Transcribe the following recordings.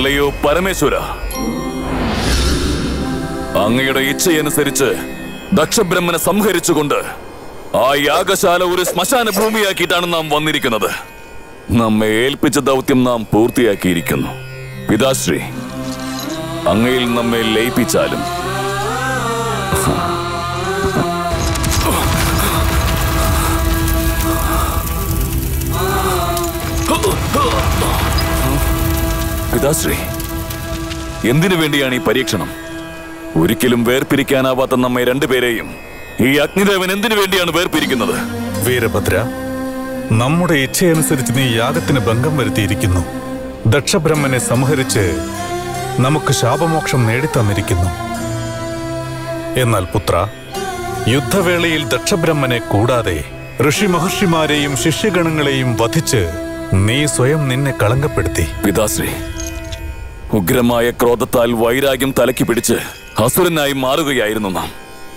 അല്ലയോ പരമേശ്വര അങ്ങയുടെ ഇച്ഛയനുസരിച്ച് ദക്ഷബ്രഹ്മനെ സംഹരിച്ചുകൊണ്ട് ആ യാഗശാല ഒരു ശ്മശാന ഭൂമിയാക്കിയിട്ടാണ് നാം വന്നിരിക്കുന്നത് നമ്മെ ഏൽപ്പിച്ച ദൗത്യം നാം പൂർത്തിയാക്കിയിരിക്കുന്നു പിതാശ്രീ അങ്ങയിൽ നമ്മെ ലയിപ്പിച്ചാലും പിതാശ്രീ എന്തിനു വേണ്ടിയാണ് ഈ പരീക്ഷണം ഒരിക്കലും വേർപിരിക്കാനാവാത്ത നമ്മെ രണ്ടുപേരെയും ഈ അഗ്നിദേവൻ എന്തിനു വേണ്ടിയാണ് വേർപിരിക്കുന്നത് വീരഭദ്ര നമ്മുടെ ഇച്ഛയനുസരിച്ച് നീ യാഗത്തിന് ഭംഗം വരുത്തിയിരിക്കുന്നു ദക്ഷബ്രഹ്മനെ സംഹരിച്ച് നമുക്ക് ശാപമോക്ഷം നേടിത്തന്നിരിക്കുന്നു എന്നാൽ പുത്ര യുദ്ധവേളയിൽ ദക്ഷബ്രഹ്മനെ കൂടാതെ ഋഷി മഹർഷിമാരെയും ശിഷ്യഗണങ്ങളെയും വധിച്ച് നീ സ്വയം നിന്നെ കളങ്കപ്പെടുത്തി പിതാശ്രീ ഉഗ്രമായ ക്രോധത്താൽ വൈരാഗ്യം തലയ്ക്ക് പിടിച്ച് അസുരനായി മാറുകയായിരുന്നു നാം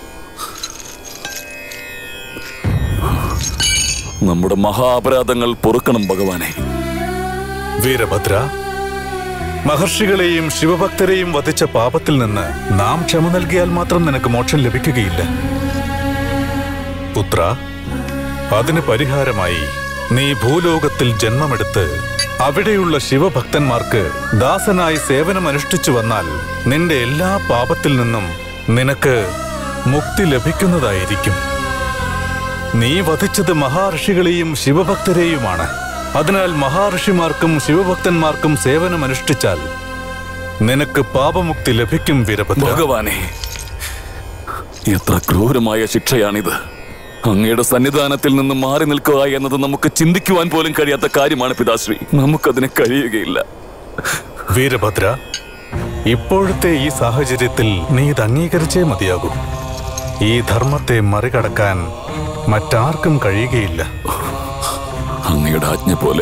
നമ്മുടെ മഹാ അപരാധങ്ങൾ പൊറുക്കണം ഭഗവാനെ വീരഭദ്ര മഹർഷികളെയും ശിവഭക്തരെയും വധിച്ച പാപത്തിൽ നിന്ന് നാം ക്ഷമ നൽകിയാൽ മാത്രം നിനക്ക് മോക്ഷം ലഭിക്കുകയില്ല പുത്ര അതിന് പരിഹാരമായി നീ ഭൂലോകത്തിൽ ജന്മമെടുത്ത് അവിടെയുള്ള ശിവഭക്തന്മാർക്ക് ദാസനായി സേവനമനുഷ്ഠിച്ചു വന്നാൽ നിന്റെ എല്ലാ പാപത്തിൽ നിന്നും നിനക്ക് മുക്തി ലഭിക്കുന്നതായിരിക്കും നീ വധിച്ചത് മഹാഋഷികളെയും ശിവഭക്തരെയുമാണ് അതിനാൽ മഹാഋഷിമാർക്കും ശിവഭക്തന്മാർക്കും സേവനമനുഷ്ഠിച്ചാൽ നിനക്ക് പാപമുക്തി ലഭിക്കും വീരഭദ്ര ഭഗവാനെ എത്ര ക്രൂരമായ ശിക്ഷയാണിത് അങ്ങയുടെ സന്നിധാനത്തിൽ നിന്ന് മാറി നിൽക്കുക എന്നത് നമുക്ക് ചിന്തിക്കുവാൻ പോലും കഴിയാത്ത കാര്യമാണ് പിതാശ്രീ നമുക്കതിന് കഴിയുകയില്ല വീരഭദ്ര ഇപ്പോഴത്തെ ഈ സാഹചര്യത്തിൽ നീ ഇത് അംഗീകരിച്ചേ മതിയാകൂ ഈ ധർമ്മത്തെ മറികടക്കാൻ മറ്റാർക്കും കഴിയുകയില്ല അങ്ങയുടെ ആജ്ഞ പോലെ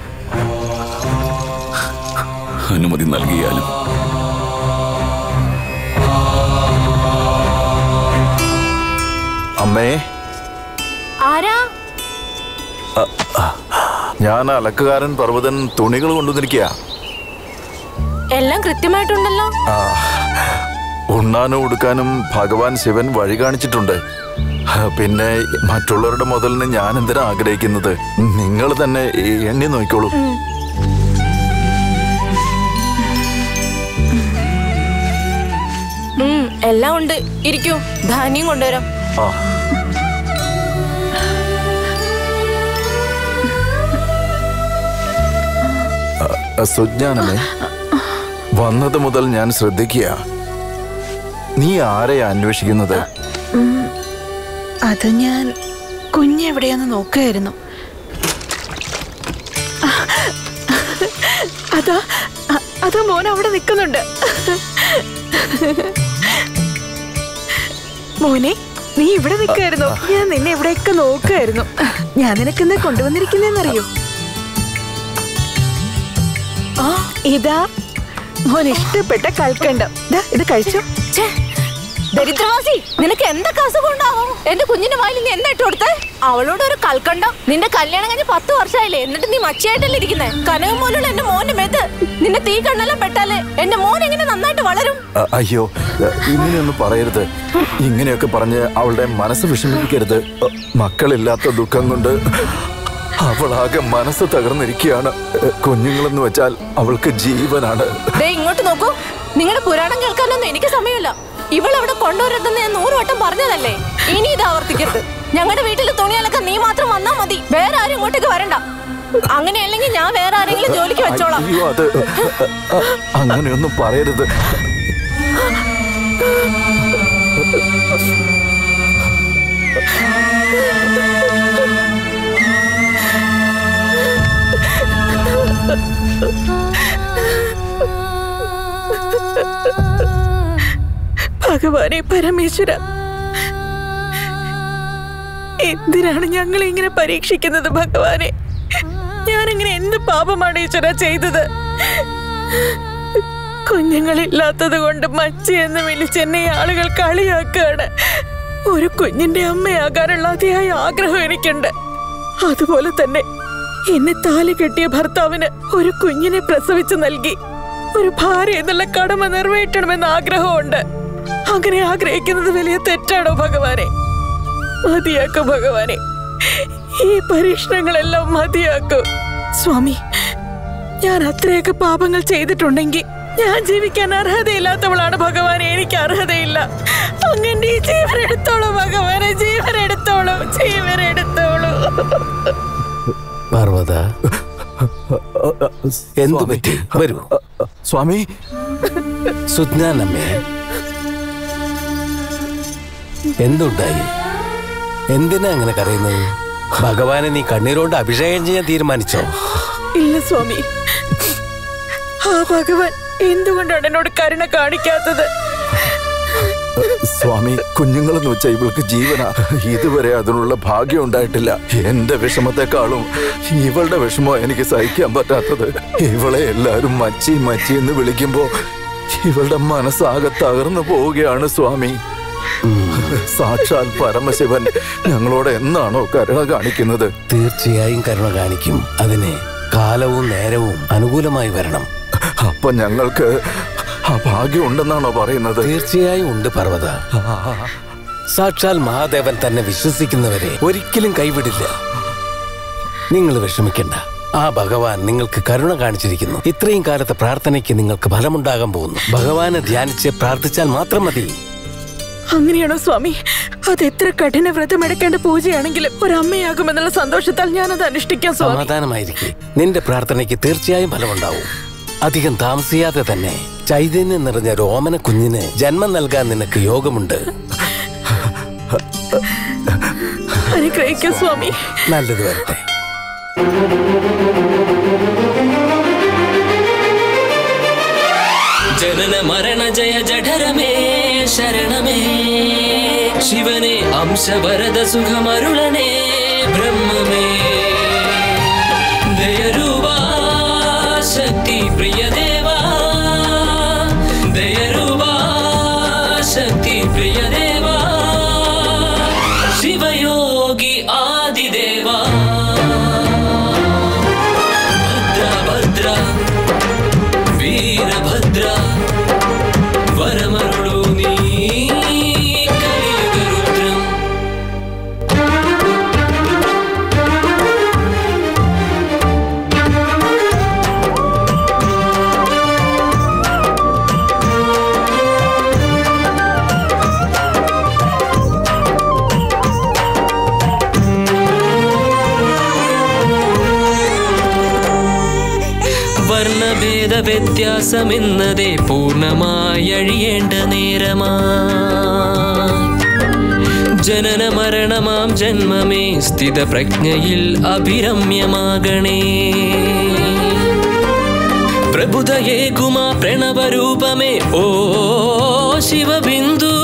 അനുമതി നൽകിയാലും അമ്മേ ആരാ ഞാൻ അലക്കുകാരൻ പർവ്വതൻ തുണികൾ കൊണ്ടുവന്നിരിക്കുക എല്ലാം കൃത്യമായിട്ടുണ്ടല്ലോ ഉണ്ണാനും ഉടുക്കാനും ഭഗവാൻ ശിവൻ വഴി കാണിച്ചിട്ടുണ്ട് പിന്നെ മറ്റുള്ളവരുടെ മുതലിന് ഞാൻ എന്തിനാ ആഗ്രഹിക്കുന്നത് നിങ്ങൾ തന്നെ എണ്ണി നോക്കിക്കോളൂ ഉം, എല്ലാം ഉണ്ട് ഇരിക്കൂ ധാന്യം കൊണ്ടുവരാം ആ അ, സുജ്ഞാനമേ വന്നത് മുതൽ ഞാൻ ശ്രദ്ധിക്കുക നീ ആരെയാ അന്വേഷിക്കുന്നത് അത് ഞാൻ കുഞ്ഞെവിടെയാന്ന് നോക്കുകയായിരുന്നു അതാ അ- അതാ മോൻ അവിടെ നിൽക്കുന്നുണ്ട് മോനെ നീ ഇവിടെ നിൽക്കായിരുന്നു ഞാൻ നിന്നെ എവിടെയൊക്കെ നോക്കുകയായിരുന്നു ഞാൻ നിനക്കെന്താ കൊണ്ടുവന്നിരിക്കുന്നറിയോ ആ ഇതാ മോൻ ഇഷ്ടപ്പെട്ട കൽക്കണ്ടം ദാ, ഇത് കഴിച്ചോ ഛേ, ദരിദ്രവാസി നിനക്ക് എന്തൊക്കെ അസുഖം ഉണ്ടാവും എന്റെ കുഞ്ഞിന്റെ വായിൽ നീ എന്താ ഇട്ട് കൊടുത്തേ അവളോട് ഒരു കൽക്കണ്ടം നിന്റെ കല്യാണം കഴിഞ്ഞ് പത്ത് വർഷമായില്ലേ എന്നിട്ട് നീ മച്ചിയായിട്ടല്ലേ ഇരിക്കുന്നേ കനകം പോലുള്ള എന്റെ മോന്റെ മേത്ത് നിന്റെ തീ കണ്ണെല്ലാം പെട്ടാല് എന്റെ മോൻ എങ്ങനെ നന്നായിട്ട് വളരും അ- അയ്യോ അ, ഇങ്ങനെയൊന്നും പറയരുത് ഇങ്ങനെയൊക്കെ പറഞ്ഞ് അവളുടെ മനസ്സ് വിഷമിപ്പിക്കരുത് അ, മക്കളില്ലാത്ത ദുഃഖം കൊണ്ട് അവളാകെ മനസ്സ് തകർന്നിരിക്കുകയാണ് എ, കുഞ്ഞുങ്ങളെന്ന് വെച്ചാൽ അവൾക്ക് ജീവനാണ് ദേ ഇങ്ങോട്ട് നോക്കൂ നിങ്ങളുടെ പുരാണം കേൾക്കാനൊന്നും എനിക്ക് സമയമില്ല ഇവൾ അവിടെ കൊണ്ടുവരരുതെന്ന് ഞാൻ നൂറ് വട്ടം പറഞ്ഞതല്ലേ ഇനി ഇത് ആവർത്തിക്കരുത് ഞങ്ങളുടെ വീട്ടിൽ തുണിയലൊക്കെ നീ മാത്രം വന്നാ മതി വേറെ ആരും ഇങ്ങോട്ടേക്ക് വരണ്ട അങ്ങനെയല്ലെങ്കിൽ ഞാൻ വേറെ ആരെങ്കിലും ജോലിക്ക് വെച്ചോളാം അയ്യോ അത് അ, അങ്ങനെയൊന്നും പറയരുത് ഭഗവാനെ പരമേശ്വര എന്തിനാണ് ഞങ്ങൾ ഇങ്ങനെ പരീക്ഷിക്കുന്നത് ഭഗവാനെ ഞാനങ്ങനെ എന്ത് പാപമാണ് ഈശ്വര ചെയ്തത് കുഞ്ഞുങ്ങളില്ലാത്തത് കൊണ്ട് മച്ചി എന്ന് വിളിച്ച് എന്നെ ഈ ആളുകൾ കളിയാക്കുകയാണ് ഒരു കുഞ്ഞിന്റെ അമ്മയാകാനുള്ള അതിയായ ആഗ്രഹം എനിക്കുണ്ട് അതുപോലെ തന്നെ എന്നെ താലി കെട്ടിയ ഭർത്താവിന് ഒരു കുഞ്ഞിനെ പ്രസവിച്ചു നൽകി ഒരു ഭാര്യ എന്നുള്ള കടമ നിറവേറ്റണമെന്ന് ആഗ്രഹമുണ്ട് അങ്ങനെ ആഗ്രഹിക്കുന്നത് വലിയ തെറ്റാണോ ഭഗവാനെ മതിയാക്കൂ ഭഗവാനെ ഈ പരീക്ഷണങ്ങളെല്ലാം മതിയാക്കൂ സ്വാമി ഞാൻ അത്രയൊക്കെ പാപങ്ങൾ ചെയ്തിട്ടുണ്ടെങ്കിൽ ഞാൻ ജീവിക്കാൻ അർഹതയില്ലാത്തവളാണ് ഭഗവാനെ എനിക്ക് അർഹതയില്ല അങ്ങനെ ഈ ജീവൻ എടുത്തോളൂ ഭഗവാനെ ജീവൻ എടുത്തോളൂ ജീവൻ എടുത്തോളൂ പാർവത എന്തു പറ്റി വരൂ സ്വാമി സുജ്ഞാനമ്മേ എന്തുണ്ടായി എന്തിനാ അങ്ങനെ കരയുന്നത് ഭഗവാനെ നീ കണ്ണീരോണ്ട് അഭിഷേകം ചെയ്യാൻ തീരുമാനിച്ചോ ഇല്ല സ്വാമി ആ ഭഗവാൻ എന്തുകൊണ്ടാണ് എന്നോട് കരുണ കാണിക്കാത്തത് സ്വാമി കുഞ്ഞുങ്ങളെന്ന് വെച്ചാൽ ഇവൾക്ക് ജീവനാ ഇതുവരെ അതിനുള്ള ഭാഗ്യം ഉണ്ടായിട്ടില്ല എന്റെ വിഷമത്തെക്കാളും ഇവളുടെ വിഷമോ എനിക്ക് സഹിക്കാൻ പറ്റാത്തത് ഇവളെ എല്ലാരും മച്ചി മച്ചി എന്ന് വിളിക്കുമ്പോ ഇവളുടെ മനസ്സാകെ തകർന്നു പോവുകയാണ് സ്വാമി സാക്ഷാൽ പരമശിവൻ ഞങ്ങളോട് എന്നാണോ കരുണ കാണിക്കുന്നത് തീർച്ചയായും കരുണ കാണിക്കും അതിന് കാലവും നേരവും അനുകൂലമായി വരണം അപ്പൊ ഞങ്ങൾക്ക് ആ ഭാഗ്യം ഉണ്ടെന്നാണോ പറയുന്നത് തീർച്ചയായും ഉണ്ട് പർവ്വത സാക്ഷാൽ മഹാദേവൻ തന്നെ വിശ്വസിക്കുന്നവരെ ഒരിക്കലും കൈവിടില്ല നിങ്ങൾ വിഷമിക്കണ്ട ആ ഭഗവാൻ നിങ്ങൾക്ക് കരുണ കാണിച്ചിരിക്കുന്നു ഇത്രയും കാലത്തെ പ്രാർത്ഥനയ്ക്ക് നിങ്ങൾക്ക് ഫലമുണ്ടാകാൻ പോകുന്നു ഭഗവാനെ ധ്യാനിച്ച് പ്രാർത്ഥിച്ചാൽ മാത്രം മതി അങ്ങനെയാണോ സ്വാമി അത് എത്ര കഠിന വ്രതം എടുക്കേണ്ട പൂജയാണെങ്കിലും ഒരമ്മയാകുമെന്നുള്ള സന്തോഷത്താൽ ഞാനത് അനുഷ്ഠിക്കാം സ്വാമി സമാധാനമായിരിക്കെ നിന്റെ പ്രാർത്ഥനയ്ക്ക് തീർച്ചയായും ഫലമുണ്ടാവും അധികം താമസിയാതെ തന്നെ ചൈതന്യം നിറഞ്ഞ ഒരു ഓമന കുഞ്ഞിന് ജന്മം നൽകാൻ നിനക്ക് യോഗമുണ്ട് അനുഗ്രഹിക്കാം സ്വാമി നല്ലത് വരട്ടെ ജനന മരണ ജയ ജഠരമേ ശരണമേ ശിവനെ അംശവരദ സുഖമരുളനേ ബ്രഹ്മമേ ദയരൂപാ ശക്തി പ്രിയദേവാ ദയരൂപാ ശക്തി പ്രിയദേവാ ശിവയോഗി ആദിദേവാ ഭദ്ര ഭദ്ര വീരഭദ്ര വരമരുളു നീ കലിയുഗരുദ്രം വർണ്ണഭേദ വ്യത്യാസമെന്നതേ പൂർണ്ണമായി അഴിയേണ്ട നേരമാ ജനന മരണമാം ജന്മമേ സ്ഥിത പ്രജ്ഞയിൽ അഭിരമ്യമാകണേ പ്രബുധയേ കുമാ പ്രണവരൂപമേ ഓ ശിവബിന്ദു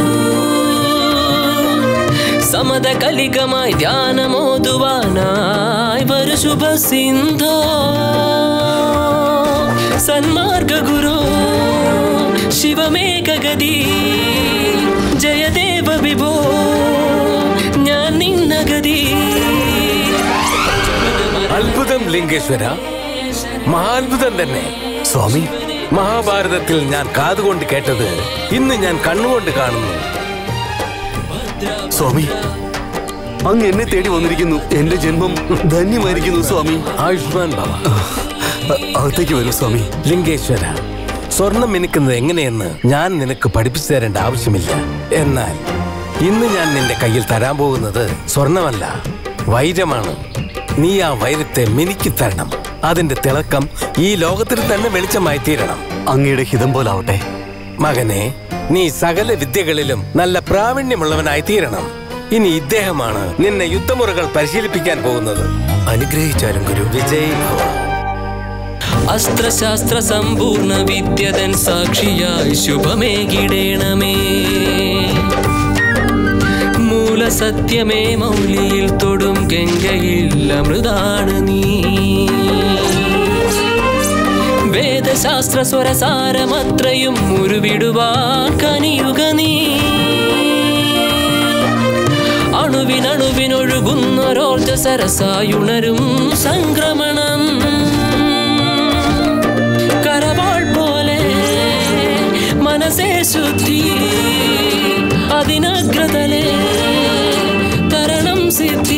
സമത കലികമായി ധ്യാനമോതുവാനായി വരു ശുഭ സിന്ധോ സന്മാർഗ ഗുരു ശിവമേകഗതി ജയദേവ വിഭോ ഞാൻ നിന്നഗതി അത്ഭുതം ലിംഗേശ്വര മഹാത്ഭുതം തന്നെ സ്വാമി മഹാഭാരതത്തിൽ ഞാൻ കാതുകൊണ്ട് കേട്ടത് ഇന്ന് ഞാൻ കണ്ണുകൊണ്ട് കാണുന്നു സ്വാമി അങ്ങ് എന്നെ തേടി വന്നിരിക്കുന്നു എന്റെ ജന്മം ധന്യമായിരിക്കുന്നു സ്വാമി ആയുഷ്മാൻ ഭവ അ- അകത്തേക്ക് വരൂ സ്വാമി ലിംഗേശ്വര സ്വർണം മിനുക്കുന്നത് എങ്ങനെയെന്ന് ഞാൻ നിനക്ക് പഠിപ്പിച്ചു തരേണ്ട ആവശ്യമില്ല എന്നാൽ ഇന്ന് ഞാൻ നിന്റെ കയ്യിൽ തരാൻ പോകുന്നത് സ്വർണമല്ല വൈരമാണ് നീ ആ വൈരത്തെ മിനുക്കി തരണം അതിന്റെ തിളക്കം ഈ ലോകത്തിൽ തന്നെ വെളിച്ചമായി തീരണം അങ്ങയുടെ ഹിതം പോലാവട്ടെ മകനെ നീ സകല വിദ്യകളിലും നല്ല പ്രാവീണ്യമുള്ളവനായി തീരണം ഇനി ഇദ്ദേഹമാണ് നിന്നെ യുദ്ധമുറകൾ പരിശീലിപ്പിക്കാൻ പോകുന്നത് അനുഗ്രഹിച്ചാലും ഗുരു വിജയ് ഭവ അസ്ത്രശാസ്ത്ര സമ്പൂർണ്ണ വിദ്യതൻ സാക്ഷിയായി ശുഭമേകിടേണമേ മൂലസത്യമേ മൗലിയിൽ തൊടും ഗംഗയിൽ അമൃതാണ് നീ വേദശാസ്ത്ര സ്വരസാരമത്രയും ഉരുവിടുവാൻ കനിയുക നീ അണുവിനണുവിനൊഴുകുന്നൊരോർജ സരസായുണരും സംക്രമണം കരവാൾ പോ മനസേ ശുദ്ധി അതിനഗ്രതലേ തരണം സിദ്ധി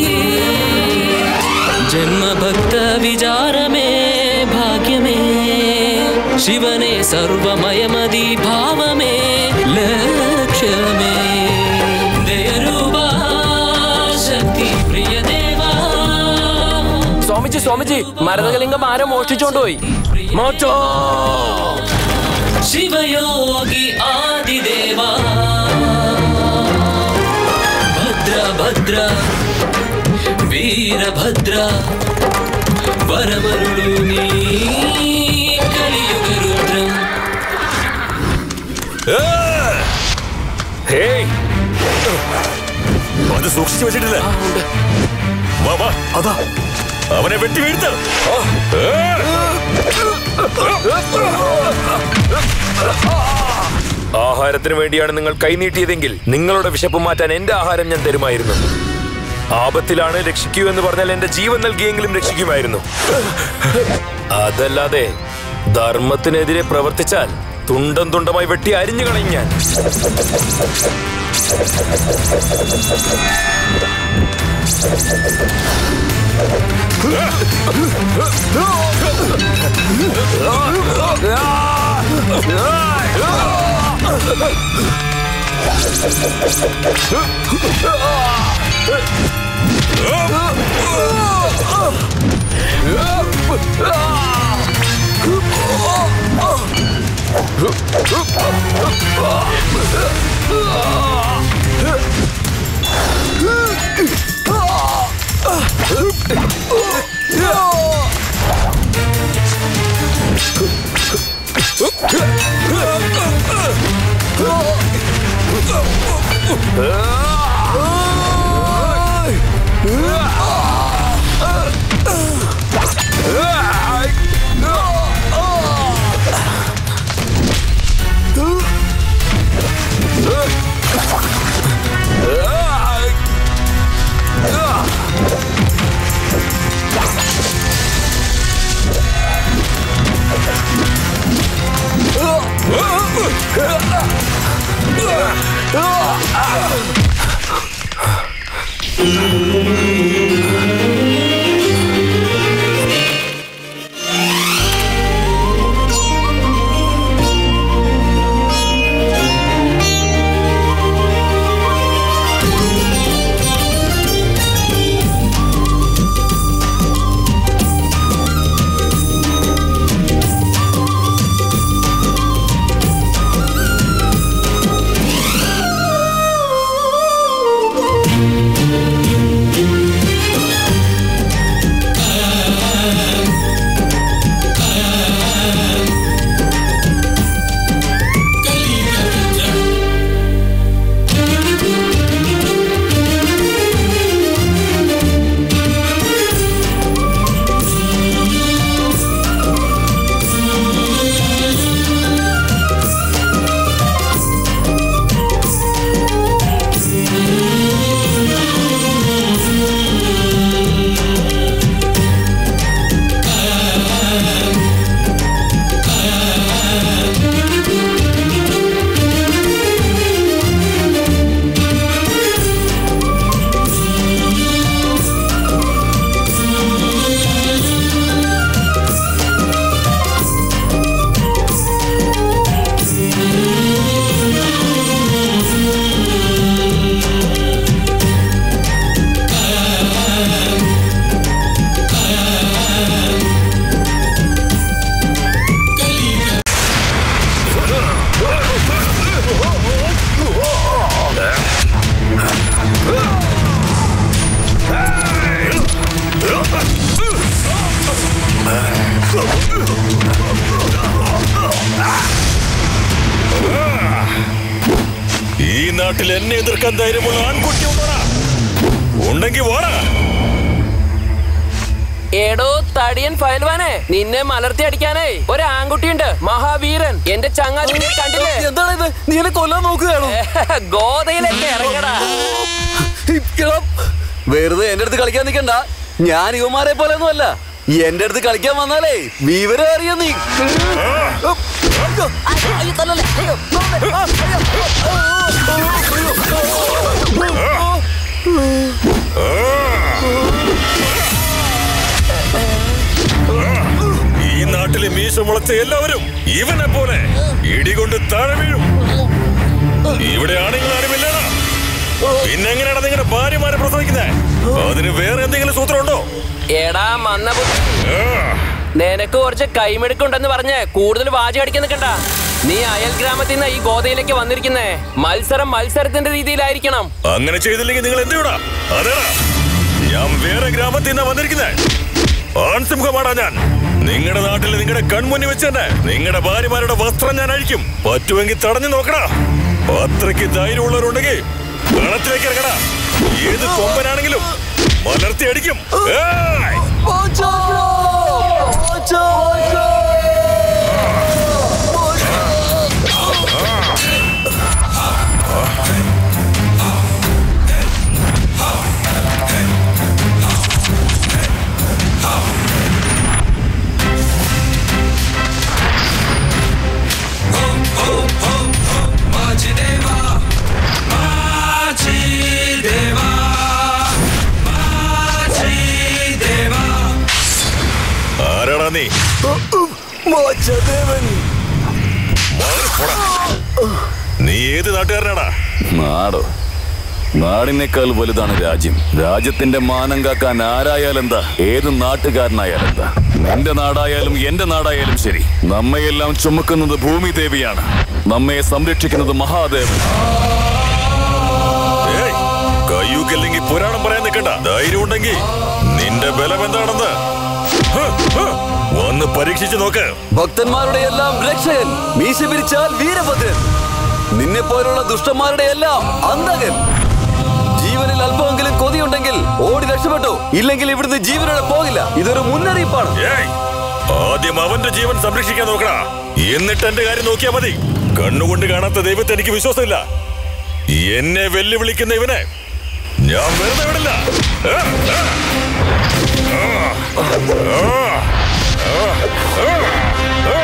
ജന്മഭക്ത വിചാരമേ ഭാഗ്യമേ ശിവനെ സർവമയമതി ഭാവമേ ലക്ഷ്യമേ ദയരൂപ ശക്തി പ്രിയദേവാ സ്വാമിജി സ്വാമിജി മരതകലിംഗം ആരോ മോഷ്ടിച്ചോണ്ടുപോയി മോച്ചോ ശിവയോഗി ആദിദേവ ഭദ്ര ഭദ്ര വീരഭദ്ര വരമരുളു നീ കലിയുഗരുദ്രം ഹേയ് അത് സൂക്ഷിച്ചു വെച്ചിട്ടില്ല വാ വാ അതാ അവനെ വെട്ടി വീഴ്ത്ത ആഹാരത്തിന് വേണ്ടിയാണ് നിങ്ങൾ കൈനീട്ടിയതെങ്കിൽ നിങ്ങളുടെ വിശപ്പ് മാറ്റാൻ എന്റെ ആഹാരം ഞാൻ തരുമായിരുന്നു ആപത്തിലാണ് രക്ഷിക്കൂ എന്ന് പറഞ്ഞാൽ എന്റെ ജീവൻ നൽകിയെങ്കിലും രക്ഷിക്കുമായിരുന്നു അതല്ലാതെ ധർമ്മത്തിനെതിരെ പ്രവർത്തിച്ചാൽ തുണ്ടം തുണ്ടമായി വെട്ടി അരിഞ്ഞു കളയും ഞാൻ ഈ നാട്ടിൽ എന്നെ എതിർക്കാൻ ധൈര്യമുള്ള ആൺകുട്ടി ഉണ്ടോടാ ഉണ്ടെങ്കിൽ വാടാ എടോ തടിയൻ ഫയൽവാനെ നിന്നെ മലർത്തി അടിക്കാനേ ഒരു ആൺകുട്ടിയുണ്ട് മഹാവീരൻ എന്റെ ചങ്ങാതി നീ കണ്ടില്ലേ എന്താണ് ഇത് നീ എന്നെ കൊല്ലാൻ നോക്കുകയാണോ ഗോതയിലൊക്കെ ഇറങ്ങടാ ഇക്കണം. വെറുതെ എന്റെ അടുത്ത് കളിക്കാൻ നിൽക്കണ്ട ഞാൻ ഇവന്മാരെ പോലെ ഒന്നും അല്ല എന്റെ അടുത്ത് കളിക്കാൻ വന്നാലേ വിവരം അറിയാം നീ അയ്യോ, അയ്യോ, തല്ലല്ലേ. അയ്യോ, ഈ നാട്ടിലെ മീശ മുളച്ച എല്ലാവരും ഇവനെ പോലെ ഇടികൊണ്ട് താഴെ വീഴും ഇവിടെ ആണുങ്ങൾ ആരുമില്ലടാ പിന്നെ എങ്ങനെയാണ് നിങ്ങളുടെ ഭാര്യമാരെ പ്രസവിക്കുന്നത് അതിന് വേറെ എന്തെങ്കിലും സൂത്രമുണ്ടോ എടാ മന്ന ബുദ്ധി. നിനക്ക് കുറച്ച് കൈമെടുക്കുണ്ടെന്ന് പറഞ്ഞ് കൂടുതൽ വാചകം അടിക്കാൻ നിൽക്കണ്ട നീ അയൽ ഗ്രാമത്തിൽ നിന്ന് ഈ ഗോതയിലേക്ക് വന്നിരിക്കുന്നേ മത്സരം മത്സരത്തിന്റെ രീതിയിലായിരിക്കണം അങ്ങനെ ചെയ്തില്ലെങ്കിൽ നിങ്ങൾ എന്ത് ചെയ്യൂടാ അതേടാ ഞാൻ വേറെ ഗ്രാമത്തിൽ നിന്നാ വന്നിരിക്കുന്നത് ആൺസിംഹമാടാ ഞാൻ നിങ്ങളുടെ നാട്ടിൽ നിങ്ങളുടെ കൺമുന്നിൽ വെച്ച് തന്നെ നിങ്ങളുടെ ഭാര്യമാരുടെ വസ്ത്രം ഞാൻ അഴിക്കും പറ്റുമെങ്കിൽ തടഞ്ഞു നോക്കടാ അത്രയ്ക്ക് ധൈര്യമുള്ളവരുണ്ടെങ്കിൽ വെള്ളത്തിലേക്ക് ഇറങ്ങടാ ഏത് കൊമ്പനാണെങ്കിലും മലർത്തി അടിക്കും ഏയ്! ആരാടാ നീ മാറിപ്പോടാ. നീ ഏത് നാട്ടുകാരനാടാ നാടോ നാടിനേക്കാൾ വലുതാണ് രാജ്യം രാജ്യത്തിന്റെ മാനം കാക്കാൻ ആരായാലെന്താ ഏത് നാട്ടുകാരനായാലെന്താ നിന്റെ നാടായാലും എന്റെ നാടായാലും ശരി നമ്മയെല്ലാം ചുമക്കുന്നത് ഭൂമി ദേവിയാണ് നമ്മെ സംരക്ഷിക്കുന്നത് മഹാദേവൻ ഏയ്, കയ്യൂക്കില്ലെങ്കിൽ പുരാണം പറയാൻ നിൽക്കണ്ട ധൈര്യം ഉണ്ടെങ്കിൽ നിന്റെ ബലം എന്താണെന്ന് ഹ്, ഹ്, വന്ന് പരീക്ഷിച്ചു നോക്ക് ഭക്തന്മാരുടെ എല്ലാം രക്ഷകൻ മീശ പിരിച്ചാൽ വീരഭദ്രൻ നിന്നെ പോലുള്ള ദുഷ്ടന്മാരുടെ എല്ലാം അന്തകൻ ജീവനിൽ അല്പമെങ്കിലും കൊതിയുണ്ടെങ്കിൽ ഓടി രക്ഷപ്പെട്ടു ഇല്ലെങ്കിൽ ഇവിടുന്ന് ജീവനോടെ പോകില്ല ഇതൊരു മുന്നറിയിപ്പാണ് ഏയ്, ആദ്യം അവന്റെ ജീവൻ സംരക്ഷിക്കാൻ നോക്കടാ എന്നിട്ട് എന്റെ കാര്യം നോക്കിയാ മതി കണ്ണുകൊണ്ട് കാണാത്ത ദൈവത്തെ എനിക്ക് വിശ്വാസമില്ല എന്നെ വെല്ലുവിളിക്കുന്ന ഇവനെ ഞാൻ വെറുതെ വിടില്ല ഏ, ഏ. ആ, ആ, ആ, ആ,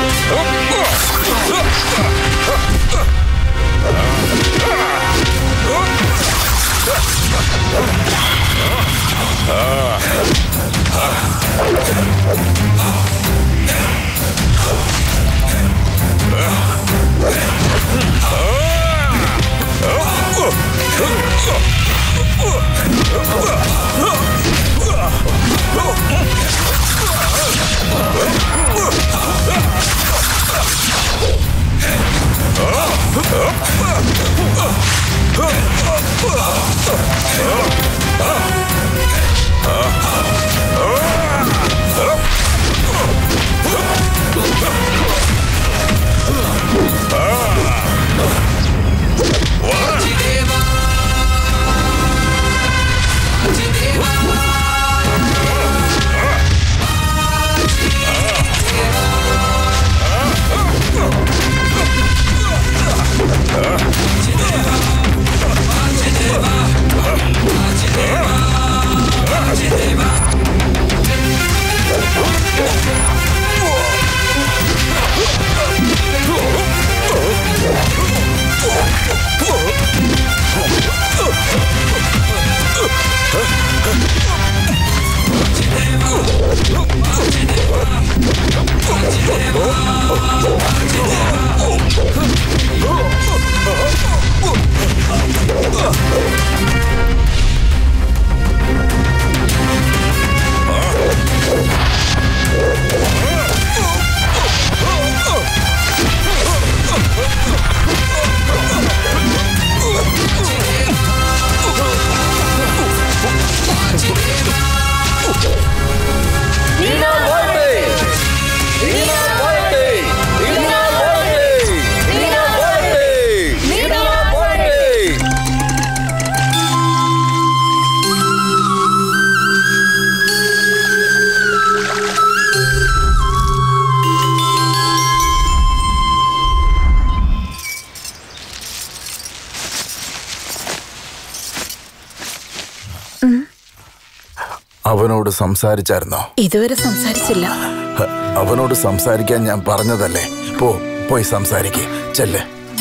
അവനോട് സംസാരിച്ചായിരുന്നോ ഇതുവരെ സംസാരിച്ചില്ല ഹ, അവനോട് സംസാരിക്കാൻ ഞാൻ പറഞ്ഞതല്ലേ പോ പോയി സംസാരിക്കേ ചെല്ല്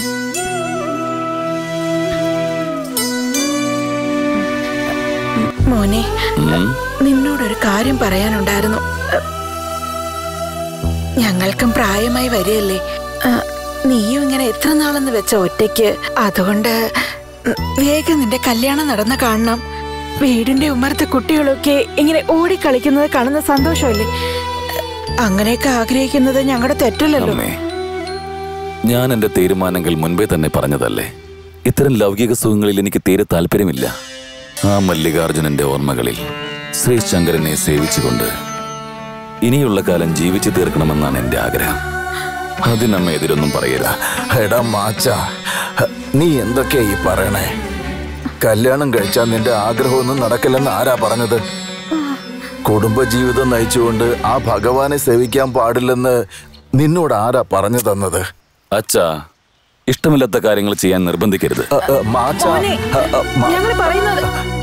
മോനെ ഉം. നിന്നോടൊരു കാര്യം പറയാനുണ്ടായിരുന്നു അ, ഞങ്ങൾക്കും പ്രായമായി വരികയല്ലേ അ, നീയും ഇങ്ങനെ എത്ര നാളെന്ന് വെച്ച ഒറ്റയ്ക്ക് അതുകൊണ്ട് ഉം, വേഗം നിന്റെ കല്യാണം നടന്ന കാണണം വീടിന്റെ ഉമ്മറത്തെ കുട്ടികളൊക്കെ ഇങ്ങനെ ഓടിക്കളിക്കുന്നത് കാണുന്ന സന്തോഷമല്ലേ അങ്ങനെയൊക്കെ ആഗ്രഹിക്കുന്നത് ഞങ്ങളുടെ തെറ്റല്ലല്ലോ അമ്മേ ഞാൻ എന്റെ തീരുമാനങ്ങൾ മുൻപേ തന്നെ പറഞ്ഞതല്ലേ ഇത്തരം ലൗകിക സുഖങ്ങളിൽ എനിക്ക് തീരെ താല്പര്യമില്ല ആ മല്ലികാർജുനന്റെ ഓർമ്മകളിൽ ശ്രീ ശങ്കരനെ സേവിച്ചുകൊണ്ട് ഇനിയുള്ള കാലം ജീവിച്ചു തീർക്കണമെന്നാണ് എന്റെ ആഗ്രഹം അതിനമ്മ എതിരൊന്നും പറയരുത് എടാ മാച്ച നീ എന്തൊക്കെയാ ഈ പറയണേ കല്യാണം കഴിച്ചാൽ നിന്റെ ആഗ്രഹമൊന്നും നടക്കില്ലെന്ന് ആരാ പറഞ്ഞത് കുടുംബജീവിതം നയിച്ചുകൊണ്ട് ആ ഭഗവാനെ സേവിക്കാൻ പാടില്ലെന്ന് നിന്നോട് ആരാ പറഞ്ഞു തന്നത് അച്ഛാ ഇഷ്ടമില്ലാത്ത കാര്യങ്ങൾ ചെയ്യാൻ നിർബന്ധിക്കരുത് അ, അ, മാച്ച മോനെ അ, അ, മ- ഞങ്ങൾ പറയുന്നത്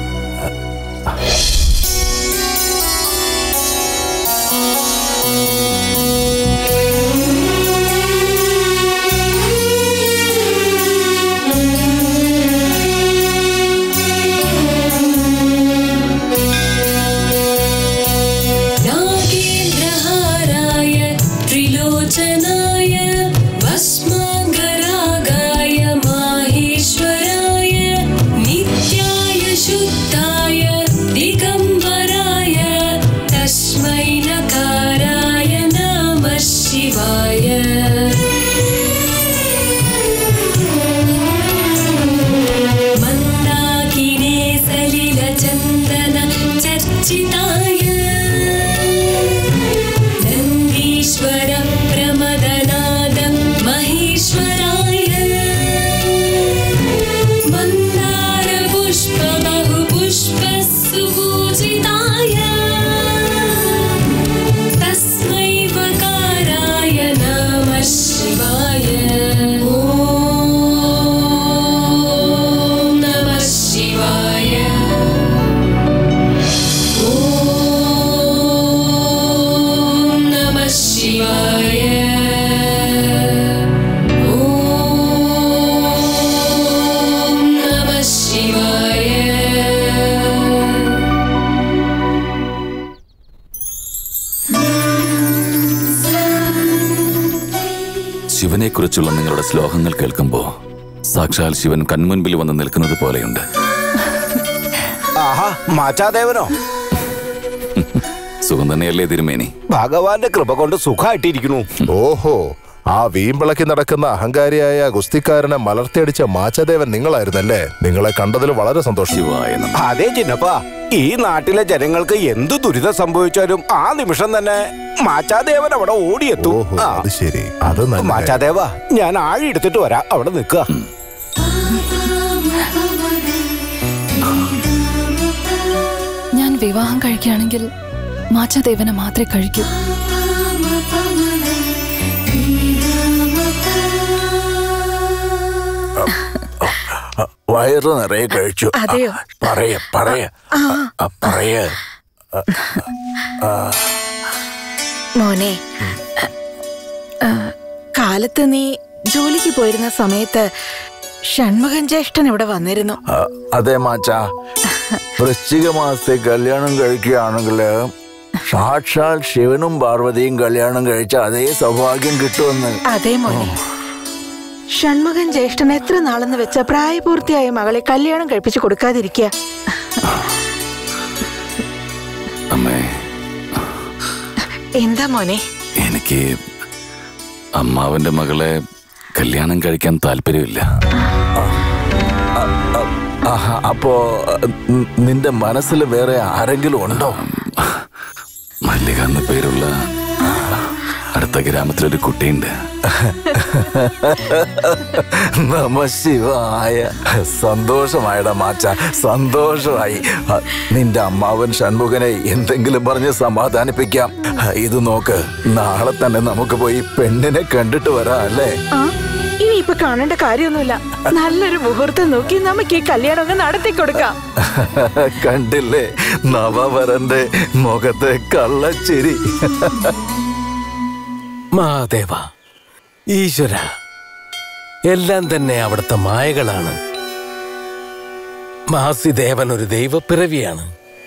नागेन्द्रहाराय त्रिलोचनाय भस्माङ्गरागाय माहेश्वराय नित्याय शुद्धाय दिगम्बराय तस्मै नकाराय नमः शिवाय मन्दाकिने सलिलचन्दन चर्चिताय नन्दीश्वर प्रमदनाद महेश्वराय मन्दार पुष्प बहुपुष्प सुपूजिताय तस्मै वकाराय नमः शिवाय ॐ नमः शिवाय ॐ नमः शिवाय ॐ नमः शिवाय ശിവനെക്കുറിച്ചുള്ള നിങ്ങളുടെ ശ്ലോകങ്ങൾ കേൾക്കുമ്പോ സാക്ഷാൽ ശിവൻ കൺമുൻപിൽ വന്ന് നിൽക്കുന്നത് പോലെയുണ്ട് ആഹാ മാച്ചാദേവനോ സുഖം തന്നെയല്ലേ തിരുമേനി ഭഗവാന്റെ കൃപ കൊണ്ട് സുഖമായിട്ടിരിക്കണു ഓഹോ ആ വീമ്പിളക്കി നടക്കുന്ന അഹങ്കാരിയായ ഗുസ്തിക്കാരനെ മലർത്തിയടിച്ച മാച്ചദേവൻ നിങ്ങളായിരുന്നല്ലേ നിങ്ങളെ കണ്ടതിൽ വളരെ സന്തോഷം ശിവായ നമഃ. അതെ ചിന്നപ്പ ഈ നാട്ടിലെ ജനങ്ങൾക്ക് എന്ത് ദുരിതം സംഭവിച്ചാലും ആ നിമിഷം തന്നെ മാച്ചാദേവൻ അവിടെ ഓടിയെത്തും ഓഹോ ആ. അത് ശരി അത് നല്ല മാച്ചാദേവ ഞാൻ ആഴി എടുത്തിട്ട് വരാം അവിടെ നിൽക്കുക ഞാൻ വിവാഹം കഴിക്കുകയാണെങ്കിൽ മാച്ചാദേവനെ മാത്രമേ കഴിക്കൂ വയറ് നിറയെ കഴിച്ചു അതെയോ? പറയ പറയ പറയ മോനെ ആ, കാലത്ത് നീ ജോലിക്ക് പോയിരുന്ന സമയത്ത് ഷൺമുഖൻ ജ്യേഷ്ഠൻ ഇവിടെ വന്നിരുന്നു അതെ മാച്ച വൃശ്ചിക മാസത്തെ കല്യാണം കഴിക്കുകയാണെങ്കിൽ സാക്ഷാൽ ശിവനും പാർവതിയും കല്യാണം കഴിച്ച അതേ സൗഭാഗ്യം കിട്ടുമെന്ന് അതെ മോനെ ഷൺമുഖൻ ജ്യേഷ്ഠൻ എത്ര നാളെന്ന് വെച്ച പ്രായപൂർത്തിയായ മകളെ കല്യാണം കഴിപ്പിച്ചു കൊടുക്കാതിരിക്കുക അമ്മേ എന്താ മോനെ എനിക്ക് അമ്മാവന്റെ മകളെ കല്യാണം കഴിക്കാൻ താല്പര്യമില്ല ആഹാ, അപ്പോ ഉം, നിന്റെ മനസ്സിൽ വേറെ ആരെങ്കിലും ഉണ്ടോ മല്ലിക എന്ന പേരുള്ള അടുത്ത ഗ്രാമത്തിലൊരു കുട്ടിയുണ്ട് നമ ശിവായ സന്തോഷമായടാ മാച്ച സന്തോഷമായി അ, നിന്റെ അമ്മാവൻ ഷൺമുഖനെ എന്തെങ്കിലും പറഞ്ഞ് സമാധാനിപ്പിക്കാം ഇത് നോക്ക് നാളെ തന്നെ നമുക്ക് പോയി പെണ്ണിനെ കണ്ടിട്ട് വരാം അല്ലേ ആ ഇനി ഇപ്പൊ കാണേണ്ട കാര്യമൊന്നുമില്ല നല്ലൊരു മുഹൂർത്തം നോക്കി നമുക്ക് ഈ കല്യാണം അങ്ങ് നടത്തി കൊടുക്കാം കണ്ടില്ലേ നവവരന്റെ മുഖത്തെ കള്ളച്ചിരി മഹാദേവ ഈശ്വര എല്ലാം തന്നെ അവിടുത്തെ മായകളാണ് മാസിദേവൻ ഒരു ദൈവപ്പിറവിയാണ്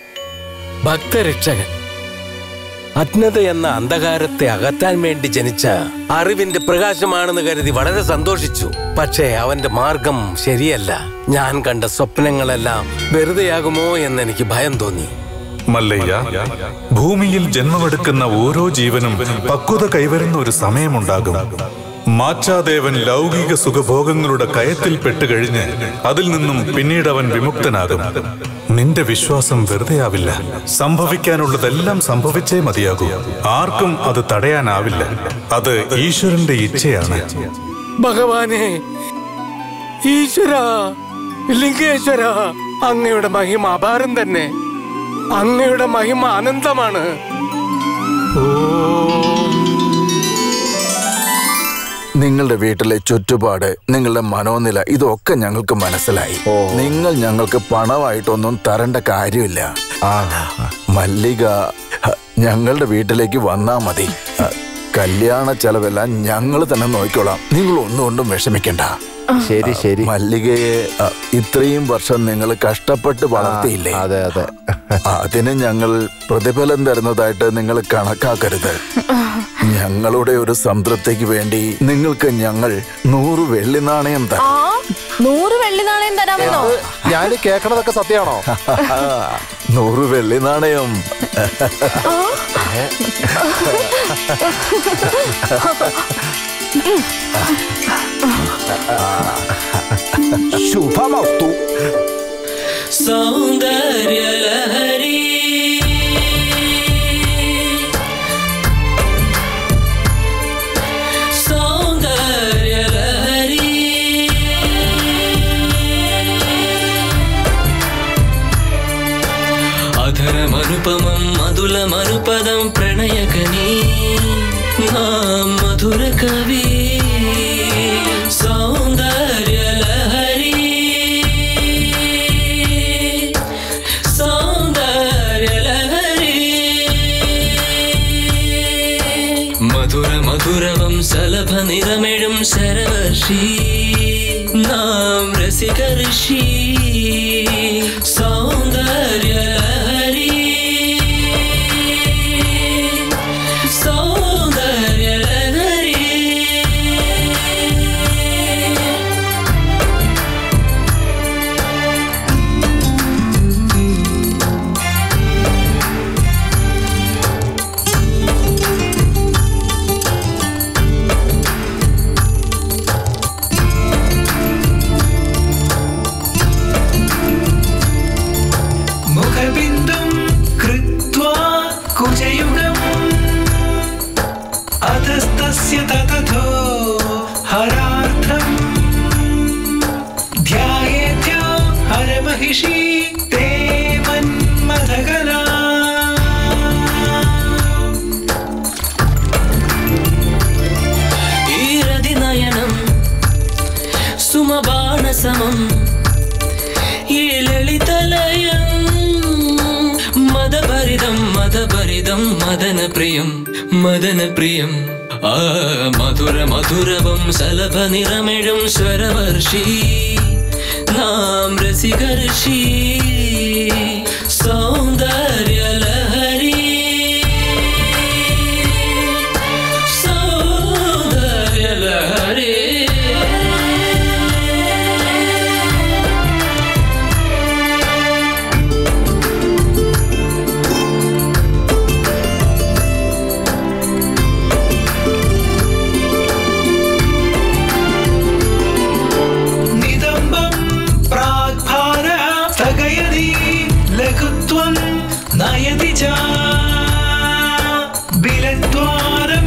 ഭക്തരക്ഷകൻ അജ്ഞത എന്ന അന്ധകാരത്തെ അകറ്റാൻ വേണ്ടി ജനിച്ച അറിവിന്റെ പ്രകാശമാണെന്ന് കരുതി വളരെ സന്തോഷിച്ചു പക്ഷേ അവന്റെ മാർഗം ശരിയല്ല ഞാൻ കണ്ട സ്വപ്നങ്ങളെല്ലാം വെറുതെയാകുമോ എന്ന് എനിക്ക് ഭയം തോന്നി മല്ലയ്യ ഭൂമിയിൽ ജന്മമെടുക്കുന്ന ഓരോ ജീവനും പക്വത കൈവരുന്ന ഒരു സമയമുണ്ടാകും മാച്ചാദേവൻ ലൗകിക സുഖഭോഗങ്ങളുടെ കയത്തിൽ പെട്ടുകഴിഞ്ഞ് അതിൽ നിന്നും പിന്നീട് അവൻ വിമുക്തനാകും നിന്റെ വിശ്വാസം വെറുതെയാവില്ല സംഭവിക്കാനുള്ളതെല്ലാം സംഭവിച്ചേ മതിയാകൂ ആർക്കും അത് തടയാനാവില്ല അത് ഈശ്വരന്റെ ഇച്ഛയാണ് ഭഗവാനെ ഈശ്വര ലിംഗേശ്വര അങ്ങയുടെ മഹിമ അപാരം തന്നെ അങ്ങയുടെ മഹിമ അനന്തമാണ് നിങ്ങളുടെ വീട്ടിലെ ചുറ്റുപാട് നിങ്ങളുടെ മനോനില ഇതൊക്കെ ഞങ്ങൾക്ക് മനസ്സിലായി നിങ്ങൾ ഞങ്ങൾക്ക് പണമായിട്ടൊന്നും തരേണ്ട കാര്യമില്ല മല്ലിക ഹ, ഞങ്ങളുടെ വീട്ടിലേക്ക് വന്നാ മതി ഹ, കല്യാണ ചെലവെല്ലാം ഞങ്ങൾ തന്നെ നോക്കിക്കോളാം നിങ്ങൾ ഒന്നുകൊണ്ടും വിഷമിക്കണ്ട ശരി ശരി മല്ലികയെ അ, ഇത്രയും വർഷം നിങ്ങൾ കഷ്ടപ്പെട്ട് വളർത്തിയില്ലേ അതെ അതെ അതിന് ഞങ്ങൾ പ്രതിഫലം തരുന്നതായിട്ട് നിങ്ങൾ കണക്കാക്കരുത് ഞങ്ങളുടെ ഒരു സംതൃപ്തിക്ക് വേണ്ടി നിങ്ങൾക്ക് ഞങ്ങൾ നൂറ് വെള്ളി നാണയം ആ തരാം നൂറ് വെള്ളി നാണയം തരാമെന്നോ ഞാൻ കേൾക്കണതൊക്കെ സത്യമാണോ നൂറ് വെള്ളി നാണയം ശുഭമസ്തു സൗന്ദര്യലഹരി സൗന്ദര്യലഹരി അധരമനുപമം മധുലമനുപദം പ്രണയകനീ നാം മധുര കവി സൗന്ദര്യലഹരി സൗന്ദര്യലഹരി മധുര മധുരവം സലഭ നിറമെഴും ശരവർഷി നാം രസിക ഋഷി സൗന്ദര്യലഹരി സൗന്ദര്യലഹരി മുഖബിന്ദും കൃത്വാ കുജയുഗം അധസ്തസ്യ തതഥോ ഹരാർത്ഥം ധ്യായേത്യോ ഹരമഹിഷി തേ മന്മഥകലാ ഈരതി നയനം സുമബാണസമം ഈ ലളിതലയം മദഭരിതം മദഭരിതം മദനപ്രിയം മദനപ്രിയം ആ മധുര മധുരവം സലഭ നിറമെഴും സ്വരവർഷി നാം രസികർഷി സൗന്ദര്യലഹരി സൗന്ദര്യലഹരി നിതംബം പ്രാഗ്ഭാര സ്ഥഗയതി ലഘുത്വം നയതി ച ബിലദ്വാരം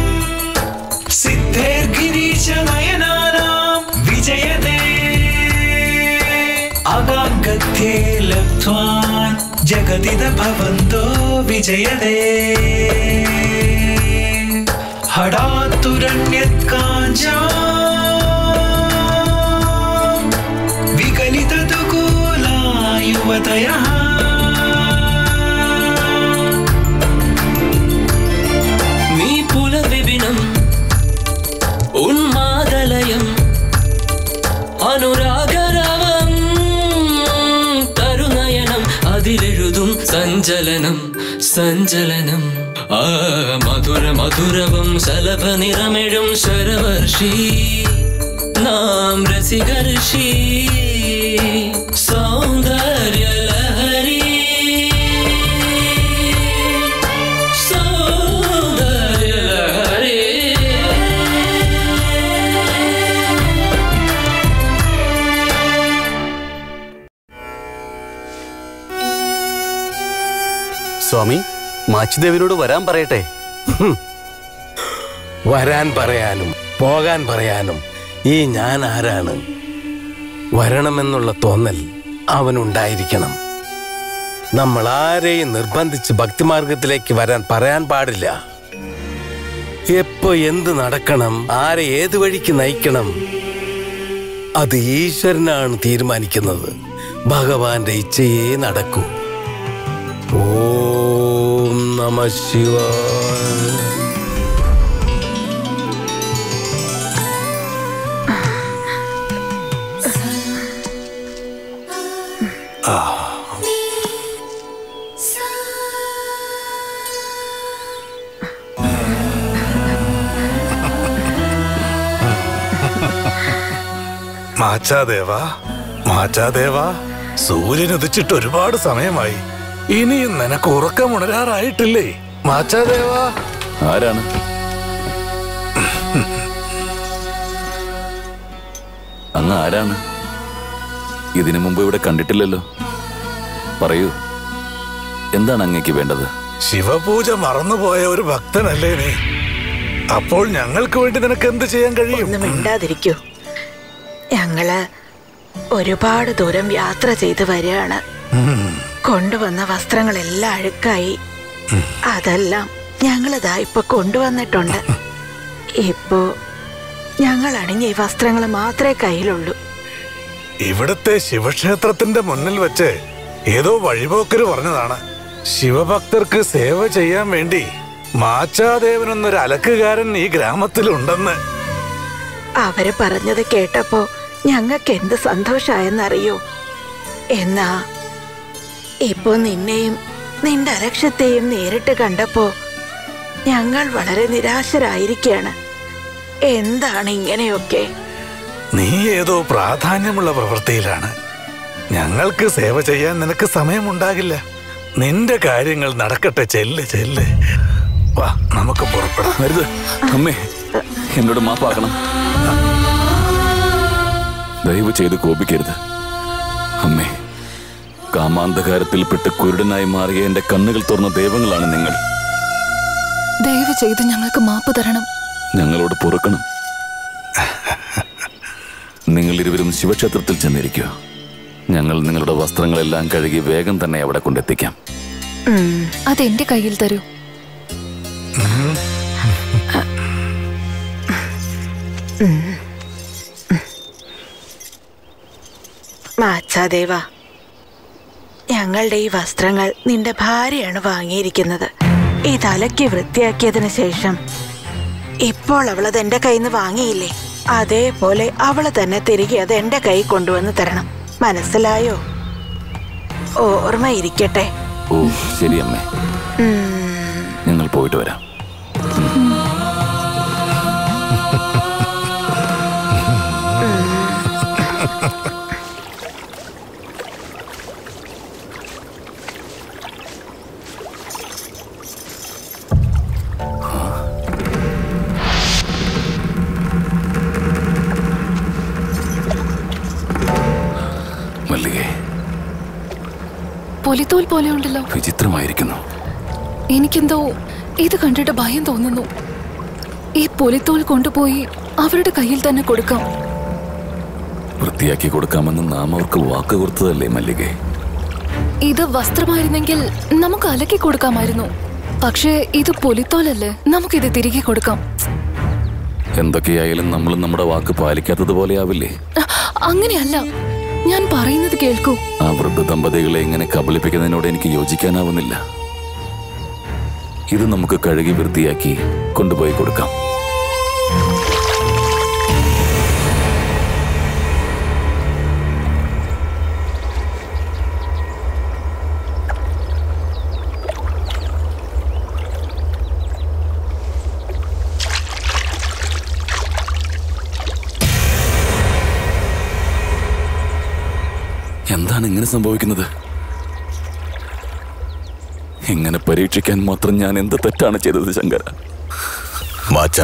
സിദ്ധേർഗിരീശ നയനാനാം വിജയതേ അഗാംഗത്യേ ലബ്ധ്വാൻ ജഗതിദ ഭവന്തോ വിജയതേ ഹടാത്തുരണ്യത്കാഞ്ചാ विकलितदुकूला युवतयः നീ പുലർവിപിനം ഉന്മാദലയം അനുരാഗരവം തരുനയനം അതിലെഴുതും സന്ധ്യ സഞ്ചലനം സഞ്ചലനം ആ മധുര മധുരവും ശലഭ നിറമെഴും ശരവർഷി നാം രസികർഷി സൗന്ദര്യ ലഹരി സൗന്ദര്യ ലഹരി സ്വാമി മാച്ചുദേവനോട് വരാൻ പറയട്ടെ വരാൻ പറയാനും പോകാൻ പറയാനും ഈ ഞാൻ ആരാണ് വരണമെന്നുള്ള തോന്നൽ അവനുണ്ടായിരിക്കണം നമ്മൾ ആരെയും നിർബന്ധിച്ച് ഭക്തിമാർഗത്തിലേക്ക് വരാൻ പറയാൻ പാടില്ല എപ്പോ എന്ത് നടക്കണം ആരെ ഏത് വഴിക്ക് നയിക്കണം അത് ഈശ്വരനാണ് തീരുമാനിക്കുന്നത് ഭഗവാന്റെ ഇച്ഛയെ നടക്കൂ ഓം നമ ശിവായ മാച്ചാദേവ മാച്ചാദേവ സൂര്യൻ ഉദിച്ചിട്ട് ഒരുപാട് സമയമായി ഇനിയും നിനക്ക് ഉറക്കമുണരാറായിട്ടില്ലേ മാച്ചാദേവ ആരാണ് അങ്ങ് ആരാണ് ഇതിനു മുമ്പ് ഇവിടെ കണ്ടിട്ടില്ലല്ലോ പറയൂ എന്താണ് അങ്ങേക്ക് വേണ്ടത് ശിവപൂജ മറന്നുപോയ ഒരു ഭക്തനല്ലേ നീ അപ്പോൾ ഞങ്ങൾക്ക് വേണ്ടി നിനക്ക് എന്ത് ചെയ്യാൻ കഴിയും ഒന്ന് മിണ്ടാതിരിക്കൂ ഞങ്ങള് ഒരുപാട് ദൂരം യാത്ര ചെയ്ത് വരികയാണ് കൊണ്ടുവന്ന വസ്ത്രങ്ങളെല്ലാം അഴുക്കായി അതെല്ലാം ഞങ്ങളിതാ ഇപ്പൊ കൊണ്ടുവന്നിട്ടുണ്ട് ഇപ്പോ ഞങ്ങൾ അണിഞ്ഞ ഈ വസ്ത്രങ്ങൾ മാത്രമേ കയ്യിലുള്ളൂ ഇവിടുത്തെ ശിവക്ഷേത്രത്തിന്റെ മുന്നിൽ വെച്ച് ഏതോ വഴിപോക്കര് പറഞ്ഞതാണ് ശിവഭക്തർക്ക് സേവ ചെയ്യാൻ വേണ്ടി മാച്ചാദേവനെന്നൊരു അലക്കുകാരൻ ഈ ഗ്രാമത്തിലുണ്ടെന്ന് അവര് പറഞ്ഞത് കേട്ടപ്പോ ഞങ്ങൾക്ക് എന്ത് സന്തോഷായെന്നറിയോ എന്നാ ഇപ്പോ നിന്നെയും നിന്റെ അലക്ഷ്യത്തെയും നേരിട്ട് കണ്ടപ്പോ ഞങ്ങൾ വളരെ നിരാശരായിരിക്കുകയാണ് എന്താണ് ഇങ്ങനെയൊക്കെ നീ ഏതോ പ്രാധാന്യമുള്ള പ്രവൃത്തിയിലാണ് ഞങ്ങൾക്ക് സേവ ചെയ്യാൻ നിനക്ക് സമയമുണ്ടാകില്ല നിന്റെ കാര്യങ്ങൾ നടക്കട്ടെ ചെല്ല് ചെല്ല് വാ നമുക്ക് പുറപ്പെടാം അരുത് അമ്മേ എന്നോട് മാപ്പാക്കണം ദയവ് ചെയ്ത് കോപിക്കരുത് അമ്മേ കാമാന്ധകാരത്തിൽപ്പെട്ട് കുരുടനായി മാറിയ എന്റെ കണ്ണുകൾ തുറന്ന ദൈവങ്ങളാണ് നിങ്ങൾ ദയവ് ചെയ്ത് ഞങ്ങൾക്ക് മാപ്പ് തരണം ഞങ്ങളോട് പൊറുക്കണം നിങ്ങൾ ഇരുവരും ശിവക്ഷേത്രത്തിൽ ചെന്നിരിക്കുക ഞങ്ങൾ നിങ്ങളുടെ വസ്ത്രങ്ങളെല്ലാം കഴുകി വേഗം തന്നെ അവിടെ കൊണ്ടെത്തിക്കാം അതെന്റെ കയ്യിൽ തരൂ മാച്ചാദേവ ഞങ്ങളുടെ ഈ വസ്ത്രങ്ങൾ നിന്റെ ഭാര്യയാണ് വാങ്ങിയിരിക്കുന്നത് ഈ തലയ്ക്ക് വൃത്തിയാക്കിയതിനു ശേഷം ഇപ്പോൾ അവളത് എന്റെ കയ്യിൽ നിന്ന് വാങ്ങിയില്ലേ അതേപോലെ അവള് തന്നെ തിരികെ അത് എന്റെ കൈ കൊണ്ടുവന്ന് തരണം മനസ്സിലായോ ഓർമ്മയിരിക്കട്ടെ ഓ ശരി അമ്മേ ഉം. ഞങ്ങൾ പോയിട്ട് വരാം മല്ലികേ പൊലിത്തോൽ പോലെ ഉണ്ടല്ലോ വിചിത്രമായിരിക്കുന്നു എനിക്കെന്തോ ഇത് കണ്ടിട്ട് ഭയം തോന്നുന്നു ഈ പൊലിത്തോൽ കൊണ്ടുപോയി അവരുടെ കയ്യിൽ തന്നെ കൊടുക്കാം വൃത്തിയാക്കി കൊടുക്കാമെന്ന് നാം അവർക്ക് വാക്ക് കൊടുത്തതല്ലേ മല്ലികേ ഇത് വസ്ത്രമായിരുന്നെങ്കിൽ നമുക്ക് അലക്കി കൊടുക്കാമായിരുന്നു പക്ഷേ ഇത് പൊലിത്തോലല്ലേ നമുക്കിത് തിരികെ കൊടുക്കാം എന്തൊക്കെയായാലും നമ്മൾ നമ്മുടെ വാക്ക് പാലിക്കാത്തതുപോലെ ആവില്ലേ അ- അങ്ങനെയല്ല ഞാൻ പറയുന്നത് കേൾക്കൂ ആ വൃദ്ധ ദമ്പതികളെ ഇങ്ങനെ കബളിപ്പിക്കുന്നതിനോട് എനിക്ക് യോജിക്കാനാവുന്നില്ല ഇത് നമുക്ക് കഴുകി വൃത്തിയാക്കി കൊണ്ടുപോയി കൊടുക്കാം എന്താണ് ഇങ്ങനെ സംഭവിക്കുന്നത് ഇങ്ങനെ പരീക്ഷിക്കാൻ മാത്രം ഞാൻ എന്ത് തെറ്റാണ് ചെയ്തത് ശങ്കര മാച്ച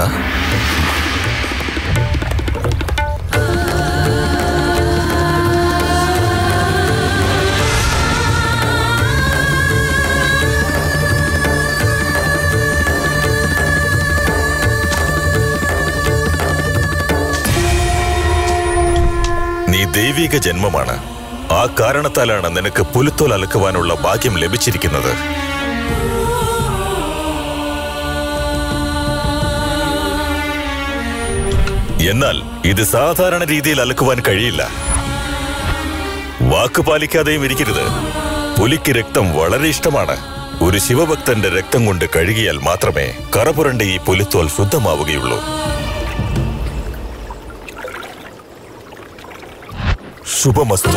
നീ ദൈവിക ജന്മമാണ് ആ കാരണത്താലാണ് നിനക്ക് പുലുത്തോൽ അലക്കുവാനുള്ള ഭാഗ്യം ലഭിച്ചിരിക്കുന്നത് എന്നാൽ ഇത് സാധാരണ രീതിയിൽ അലക്കുവാൻ കഴിയില്ല വാക്ക് പാലിക്കാതെയും ഇരിക്കരുത് പുലിക്ക് രക്തം വളരെ ഇഷ്ടമാണ് ഒരു ശിവഭക്തന്റെ രക്തം കൊണ്ട് കഴുകിയാൽ മാത്രമേ കറപുരണ്ട ഈ പുലിത്തോൽ ശുദ്ധമാവുകയുള്ളൂ ശുഭമസ്തു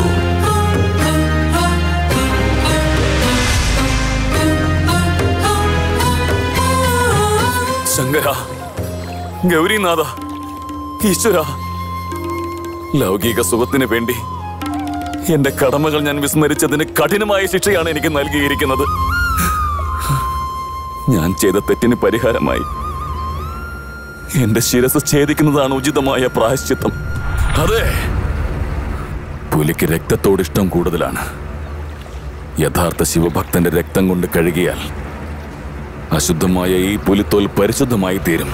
ശങ്കര ഗൗരിനാഥ ഈശ്വര ലൗകിക സുഖത്തിന് വേണ്ടി എന്റെ കടമകൾ ഞാൻ വിസ്മരിച്ചതിന് കഠിനമായ ശിക്ഷയാണ് എനിക്ക് നൽകിയിരിക്കുന്നത് ഞാൻ ചെയ്ത തെറ്റിന് പരിഹാരമായി എന്റെ ശിരസ് ഛേദിക്കുന്നതാണ് ഉചിതമായ പ്രായശ്ചിത്തം അതെ പുലിക്ക് രക്തത്തോട് ഇഷ്ടം കൂടുതലാണ് യഥാർത്ഥ ശിവഭക്തന്റെ രക്തം കൊണ്ട് കഴുകിയാൽ അശുദ്ധമായ ഈ പുലിത്തോൽ പരിശുദ്ധമായി തീരും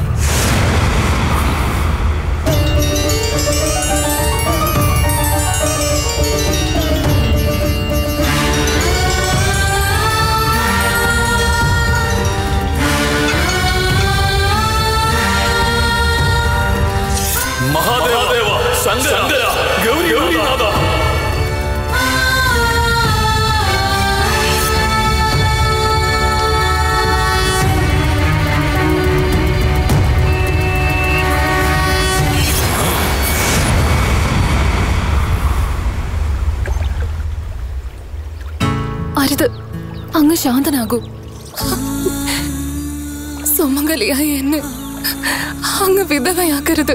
മഹാദേവ ശങ്കര ഗൗരി ഗൗരിനാഥ അരുത് അങ്ങ് ശാന്തനാകൂ സുമംഗലിയായ എന്നെ അങ്ങ് വിധവയാക്കരുത്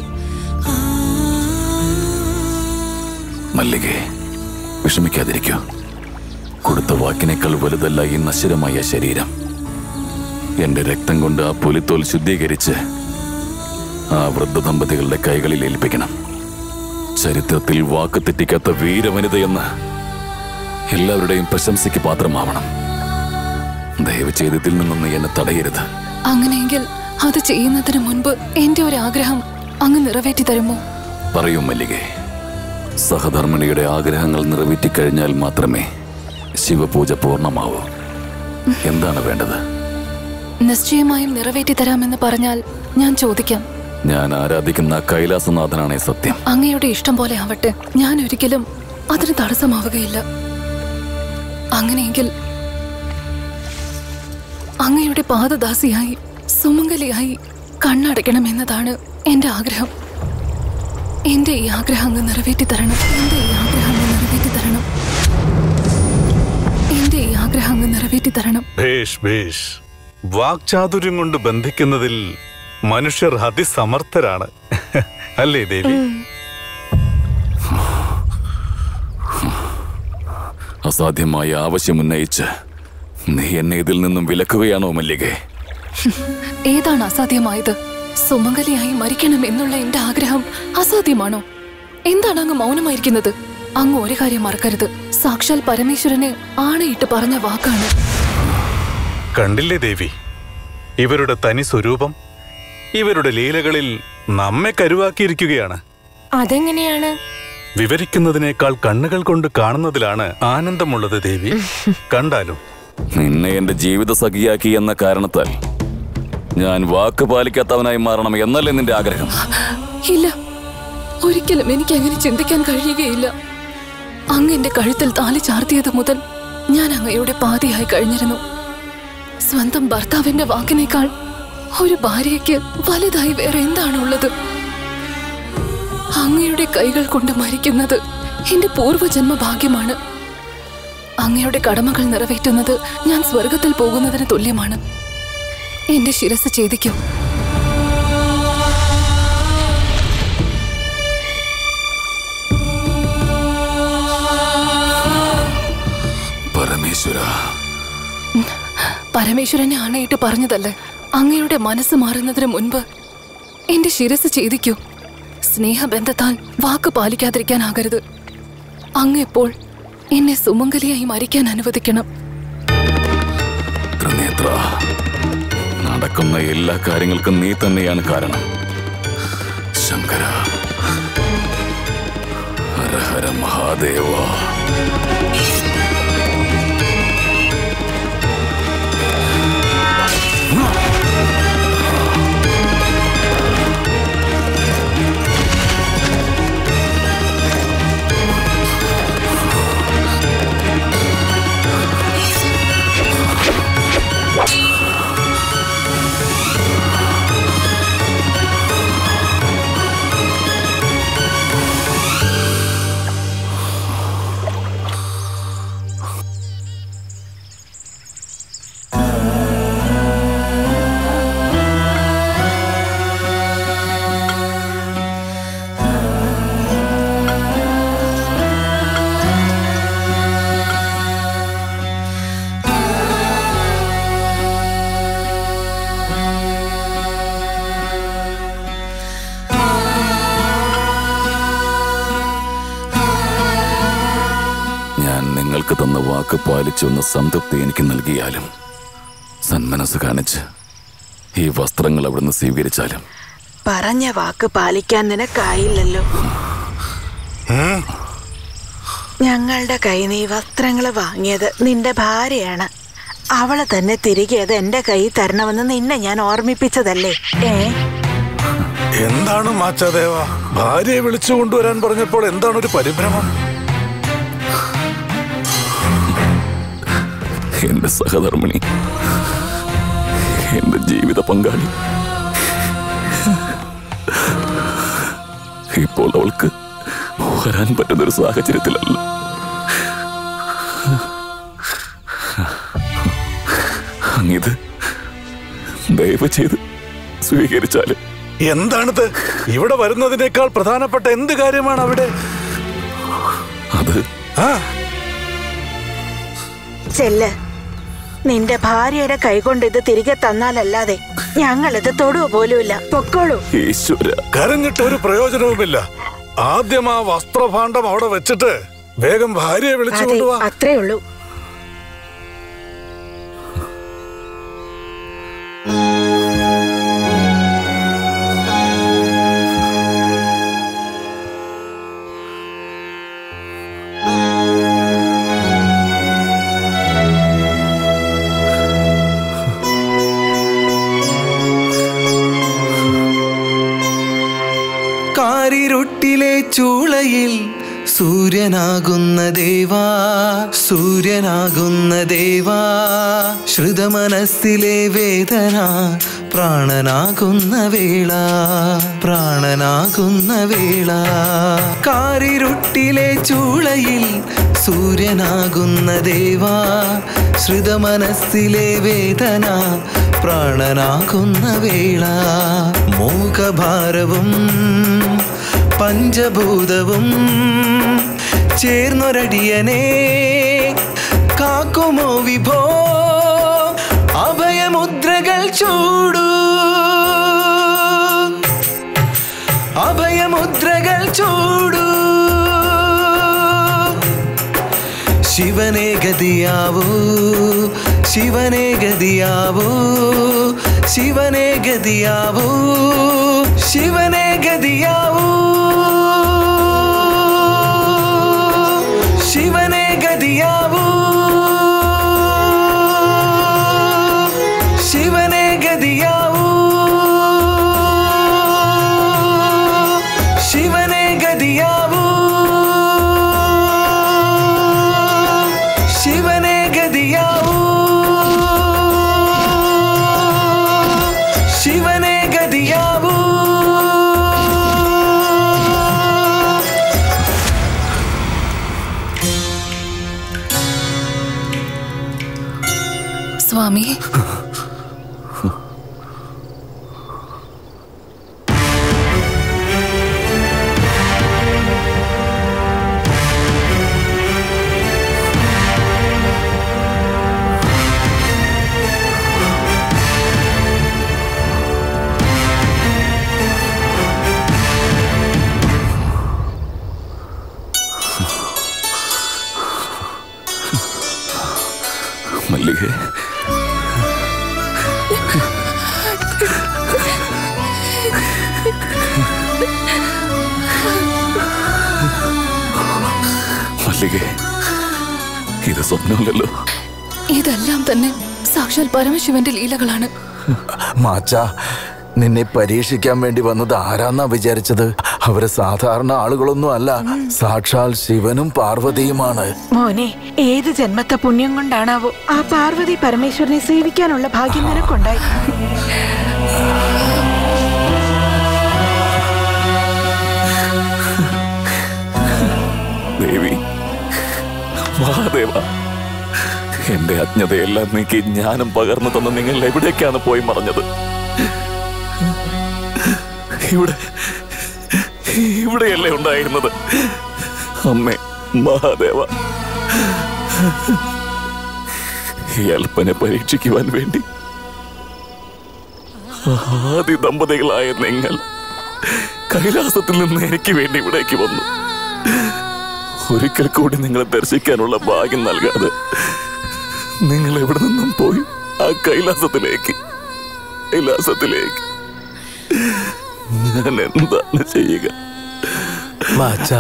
മല്ലികെ വിഷമിക്കാതിരിക്കൂ കൊടുത്ത വാക്കിനേക്കാൾ വലുതല്ല ഈ നശ്വരമായ ശരീരം എന്റെ രക്തം കൊണ്ട് ആ പുലിത്തോൽ ശുദ്ധീകരിച്ച് ആ വൃദ്ധ ദമ്പതികളുടെ കൈകളിൽ ഏൽപ്പിക്കണം ചരിത്രത്തിൽ വാക്ക് തെറ്റിക്കാത്ത വീരവനിതയെന്ന് എല്ലാവരുടെയും പ്രശംസയ്ക്ക് പാത്രമാവണം ദയവ് ചെയ്ത് ഇതിൽ നിന്നൊന്ന് എന്നെ തടയരുത് അങ്ങനെയെങ്കിൽ അത് ചെയ്യുന്നതിന് മുൻപ് എന്റെ ഒരു ആഗ്രഹം അങ്ങ് നിറവേറ്റി തരുമോ പറയൂ മല്ലികെ സഹധർമ്മിണിയുടെ ആഗ്രഹങ്ങൾ നിറവേറ്റിക്കഴിഞ്ഞാൽ മാത്രമേ ശിവപൂജ പൂർണ്ണമാവൂ എന്താണ് വേണ്ടത് നിശ്ചയമായും നിറവേറ്റി തരാമെന്ന് പറഞ്ഞാൽ ഞാൻ ചോദിക്കാം ഞാൻ ആരാധിക്കുന്ന കൈലാസനാഥനാണേ സത്യം അങ്ങയുടെ ഇഷ്ടം പോലെ ആവട്ടെ ഞാൻ ഒരിക്കലും അതിന് തടസ്സമാവുകയില്ല അങ്ങനെയെങ്കിൽ അങ്ങയുടെ പാദദാസിയായി സുമംഗലിയായി കണ്ണടയ്ക്കണമെന്നതാണ് എന്റെ ആഗ്രഹം എന്റെ ഈ ആഗ്രഹം അങ്ങ് നിറവേറ്റി തരണം എന്റെ ഈ ആഗ്രഹം അങ്ങ് നിറവേറ്റി തരണം എന്റെ ഈ ആഗ്രഹം അങ്ങ് നിറവേറ്റി തരണം ഭേഷ് ഭേഷ് വാക്ചാതുര്യം കൊണ്ട് ബന്ധിക്കുന്നതിൽ മനുഷ്യർ അതിസമർത്ഥരാണ് അല്ലേ ദേവി അസാധ്യമായ ആവശ്യമുന്നയിച്ച് നീ എന്നെ ഇതിൽ നിന്നും വിലക്കുകയാണോ മല്ലികെ ഏതാണ് അസാധ്യമായത് സുമംഗലിയായി മരിക്കണം എന്നുള്ള എന്റെ ആഗ്രഹം അസാധ്യമാണോ എന്താണ് അങ്ങ് മൗനമായിരിക്കുന്നത് അങ്ങ് ഒരു കാര്യം മറക്കരുത് സാക്ഷാൽ പരമേശ്വരനെ ആണയിട്ട് പറഞ്ഞ വാക്കാണ് കണ്ടില്ലേ ദേവി ഇവരുടെ തനി സ്വരൂപം ഇവരുടെ ലീലകളിൽ നമ്മെ കരുവാക്കിയിരിക്കുകയാണ് അതെങ്ങനെയാണ് വിവരിക്കുന്നതിനേക്കാൾ കണ്ണുകൾ കൊണ്ട് കാണുന്നതിലാണ് ആനന്ദമുള്ളത് ദേവി കണ്ടാലും നിന്നെ എന്റെ ജീവിത സഖിയാക്കി എന്ന കാരണത്താൽ ഞാൻ വാക്ക് പാലിക്കാത്തവനായി മാറണം എന്നല്ലേ നിന്റെ ആഗ്രഹം ഇല്ല ഒരിക്കലും എനിക്ക് അങ്ങനെ ചിന്തിക്കാൻ കഴിയുകയില്ല അങ്ങ് എന്റെ കഴുത്തിൽ താലി ചാർത്തിയത് മുതൽ ഞാൻ അങ്ങയുടെ പാതിയായി കഴിഞ്ഞിരുന്നു സ്വന്തം ഭർത്താവിന്റെ വാക്കിനേക്കാൾ ഒരു ഭാര്യയ്ക്ക് വലുതായി വേറെ എന്താണുള്ളത് അങ്ങയുടെ കൈകൾ കൊണ്ട് മരിക്കുന്നത് എന്റെ പൂർവ്വജന്മ ഭാഗ്യമാണ് അങ്ങയുടെ കടമകൾ നിറവേറ്റുന്നത് ഞാൻ സ്വർഗത്തിൽ പോകുന്നതിന് തുല്യമാണ് എന്റെ ശിരസ് ഛേദിക്കും പരമേശ്വര പരമേശ്വരനെ ആണയിട്ട് പറഞ്ഞതല്ലേ അങ്ങയുടെ മനസ്സ് മാറുന്നതിന് മുൻപ് എന്റെ ശിരസ് ഛേദിക്കൂ സ്നേഹബന്ധത്താൽ വാക്ക് പാലിക്കാതിരിക്കാനാകരുത് അങ്ങ് ഇപ്പോൾ എന്നെ സുമംഗലിയായി മരിക്കാൻ അനുവദിക്കണം ത്രിനേത്ര നടക്കുന്ന എല്ലാ കാര്യങ്ങൾക്കും നീ തന്നെയാണ് കാരണം ശങ്കര ഹര ഹര മഹാദേവ ഞാൻ നിങ്ങൾക്ക് തന്ന വാക്ക് പാലിച്ചു എന്ന സംതൃപ്തി എനിക്ക് നൽകിയാലും സന്മനസ് കാണിച്ച് ഈ വസ്ത്രങ്ങൾ അവിടുന്ന് സ്വീകരിച്ചാലും പറഞ്ഞ വാക്ക് പാലിക്കാൻ നിനക്കായില്ലല്ലോ ഞങ്ങളുടെ കൈ നീ വസ്ത്രങ്ങൾ വാങ്ങിയത് നിന്റെ ഭാര്യയാണ് അവളെ തന്നെ തിരികെ അത് എന്റെ കൈ തരണമെന്ന് നിന്നെ ഞാൻ ഓർമ്മിപ്പിച്ചതല്ലേ ഏ എന്താണ് മാച്ചാദേവ ഭാര്യയെ വിളിച്ചു കൊണ്ടുവരാൻ പറഞ്ഞപ്പോൾ എന്താണ് ഒരു പരിഭ്രമം എന്റെ സഹധർമ്മിണി എന്റെ ജീവിത പങ്കാളി ഇപ്പോൾ അവൾക്ക് വരാൻ പറ്റുന്ന ഒരു സാഹചര്യത്തിലല്ല അങ്ങിത് ദയവ് ചെയ്ത് സ്വീകരിച്ചാലും എന്താണിത് ഇവിടെ വരുന്നതിനേക്കാൾ പ്രധാനപ്പെട്ട എന്ത് കാര്യമാണ് അവിടെ അത് ആ ചെല്ല് നിന്റെ ഭാര്യയുടെ കൈകൊണ്ട് ഇത് തിരികെ തന്നാലല്ലാതെ ഞങ്ങൾ ഇത് തൊടുക പോലുമില്ല പൊക്കോളൂ ഈശ്വര കരഞ്ഞിട്ട് ഒരു പ്രയോജനവുമില്ല ആദ്യം ആ വസ്ത്രഭാണ്ഡം അവിടെ വെച്ചിട്ട് വേഗം ഭാര്യയെ വിളിച്ചു അതെ കൊണ്ടുവാ അത്രേ ഉള്ളൂ കാരിരുട്ടിലെ ചൂളയിൽ സൂര്യനാകുന്ന ദേവാ സൂര്യനാകുന്ന ദേവാ ശ്രുതമനസ്സിലെ വേദന പ്രാണനാകുന്ന വേള പ്രാണനാകുന്ന വേള കാരിരുട്ടിലെ ചൂളയിൽ സൂര്യനാകുന്ന ദേവാ ശ്രുതമനസ്സിലെ വേദന പ്രാണനാകുന്ന വേള മൂകഭാരവും പഞ്ചഭൂതവും ചേർന്നൊരടിയനെ കാക്കുമോ വിഭോ അഭയമുദ്രകൾ ചൂടൂ അഭയമുദ്രകൾ ചൂടൂ ശിവനെ ഗതിയാവൂ ശിവനെ ഗതിയാവൂ ശിവനെ ഗതിയാവൂ ശിവനെ ഗതിയാവൂ ശിവനെ ഗതിയാവൂ ശിവനെ ഗതിയാവൂ ശിവനെ ഗതിയാവൂ ശിവനെ ഗതിയാവൂ ശിവനെ ഗതിയാവൂ സ്വാമി മല്ലികേ മല്ലികേ ഇത് സ്വപ്നമല്ലല്ലോ ഇതെല്ലാം തന്നെ സാക്ഷാൽ പരമശിവന്റെ ലീലകളാണ് മാച്ച നിന്നെ പരീക്ഷിക്കാൻ വേണ്ടി വന്നത് ആരാന്നാ വിചാരിച്ചത് അവര് സാധാരണ ആളുകളൊന്നും അല്ല സാക്ഷാൽ ശിവനും പാർവതിയുമാണ് മോനെ ഏത് ജന്മത്തെ പുണ്യം കൊണ്ടാണാവോ ആ പാർവതി പരമേശ്വരനെ സേവിക്കാനുള്ള ഭാഗ്യം നിനക്കുണ്ടായി ദേവി മഹാദേവ എന്റെ അജ്ഞതയെല്ലാം നീക്കി ജ്ഞാനം പകർന്നു തന്ന നിങ്ങൾ എവിടേക്കാണ് പോയി മറഞ്ഞത് ഇവിടെ ഇവിടെയല്ലേ ഉണ്ടായിരുന്നത് അമ്മേ മഹാദേവ ഈ അല്പനെ പരീക്ഷിക്കുവാൻ വേണ്ടി ആദ്യ ദമ്പതികളായ നിങ്ങൾ കൈലാസത്തിൽ നിന്ന് എനിക്ക് വേണ്ടി ഇവിടേക്ക് വന്നു ഒരിക്കൽ കൂടി നിങ്ങളെ ദർശിക്കാനുള്ള ഭാഗ്യം നൽകാതെ നിങ്ങൾ എവിടെ നിന്നും പോയി ആ കൈലാസത്തിലേക്ക് കൈലാസത്തിലേക്ക് ഞാൻ എന്താണ് ചെയ്യുക മാച്ചാ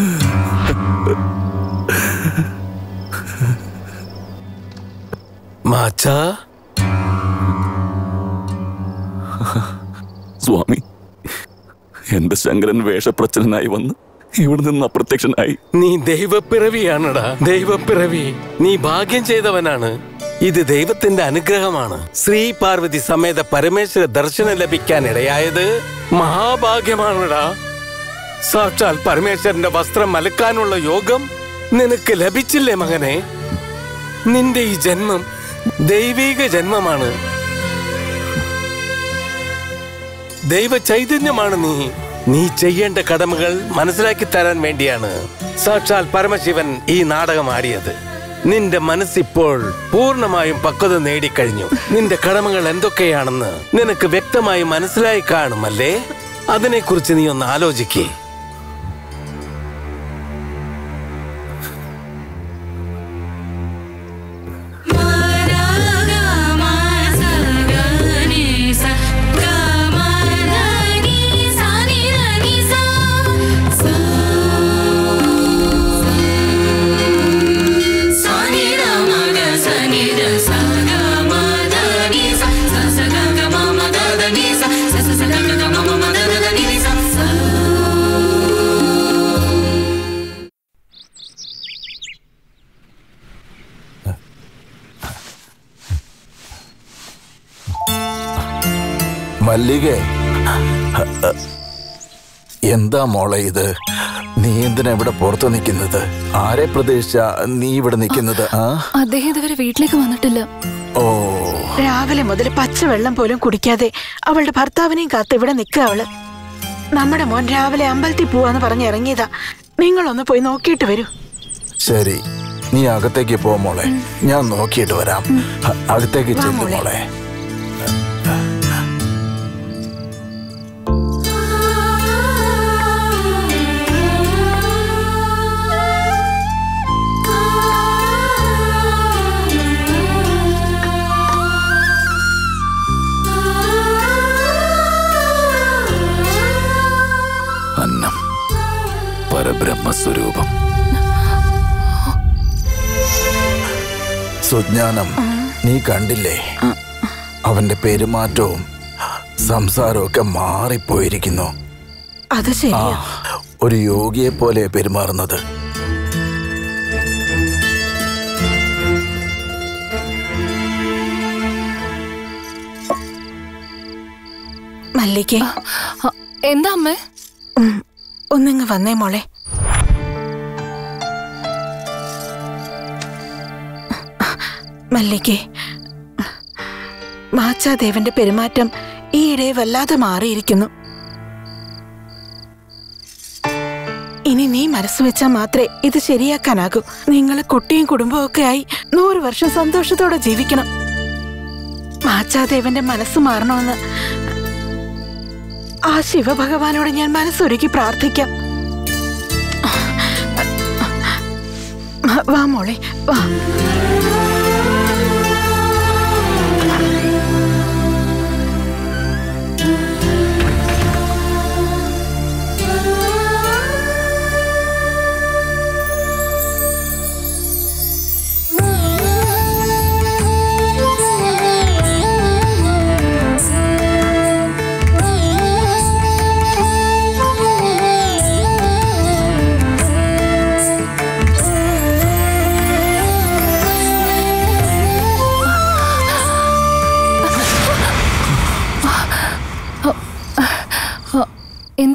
മാച്ചാ സ്വാമി എന്റെ ശങ്കരൻ വേഷപ്രച്ഛനായി വന്ന് ഇവിടെ നിന്ന് അപ്രത്യക്ഷനായി നീ ദൈവപ്പിറവിയാണടാ ദൈവപ്പിറവി നീ ഭാഗ്യം ചെയ്തവനാണ് ഇത് ദൈവത്തിന്റെ അനുഗ്രഹമാണ് ശ്രീ പാർവതി സമേത പരമേശ്വര ദർശനം ലഭിക്കാൻ ഇടയായത് മഹാഭാഗ്യമാണടാ സാക്ഷാൽ പരമേശ്വരന്റെ വസ്ത്രം അലക്കാനുള്ള യോഗം നിനക്ക് ലഭിച്ചില്ലേ മകനെ നിന്റെ ഈ ജന്മം ദൈവീക ജന്മമാണ് ദൈവ ചൈതന്യമാണ് നീ നീ ചെയ്യേണ്ട കടമകൾ മനസ്സിലാക്കി തരാൻ വേണ്ടിയാണ് സാക്ഷാൽ പരമശിവൻ ഈ നാടകം ആടിയത് നിന്റെ മനസ്സിപ്പോൾ പൂർണ്ണമായും പക്വത നേടിക്കഴിഞ്ഞു നിന്റെ കടമകൾ എന്തൊക്കെയാണെന്ന് നിനക്ക് വ്യക്തമായി മനസ്സിലായി കാണുമല്ലേ അതിനെക്കുറിച്ച് നീ ഒന്ന് ആലോചിക്കേ മല്ലികേ എന്താ മോളെ ഇത് നീ എന്തിനാ ഇവിടെ പുറത്തു നിൽക്കുന്നത് ആരെ പ്രതീക്ഷിച്ച നീ ഇവിടെ നിൽക്കുന്നത് ആ അദ്ദേഹം ഇതുവരെ വീട്ടിലേക്ക് വന്നിട്ടില്ല ഓ രാവിലെ മുതൽ പച്ചവെള്ളം പോലും കുടിക്കാതെ അവളുടെ ഭർത്താവിനെയും കാത്ത് ഇവിടെ നിൽക്കുക അവള് നമ്മുടെ മോൻ രാവിലെ അമ്പലത്തിൽ പോവാന്ന് പറഞ്ഞ് ഇറങ്ങിയതാ നിങ്ങളൊന്ന് പോയി നോക്കിയിട്ട് വരൂ ശരി നീ അകത്തേക്ക് പോ മോളെ ഞാൻ നോക്കിയിട്ട് വരാം അ- അകത്തേക്ക് ചെല്ലു മോളെ അന്നം പരബ്രഹ്മസ്വരൂപം സുജ്ഞാനം നീ കണ്ടില്ലേ അവന്റെ പെരുമാറ്റവും സംസാരവും ഒക്കെ മാറിപ്പോയിരിക്കുന്നു അത് ആ ശരിയാ ഒരു യോഗിയെ പോലെ പെരുമാറുന്നത് മല്ലികേ എന്താ അമ്മേ ഒന്നിങ്ങ് വന്നേ മോളെ മല്ലികേ മാച്ചാദേവന്റെ പെരുമാറ്റം ഈയിടെ വല്ലാതെ മാറിയിരിക്കുന്നു ഇനി നീ മനസ്സ് വെച്ചാൽ മാത്രമേ ഇത് ശരിയാക്കാനാകൂ നിങ്ങൾ കുട്ടിയും കുടുംബവും ഒക്കെ ആയി നൂറ് വർഷം സന്തോഷത്തോടെ ജീവിക്കണം മാച്ചാദേവന്റെ മനസ്സ് മാറണമെന്ന് ആ ശിവഭഗവാനോട് ഞാൻ മനസ്സൊരുക്കി പ്രാർത്ഥിക്കാം വാ മോളെ വാ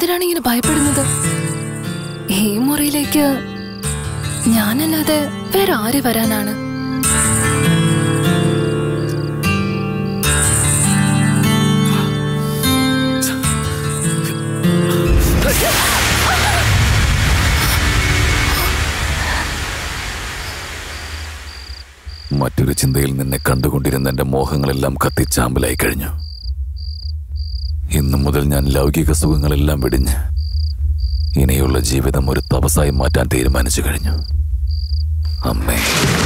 എന്തിനാണ് ഇങ്ങനെ ഭയപ്പെടുന്നത് ഈ മുറിയിലേക്ക് ഞാനല്ലാതെ വേറെ ആര് വരാനാണ് മറ്റൊരു ചിന്തയിൽ നിന്നെ കണ്ടുകൊണ്ടിരുന്ന എന്റെ മോഹങ്ങളെല്ലാം കത്തിച്ചാമ്പലായി കഴിഞ്ഞു ഇന്നു മുതൽ ഞാൻ ലൗകിക സുഖങ്ങളെല്ലാം വെടിഞ്ഞ് ഇനിയുള്ള ജീവിതം ഒരു തപസായി മാറ്റാൻ തീരുമാനിച്ചു കഴിഞ്ഞു അമ്മേ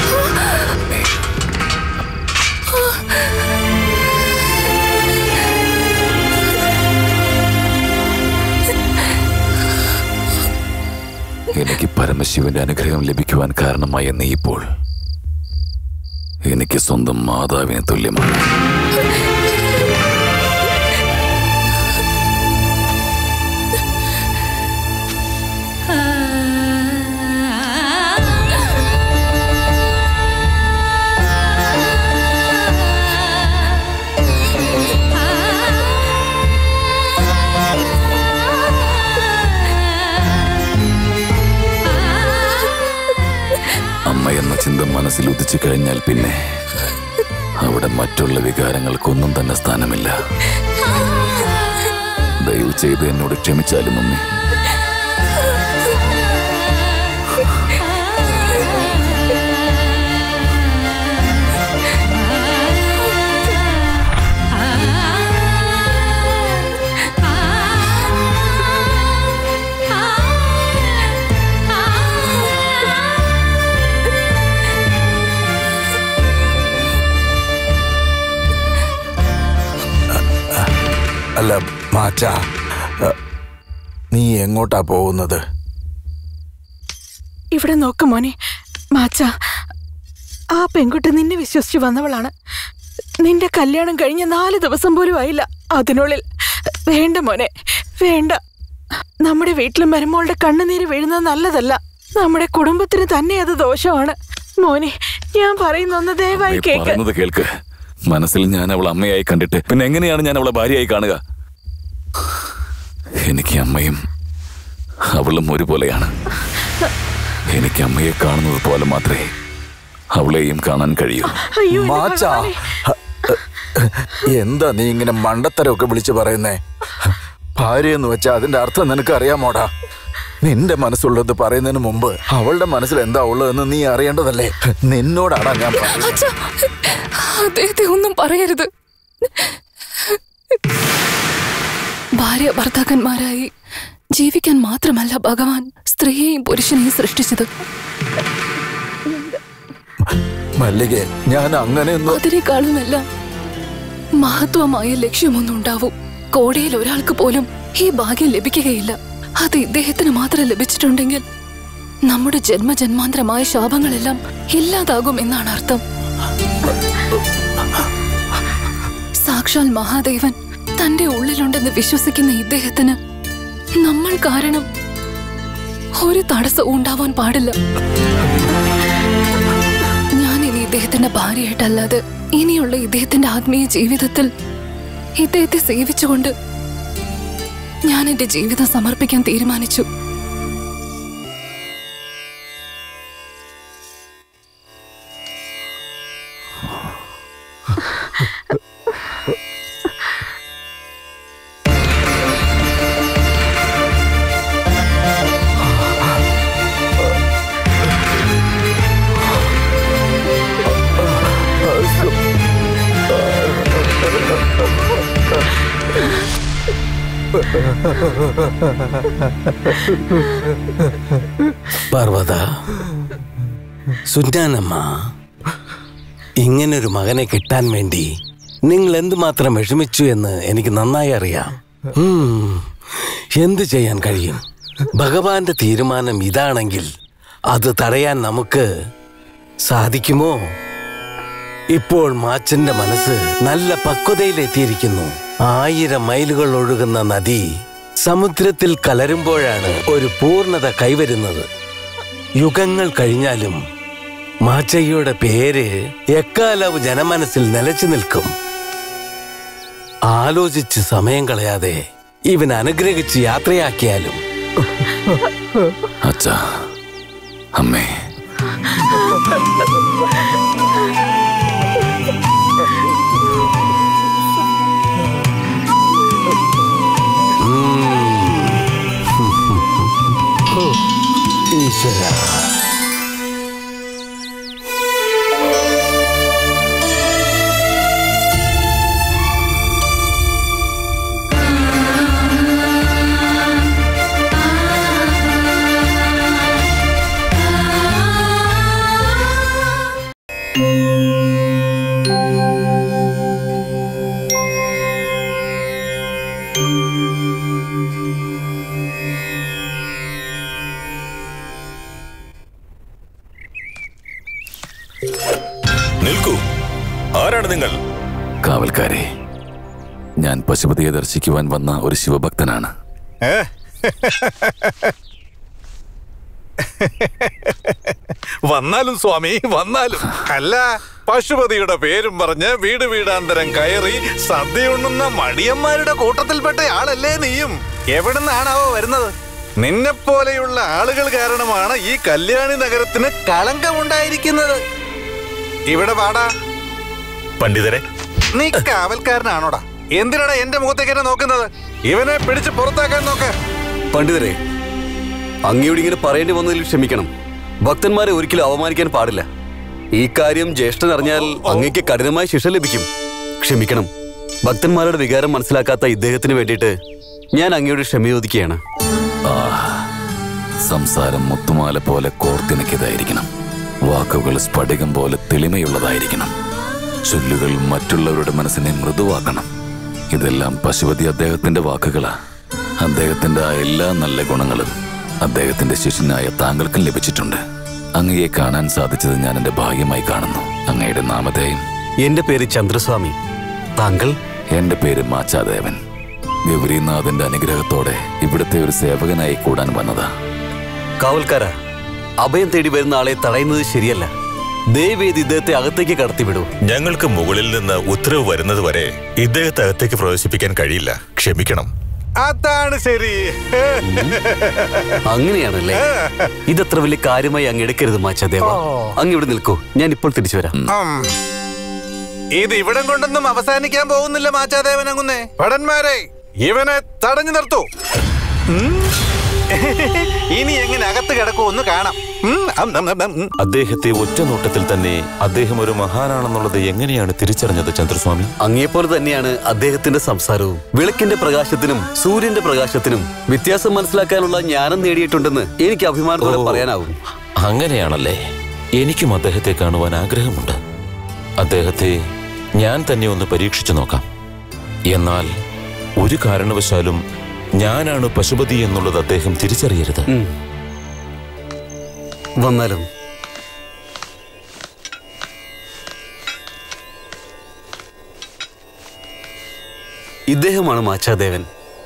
എനിക്ക് പരമശിവന്റെ അനുഗ്രഹം ലഭിക്കുവാൻ കാരണമായ നീ ഇപ്പോൾ എനിക്ക് സ്വന്തം മാതാവിന് തുല്യമാണ് അമ്മ എന്ന ചിന്ത മനസ്സിൽ ഉദിച്ചു കഴിഞ്ഞാൽ പിന്നെ അവിടെ മറ്റുള്ള വികാരങ്ങൾക്കൊന്നും തന്നെ സ്ഥാനമില്ല ദയവ് ചെയ്ത് എന്നോട് ക്ഷമിച്ചാലും അമ്മേ അല്ല മാറ്റ നീ എങ്ങോട്ടാ പോകുന്നത് ഇവിടെ നോക്ക് മോനെ മാച്ച ആ പെൺകുട്ടി നിന്നെ വിശ്വസിച്ച് വന്നവളാണ് നിന്റെ കല്യാണം കഴിഞ്ഞ നാല് ദിവസം പോലും ആയില്ല അതിനുള്ളിൽ വേണ്ട മോനെ വേണ്ട നമ്മുടെ വീട്ടിൽ മരുമോളുടെ കണ്ണുനീര് വീഴുന്നത് നല്ലതല്ല നമ്മുടെ കുടുംബത്തിന് തന്നെ അത് ദോഷമാണ് മോനെ ഞാൻ പറയുന്ന ഒന്ന് ദയവായി അമ്മേ, കേക്ക് പറയുന്നത് കേൾക്ക് മനസ്സിൽ ഞാൻ അവൾ അമ്മയായി കണ്ടിട്ട് പിന്നെ എങ്ങനെയാണ് ഞാൻ അവളെ ഭാര്യയായി കാണുക എനിക്ക് അമ്മയും അവളും ഒരുപോലെയാണ് എനിക്ക് അമ്മയെ കാണുന്നത് പോലെ മാത്രമേ അവളെയും കാണാൻ കഴിയൂ അയ്യോ എന്റെ മാച്ച ഭഗവാനെ. എന്താ നീ ഇങ്ങനെ മണ്ടത്തരമൊക്കെ വിളിച്ചു പറയുന്നേ ഭാര്യ എന്ന് വെച്ചാ അതിന്റെ അർത്ഥം നിനക്ക് അറിയാമോടാ നിന്റെ മനസ്സുള്ളത് പറയുന്നതിന് മുമ്പ് അവളുടെ മനസ്സിൽ എന്താ ഉള്ളതെന്ന് നീ അറിയേണ്ടതല്ലേ നിന്നോടാടാ ഞാൻ പറയുന്നത് അച്ഛാ അദ്ദേഹത്തെ ഒന്നും പറയരുത് ഭാര്യ ഭർത്താക്കന്മാരായി ജീവിക്കാൻ മാത്രമല്ല ഭഗവാൻ സ്ത്രീയെയും പുരുഷനെയും സൃഷ്ടിച്ചത് മല്ലികെ ഞാൻ അങ്ങനെയൊന്നും അതിനേക്കാളുമല്ല മഹത്വമായ ലക്ഷ്യമൊന്നും ഉണ്ടാവും കോടിയിൽ ഒരാൾക്ക് പോലും ഈ ഭാഗ്യം ലഭിക്കുകയില്ല അത് ഇദ്ദേഹത്തിന് മാത്രം ലഭിച്ചിട്ടുണ്ടെങ്കിൽ നമ്മുടെ ജന്മജന്മാന്തരമായ ശാപങ്ങളെല്ലാം ഇല്ലാതാകും എന്നാണ് അർത്ഥം സാക്ഷാൽ മഹാദേവൻ തന്റെ ഉള്ളിലുണ്ടെന്ന് വിശ്വസിക്കുന്ന ഇദ്ദേഹത്തിന് നമ്മൾ കാരണം ഒരു തടസ്സവും ഉണ്ടാവാൻ പാടില്ല ഞാൻ ഇനി ഇദ്ദേഹത്തിന്റെ ഭാര്യയായിട്ടല്ലാതെ ഇനിയുള്ള ഇദ്ദേഹത്തിന്റെ ആത്മീയ ജീവിതത്തിൽ ഇദ്ദേഹത്തെ സേവിച്ചുകൊണ്ട് ഞാൻ എന്റെ ജീവിതം സമർപ്പിക്കാൻ തീരുമാനിച്ചു പർവത സുജാനമ്മ ഇങ്ങനൊരു മകനെ കിട്ടാൻ വേണ്ടി നിങ്ങൾ എന്തുമാത്രം വിഷമിച്ചു എന്ന് എനിക്ക് നന്നായി അറിയാം ഉം, എന്ത് ചെയ്യാൻ കഴിയും ഭഗവാന്റെ തീരുമാനം ഇതാണെങ്കിൽ അത് തടയാൻ നമുക്ക് സാധിക്കുമോ ഇപ്പോൾ മാച്ചന്റെ മനസ്സ് നല്ല പക്വതയിലെത്തിയിരിക്കുന്നു ആയിരം മൈലുകൾ ഒഴുകുന്ന നദി സമുദ്രത്തിൽ കലരുമ്പോഴാണ് ഒരു പൂർണ്ണത കൈവരുന്നത് യുഗങ്ങൾ കഴിഞ്ഞാലും മാച്ചയ്യയുടെ പേര് എക്കാലവും ജനമനസ്സിൽ നിലച്ചു നിൽക്കും ആലോചിച്ച് സമയം കളയാതെ ഇവൻ അനുഗ്രഹിച്ച് യാത്രയാക്കിയാലും അച്ഛാ അമ്മേ ഈശ്വര നിൽക്കൂ ആരാണ് നിങ്ങൾ കാവൽക്കാരെ ഞാൻ പശുപതിയെ ദർശിക്കുവാൻ വന്ന ഒരു ശിവഭക്തനാണ് ഏ? വന്നാലും സ്വാമി വന്നാലും അല്ല പശുപതിയുടെ പേരും പറഞ്ഞ് വീട് വീടാന്തരം കയറി സദ്യ ഉണ്ണുന്ന മടിയന്മാരുടെ കൂട്ടത്തിൽപ്പെട്ട ആളല്ലേ നീയും എവിടുന്നാണാവോ വരുന്നത് നിന്നെ പോലെയുള്ള ആളുകൾ കാരണമാണ് ഈ കല്യാണി നഗരത്തിന് കളങ്കമുണ്ടായിരിക്കുന്നത് ഇവിടെ വാടാ പണ്ഡിതരെ നീ കാവൽക്കാരനാണോടാ എന്തിനാടാ എന്റെ മുഖത്തേക്ക് എന്നെ നോക്കുന്നത് ഇവനെ പിടിച്ച് പുറത്താക്കാൻ നോക്ക് പണ്ഡിതരെ അങ്ങയോട് ഇങ്ങനെ പറയേണ്ടി വന്നതിൽ ക്ഷമിക്കണം ഭക്തന്മാരെ ഒരിക്കലും അവമാനിക്കാൻ പാടില്ല ഈ കാര്യം ജ്യേഷ്ഠൻ അറിഞ്ഞാൽ അങ്ങയ്ക്ക് കഠിനമായ ശിക്ഷ ലഭിക്കും ക്ഷമിക്കണം ഭക്തന്മാരുടെ വികാരം മനസ്സിലാക്കാത്ത ഇദ്ദേഹത്തിന് വേണ്ടിയിട്ട് ഞാൻ അങ്ങയോട് ക്ഷമയോദിക്കുകയാണ് ആ സംസാരം മുത്തുമാല പോലെ കോർത്തിണക്കിയതായിരിക്കണം വാക്കുകൾ സ്ഫടികം പോലെ തെളിമയുള്ളതായിരിക്കണം ചൊല്ലുകൾ മറ്റുള്ളവരുടെ മനസ്സിനെ മൃദുവാക്കണം ഇതെല്ലാം പശുപതി അദ്ദേഹത്തിന്റെ വാക്കുകളാ അദ്ദേഹത്തിന്റെ ആ എല്ലാ നല്ല ഗുണങ്ങളും അദ്ദേഹത്തിന്റെ ശിഷ്യനായ താങ്കൾക്കും ലഭിച്ചിട്ടുണ്ട് അങ്ങയെ കാണാൻ സാധിച്ചത് ഞാൻ എന്റെ ഭാഗ്യമായി കാണുന്നു അങ്ങയുടെ നാമധേയം എന്റെ പേര് ചന്ദ്രസ്വാമി താങ്കൾ എന്റെ പേര് മാച്ചാദേവൻ ഗൗരിനാഥന്റെ അനുഗ്രഹത്തോടെ ഇവിടുത്തെ ഒരു സേവകനായി കൂടാൻ വന്നതാ കാവൽക്കാര അഭയം തേടി വരുന്ന ആളെ തടയുന്നത് ശരിയല്ല ദയവേത് ഇദ്ദേഹത്തെ അകത്തേക്ക് കടത്തിവിടൂ ഞങ്ങൾക്ക് മുകളിൽ നിന്ന് ഉത്തരവ് വരുന്നത് വരെ ഇദ്ദേഹത്തെ അകത്തേക്ക് പ്രവേശിപ്പിക്കാൻ കഴിയില്ല ക്ഷമിക്കണം അതാണ് ശരി അങ്ങനെയാണല്ലേ ഇതത്ര വലിയ കാര്യമായി അങ്ങ് എടുക്കരുത് മാച്ചാദേവ അങ്ങ് ഇവിടെ നിൽക്കൂ ഞാൻ ഇപ്പോൾ തിരിച്ചു വരാം ഉം. ഇത് ഇവിടം കൊണ്ടൊന്നും അവസാനിക്കാൻ പോകുന്നില്ല മാച്ചാദേവനങ്ങുന്നേ ഭടന്മാരെ ഇവനെ തടഞ്ഞു നിർത്തൂ ഉം. ഇനി എങ്ങനെ അകത്ത് കിടക്കുമെന്ന് കാണാം ഉം, അം, അം, അം, അം, ഉം. അദ്ദേഹത്തെ ഒറ്റ നോട്ടത്തിൽ തന്നെ അദ്ദേഹം ഒരു മഹാനാണെന്നുള്ളത് എങ്ങനെയാണ് തിരിച്ചറിഞ്ഞത് ചന്ദ്രസ്വാമി അങ്ങേപ്പോലെ തന്നെയാണ് അദ്ദേഹത്തിന്റെ സംസാരവും വിളക്കിന്റെ പ്രകാശത്തിനും സൂര്യന്റെ പ്രകാശത്തിനും വ്യത്യാസം മനസ്സിലാക്കാനുള്ള ജ്ഞാനം നേടിയിട്ടുണ്ടെന്ന് എനിക്ക് അഭിമാനത്തോടെ ഓ. പറയാനാവും അങ്ങനെയാണല്ലേ എനിക്കും അദ്ദേഹത്തെ കാണുവാൻ ആഗ്രഹമുണ്ട് അദ്ദേഹത്തെ ഞാൻ തന്നെ ഒന്ന് പരീക്ഷിച്ചു നോക്കാം എന്നാൽ ഒരു കാരണവശാലും ഞാനാണ് പശുപതി എന്നുള്ളത് അദ്ദേഹം തിരിച്ചറിയരുത് വന്നാലും ഇദ്ദേഹമാണ് മാച്ചാദേവൻ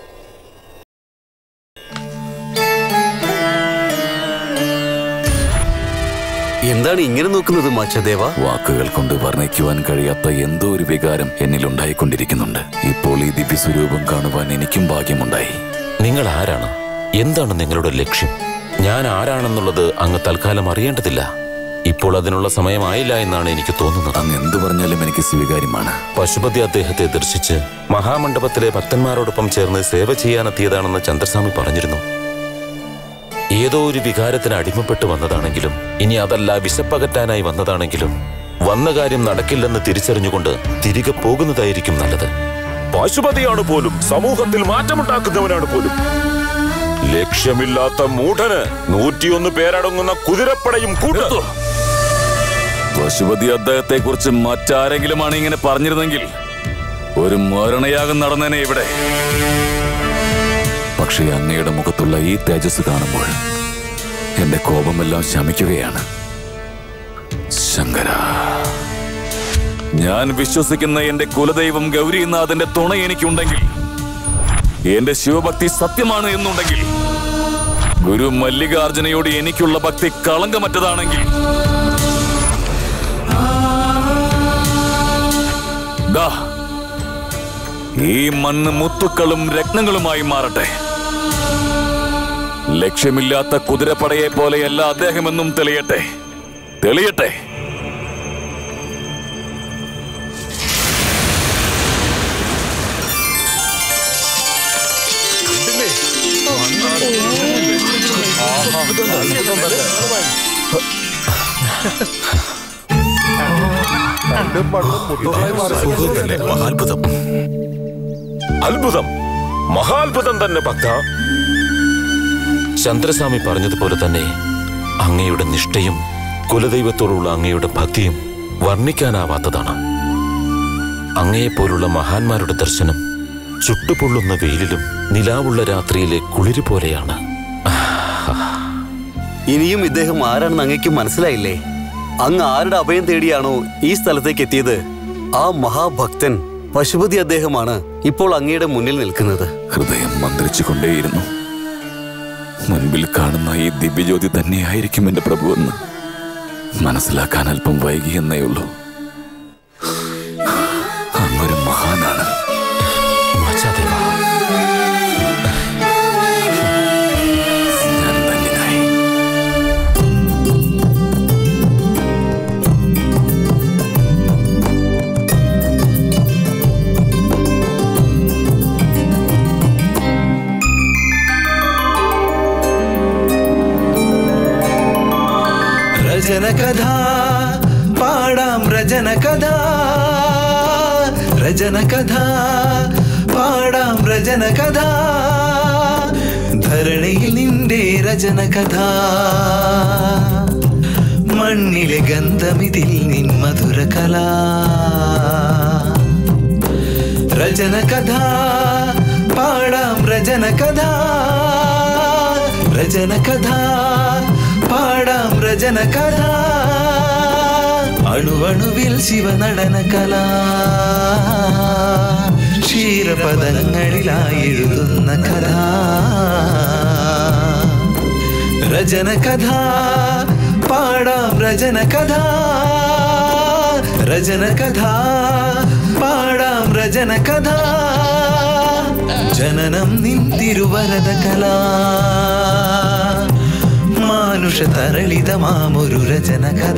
എന്താണ് ഇങ്ങനെ നോക്കുന്നത് മാച്ചാദേവ വാക്കുകൾ കൊണ്ട് വർണ്ണിക്കുവാൻ കഴിയാത്ത എന്തോ ഒരു വികാരം എന്നിൽ ഉണ്ടായിക്കൊണ്ടിരിക്കുന്നുണ്ട് ഇപ്പോൾ ഈ ദിവ്യസ്വരൂപം കാണുവാൻ എനിക്കും ഭാഗ്യമുണ്ടായി നിങ്ങൾ ആരാണ് എന്താണ് നിങ്ങളുടെ ലക്ഷ്യം ഞാൻ ആരാണെന്നുള്ളത് അങ്ങ് തൽക്കാലം അറിയേണ്ടതില്ല ഇപ്പോൾ അതിനുള്ള സമയമായില്ല എന്നാണ് എനിക്ക് തോന്നുന്നത് അങ്ങ് എന്തു പറഞ്ഞാലും എനിക്ക് സ്വീകാര്യമാണ് പശുപതി അദ്ദേഹത്തെ ദർശിച്ച് മഹാമണ്ഡപത്തിലെ ഭക്തന്മാരോടൊപ്പം ചേർന്ന് സേവ ചെയ്യാനെത്തിയതാണെന്ന് ചന്ദ്രസ്വാമി പറഞ്ഞിരുന്നു ഏതോ ഒരു വികാരത്തിന് അടിമപ്പെട്ട് വന്നതാണെങ്കിലും ഇനി അതല്ല വിശപ്പകറ്റാനായി വന്നതാണെങ്കിലും വന്ന കാര്യം നടക്കില്ലെന്ന് തിരിച്ചറിഞ്ഞുകൊണ്ട് തിരികെ പോകുന്നതായിരിക്കും നല്ലത് പശുപതിയാണ് പോലും സമൂഹത്തിൽ മാറ്റമുണ്ടാക്കുന്നവനാണ് പോലും ലക്ഷ്യമില്ലാത്ത മൂഢന് നൂറ്റിയൊന്ന് പേരടങ്ങുന്ന കുതിരപ്പടയും കൂട്ടു പശുപതി അദ്ദേഹത്തെ കുറിച്ച് മറ്റാരെങ്കിലുമാണ് ഇങ്ങനെ പറഞ്ഞിരുന്നെങ്കിൽ ഒരു മരണയാഗം നടന്നേനെ ഇവിടെ പക്ഷേ അങ്ങയുടെ മുഖത്തുള്ള ഈ തേജസ് കാണുമ്പോൾ എന്റെ കോപമെല്ലാം ശമിക്കുകയാണ് ശങ്കര ഞാൻ വിശ്വസിക്കുന്ന എന്റെ കുലദൈവം ഗൗരീനാഥന്റെ തുണ എനിക്കുണ്ടെങ്കിൽ എന്റെ ശിവഭക്തി സത്യമാണ് എന്നുണ്ടെങ്കിൽ ഗുരു മല്ലികാർജുനയോട് എനിക്കുള്ള ഭക്തി കളങ്കമറ്റതാണെങ്കിൽ ദാ ഈ മണ്ണ് മുത്തുക്കളും രത്നങ്ങളുമായി മാറട്ടെ ലക്ഷ്യമില്ലാത്ത കുതിരപ്പടയെ പോലെയല്ല അദ്ദേഹമെന്നും തെളിയട്ടെ തെളിയട്ടെ മഹാത്ഭുതം അത്ഭുതം മഹാത്ഭുതം തന്നെ ഭക്ത ചന്ദ്രസ്വാമി പറഞ്ഞതുപോലെ തന്നെ അങ്ങയുടെ നിഷ്ഠയും കുലദൈവത്തോടുള്ള അങ്ങയുടെ ഭക്തിയും വർണ്ണിക്കാനാവാത്തതാണ് അങ്ങയെപ്പോലുള്ള മഹാന്മാരുടെ ദർശനം ചുട്ടുപൊള്ളുന്ന വെയിലിലും നിലാവുള്ള രാത്രിയിലെ കുളിര് പോലെയാണ് ഇനിയും ഇദ്ദേഹം ആരാണെന്ന് അങ്ങയ്ക്ക് മനസ്സിലായില്ലേ അങ്ങ് ആരുടെ അഭയം തേടിയാണോ ഈ സ്ഥലത്തേക്ക് എത്തിയത് ആ മഹാഭക്തൻ പശുപതി അദ്ദേഹമാണ് ഇപ്പോൾ അങ്ങയുടെ മുന്നിൽ നിൽക്കുന്നത് ഹൃദയം മന്ത്രിച്ചുകൊണ്ടേയിരുന്നു മുൻപിൽ കാണുന്ന ഈ ദിവ്യജ്യോതി തന്നെയായിരിക്കും എന്റെ പ്രഭുവെന്ന് മനസ്സിലാക്കാൻ അല്പം വൈകിയെന്നേ ഉള്ളൂ അങ്ങൊരു മഹാനാണ് ഞാൻ ധന്യനായി രചന കഥ പാടാം രചന കഥ രചന കഥ പാടാം രചന കഥ ധരണിയിൽ നിന്റെ രചന കഥ മണ്ണിലെ ഗന്ധമിതിൽ നിൻ മധുര കല രചന കഥ പാടാം രചന കഥ രചന കഥ പാടാം രചന കഥ അണുവണുവിൽ ശിവനടന കല ക്ഷീരപദങ്ങളിലായി എഴുതുന്ന കഥ രചന കഥ പാടാം രചന കഥ രചന കഥ പാടാം രചന കഥ ജനനം നിൻ തിരുവരത കല മാനുഷ തരളിതമാമൊരു രചന കഥ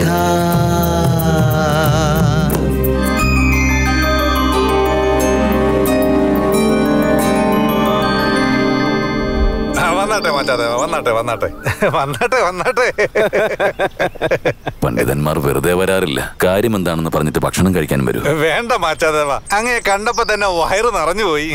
ആ, വന്നാട്ടെ മാറ്റാതെ വന്നാട്ടെ വന്നാട്ടെ വന്നാട്ടെ വന്നാട്ടെ പണ്ഡിതന്മാർ വെറുതെ വരാറില്ല കാര്യം എന്താണെന്ന് പറഞ്ഞിട്ട് ഭക്ഷണം കഴിക്കാൻ വരൂ വേണ്ട മാറ്റാദേവ അങ്ങയെ കണ്ടപ്പോ തന്നെ വയറ് നിറഞ്ഞുപോയി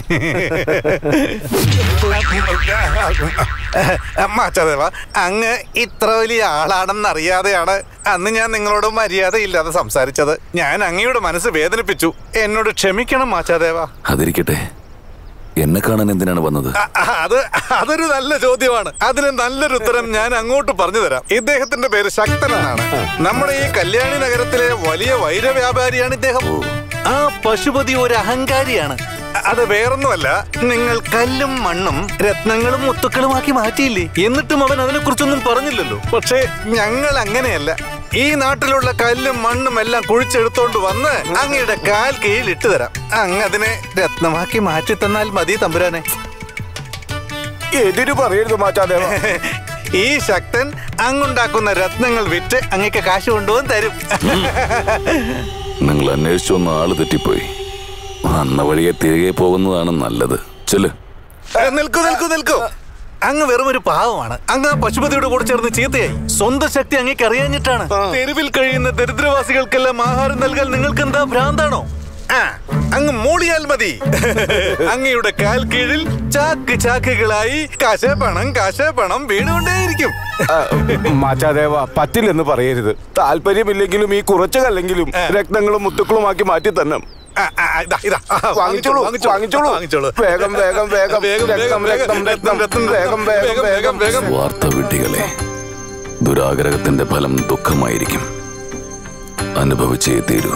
മാറ്റാദേവ അങ്ങ് ഇത്ര വലിയ ആളാണെന്ന് അറിയാതെയാണ് അന്ന് ഞാൻ നിങ്ങളോട് മര്യാദയില്ലാതെ സംസാരിച്ചത് ഞാൻ അങ്ങയുടെ മനസ്സ് വേദനിപ്പിച്ചു എന്നോട് ക്ഷമിക്കണം മാച്ചാദേവ അതിരിക്കട്ടെ എന്നെ കാണാൻ എന്തിനാണ് വന്നത് അ- അത് അതൊരു നല്ല ചോദ്യമാണ് അതിന് നല്ലൊരു ഉത്തരം ഞാൻ അങ്ങോട്ട് പറഞ്ഞു തരാം ഇദ്ദേഹത്തിന്റെ പേര് ശക്തൻ എന്നാണ് നമ്മുടെ ഈ കല്യാണി നഗരത്തിലെ വലിയ വൈരവ്യാപാരിയാണ് ഇദ്ദേഹം ആ പശുപതി ഒരു അഹങ്കാരിയാണ് അ- അത് വേറൊന്നുമല്ല നിങ്ങൾ കല്ലും മണ്ണും രത്നങ്ങളും മുത്തുക്കളുമാക്കി മാറ്റിയില്ലേ എന്നിട്ടും അവൻ അതിനെ കുറിച്ചൊന്നും പറഞ്ഞില്ലല്ലോ പക്ഷേ ഞങ്ങൾ അങ്ങനെയല്ല ഈ നാട്ടിലുള്ള കല്ലും മണ്ണും എല്ലാം കുഴിച്ചെടുത്തോണ്ട് വന്ന് അങ്ങയുടെ കാൽ കീഴിൽ ഇട്ടു തരാം അങ്ങ് അതിനെ രത്നമാക്കി മാറ്റി തന്നാൽ മതി തമ്പുരാനെ എതിര് പറയരുത് മാറ്റാദേവ ഈ ശക്തൻ അങ്ങുണ്ടാക്കുന്ന രത്നങ്ങൾ വിറ്റ് അങ്ങക്ക് കാശ് കൊണ്ടുപോകാൻ തരും നിങ്ങൾ അന്വേഷിച്ചു വന്ന ആള് തെറ്റിപ്പോയി അന്ന വഴിയെ തിരികെ പോകുന്നതാണ് നല്ലത് ചെല് ഏ, നിൽക്കൂ നിൽക്കൂ നിൽക്കൂ അങ്ങ് വെറും ഒരു പാവമാണ് അങ്ങ് ആ പശുപതിയുടെ കൂടെ ചേർന്ന് ചീത്തയായി സ്വന്തം ശക്തി അങ്ങേക്ക് അറിയാഞ്ഞിട്ടാണ് തെരുവിൽ കഴിയുന്ന ദരിദ്രവാസികൾക്കെല്ലാം ആഹാരം നൽകാൻ നിങ്ങൾക്ക് എന്താ ഭ്രാന്താണോ ആ അങ്ങ് മൂളിയാൽ മതി അങ്ങയുടെ കാൽ കീഴിൽ ചാക്ക് ചാക്കുകളായി കാശേ പണം കാശേ പണം വീണുകൊണ്ടേയിരിക്കും മാറ്റാദേവ പറ്റില്ലെന്ന് പറയരുത് താല്പര്യമില്ലെങ്കിലും ഈ കുറച്ചതല്ലെങ്കിലും രക്തങ്ങളും മുത്തുക്കളുമാക്കി മാറ്റി തന്നെ ആ, ആ, ഇതാ, ഇതാ. ആ, വാങ്ങിച്ചോളൂ വാങ്ങിച്ചോളൂ വാങ്ങിച്ചോളൂ വേഗം വേഗം വേഗം വേഗം, രക്തം വേഗം, രക്തം രക്തം വേഗം വേഗം വേഗം വേഗം സ്വാർത്ഥ വിഡ്ഢികളെ ദുരാഗ്രഹത്തിന്റെ ഫലം ദുഃഖമായിരിക്കും അനുഭവിച്ചേ തീരൂ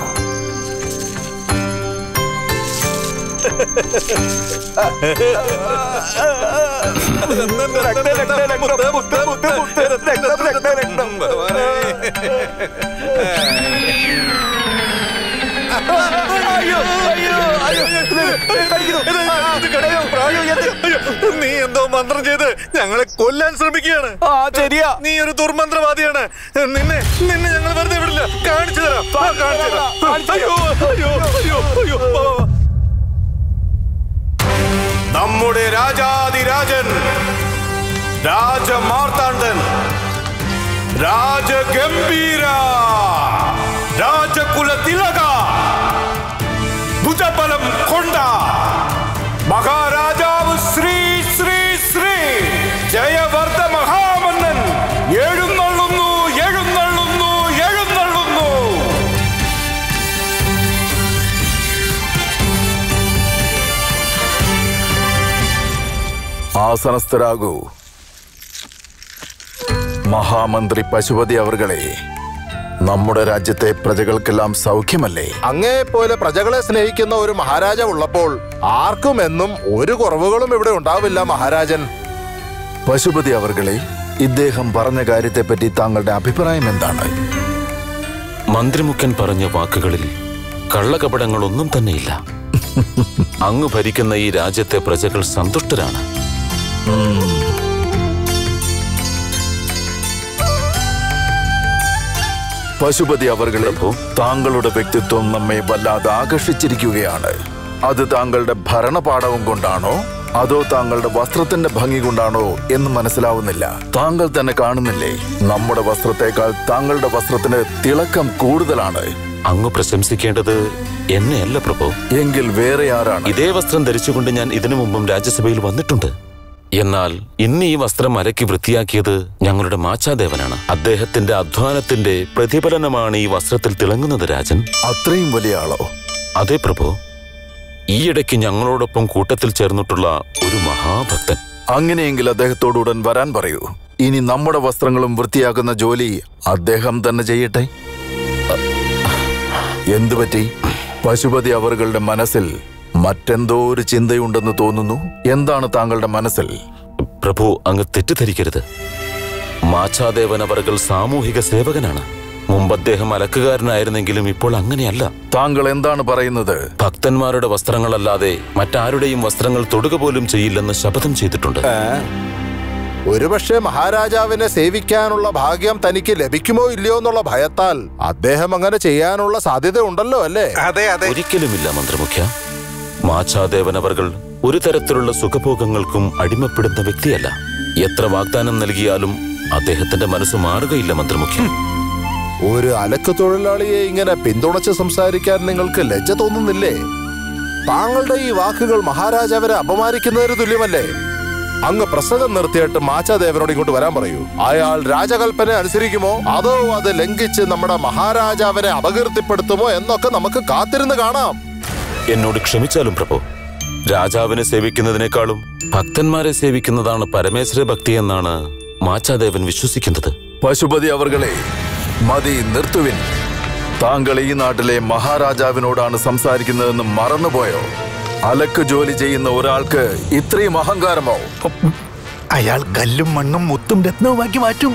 അയ്യോ അയ്യോ അയ്യോ നീ എന്തോ മന്ത്രം ചെയ്ത് ഞങ്ങളെ കൊല്ലാൻ ശ്രമിക്കുകയാണ് ആ ശരിയാ നീ ഒരു ദുർമന്ത്രവാദിയാണ് നിന്നെ നിന്നെ ഞങ്ങൾ വെറുതെ വിടില്ല കാണിച്ചു തരാം ആ, കാണിച്ചു തരാം അയ്യോ അയ്യോ അയ്യോ അയ്യോ വാ, വാ, വാ. നമ്മുടെ രാജാതിരാജൻ രാജമാർത്താണ്ഡൻ രാജഗംഭീര രാജകുല തിലക ഭുജബലം കൊണ്ട മഹാരാജാവ് ശ്രീ ശ്രീ ശ്രീ ജയവർദ്ധ മഹാമന്നൻ എഴുന്നള്ളുന്നു എഴുന്നള്ളുന്നു എഴുന്നള്ളുന്നു ആസനസ്ഥരാകൂ മഹാമന്ത്രി പശുപതി അവർകളെ നമ്മുടെ രാജ്യത്തെ പ്രജകൾക്കെല്ലാം സൗഖ്യമല്ലേ അങ്ങേ പോലെ പ്രജകളെ സ്നേഹിക്കുന്ന ഒരു മഹാരാജ ഉള്ളപ്പോൾ ആർക്കും എന്നും ഒരു കുറവുകളും ഇവിടെ ഉണ്ടാവില്ല മഹാരാജൻ പശുപതി അവർകളെ ഇദ്ദേഹം പറഞ്ഞ കാര്യത്തെപ്പറ്റി താങ്കളുടെ അഭിപ്രായം എന്താണ് മന്ത്രിമുഖ്യൻ പറഞ്ഞ വാക്കുകളിൽ കള്ളകപടങ്ങളൊന്നും തന്നെയില്ല അങ്ങ് ഭരിക്കുന്ന ഈ രാജ്യത്തെ പ്രജകൾ സന്തുഷ്ടരാണ് പശുപതി അവർകളെ താങ്കളുടെ വ്യക്തിത്വം നമ്മെ വല്ലാതെ ആകർഷിച്ചിരിക്കുകയാണ് അത് താങ്കളുടെ ഭരണപാഠവും കൊണ്ടാണോ അതോ താങ്കളുടെ വസ്ത്രത്തിന്റെ ഭംഗി കൊണ്ടാണോ എന്ന് മനസ്സിലാവുന്നില്ല താങ്കൾ തന്നെ കാണുന്നില്ലേ നമ്മുടെ വസ്ത്രത്തെക്കാൾ താങ്കളുടെ വസ്ത്രത്തിന് തിളക്കം കൂടുതലാണ് അങ്ങ് പ്രശംസിക്കേണ്ടത് എന്നെയല്ല പ്രഭു എങ്കിൽ വേറെ ആരാണ് ഇതേ വസ്ത്രം ധരിച്ചുകൊണ്ട് ഞാൻ ഇതിനു മുമ്പും രാജ്യസഭയിൽ വന്നിട്ടുണ്ട് എന്നാൽ ഇന്ന് ഈ വസ്ത്രം അരക്കി വൃത്തിയാക്കിയത് ഞങ്ങളുടെ മാച്ചാദേവനാണ് അദ്ദേഹത്തിന്റെ അധ്വാനത്തിന്റെ പ്രതിഫലനമാണ് ഈ വസ്ത്രത്തിൽ തിളങ്ങുന്നത് രാജൻ അത്രയും വലിയ ആളോ അതെ പ്രഭു ഈയിടയ്ക്ക് ഞങ്ങളോടൊപ്പം കൂട്ടത്തിൽ ചേർന്നിട്ടുള്ള ഒരു മഹാഭക്തൻ അങ്ങനെയെങ്കിൽ അദ്ദേഹത്തോട് ഉടൻ വരാൻ പറയൂ ഇനി നമ്മുടെ വസ്ത്രങ്ങളും വൃത്തിയാക്കുന്ന ജോലി അദ്ദേഹം തന്നെ ചെയ്യട്ടെ എന്തുപറ്റി പശുപതി അവറുകളുടെ മനസ്സിൽ മറ്റെന്തോ ഒരു ചിന്തയുണ്ടെന്ന് തോന്നുന്നു എന്താണ് താങ്കളുടെ മനസ്സിൽ പ്രഭു അങ്ങ് തെറ്റിദ്ധരിക്കരുത് മാച്ചാദേവൻ അവർകൾ സാമൂഹിക സേവകനാണ് മുമ്പ് അദ്ദേഹം അലക്കുകാരനായിരുന്നെങ്കിലും ഇപ്പോൾ അങ്ങനെയല്ല താങ്കൾ എന്താണ് പറയുന്നത് ഭക്തന്മാരുടെ വസ്ത്രങ്ങളല്ലാതെ മറ്റാരുടെയും വസ്ത്രങ്ങൾ തൊടുക പോലും ചെയ്യില്ലെന്ന് ശപഥം ചെയ്തിട്ടുണ്ട് ഒരുപക്ഷെ മഹാരാജാവിനെ സേവിക്കാനുള്ള ഭാഗ്യം തനിക്ക് ലഭിക്കുമോ ഇല്ലയോ എന്നുള്ള ഭയത്താൽ അദ്ദേഹം അങ്ങനെ ചെയ്യാനുള്ള സാധ്യത ഉണ്ടല്ലോ അല്ലേ അതെ അതെ ഒരിക്കലുമില്ല മന്ത്രിമുഖ്യ മാച്ചാദേവൻ അവർകൾ ഒരു തരത്തിലുള്ള സുഖഭോഗങ്ങൾക്കും അടിമപ്പെടുന്ന വ്യക്തിയല്ല എത്ര വാഗ്ദാനം നൽകിയാലും അദ്ദേഹത്തിന്റെ മനസ്സ് മാറുകയില്ല മന്ത്രിമുഖ്യ ഒരു അലക്ക് തൊഴിലാളിയെ ഇങ്ങനെ പിന്തുണച്ച് സംസാരിക്കാൻ നിങ്ങൾക്ക് ലജ്ജ തോന്നുന്നില്ലേ താങ്കളുടെ ഈ വാക്കുകൾ മഹാരാജാവിനെ അപമാനിക്കുന്നതിന് തുല്യമല്ലേ അങ്ങ് പ്രസംഗം നിർത്തിയിട്ട് മാച്ചാദേവനോട് ഇങ്ങോട്ട് വരാൻ പറയൂ അയാൾ രാജകൽപ്പന അനുസരിക്കുമോ അതോ അത് ലംഘിച്ച് നമ്മുടെ മഹാരാജാവിനെ അപകീർത്തിപ്പെടുത്തുമോ എന്നൊക്കെ നമുക്ക് കാത്തിരുന്ന് കാണാം എന്നോട് ക്ഷമിച്ചാലും പ്രഭു രാജാവിനെ സേവിക്കുന്നതിനേക്കാളും ഭക്തന്മാരെ സേവിക്കുന്നതാണ് പരമേശ്വര ഭക്തി എന്നാണ് മാച്ചാദേവൻ വിശ്വസിക്കുന്നത് പശുപതി അവർകളെ മതി നിർത്തുവിൻ താങ്കൾ ഈ നാട്ടിലെ മഹാരാജാവിനോടാണ് സംസാരിക്കുന്നതെന്ന് മറന്നുപോയോ അലക്ക് ജോലി ചെയ്യുന്ന ഒരാൾക്ക് ഇത്രയും അഹങ്കാരമോ അയാൾ കല്ലും മണ്ണും മുത്തും രത്നവുമാക്കി മാറ്റും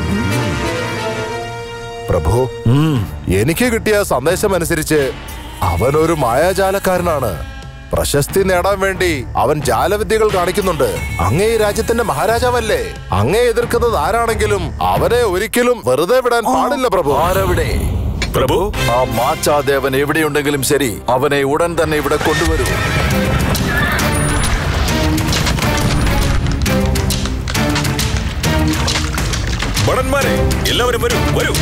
പ്രഭു എനിക്ക് കിട്ടിയ സന്ദേശം അനുസരിച്ച് അവൻ ഒരു മായാജാലക്കാരനാണ് പ്രശസ്തി നേടാൻ വേണ്ടി അവൻ ജാലവിദ്യകൾ കാണിക്കുന്നുണ്ട് അങ്ങേ ഈ രാജ്യത്തിന്റെ മഹാരാജാവല്ലേ അങ്ങേ എതിർക്കുന്നത് ആരാണെങ്കിലും അവനെ ഒരിക്കലും വെറുതെ വിടാൻ പാടില്ല പ്രഭു ആരവിടെ പ്രഭു ആ മാച്ചാദേവൻ എവിടെയുണ്ടെങ്കിലും ശരി അവനെ ഉടൻ തന്നെ ഇവിടെ കൊണ്ടുവരൂ ഭടന്മാരെ എല്ലാവരും വരൂ വരൂ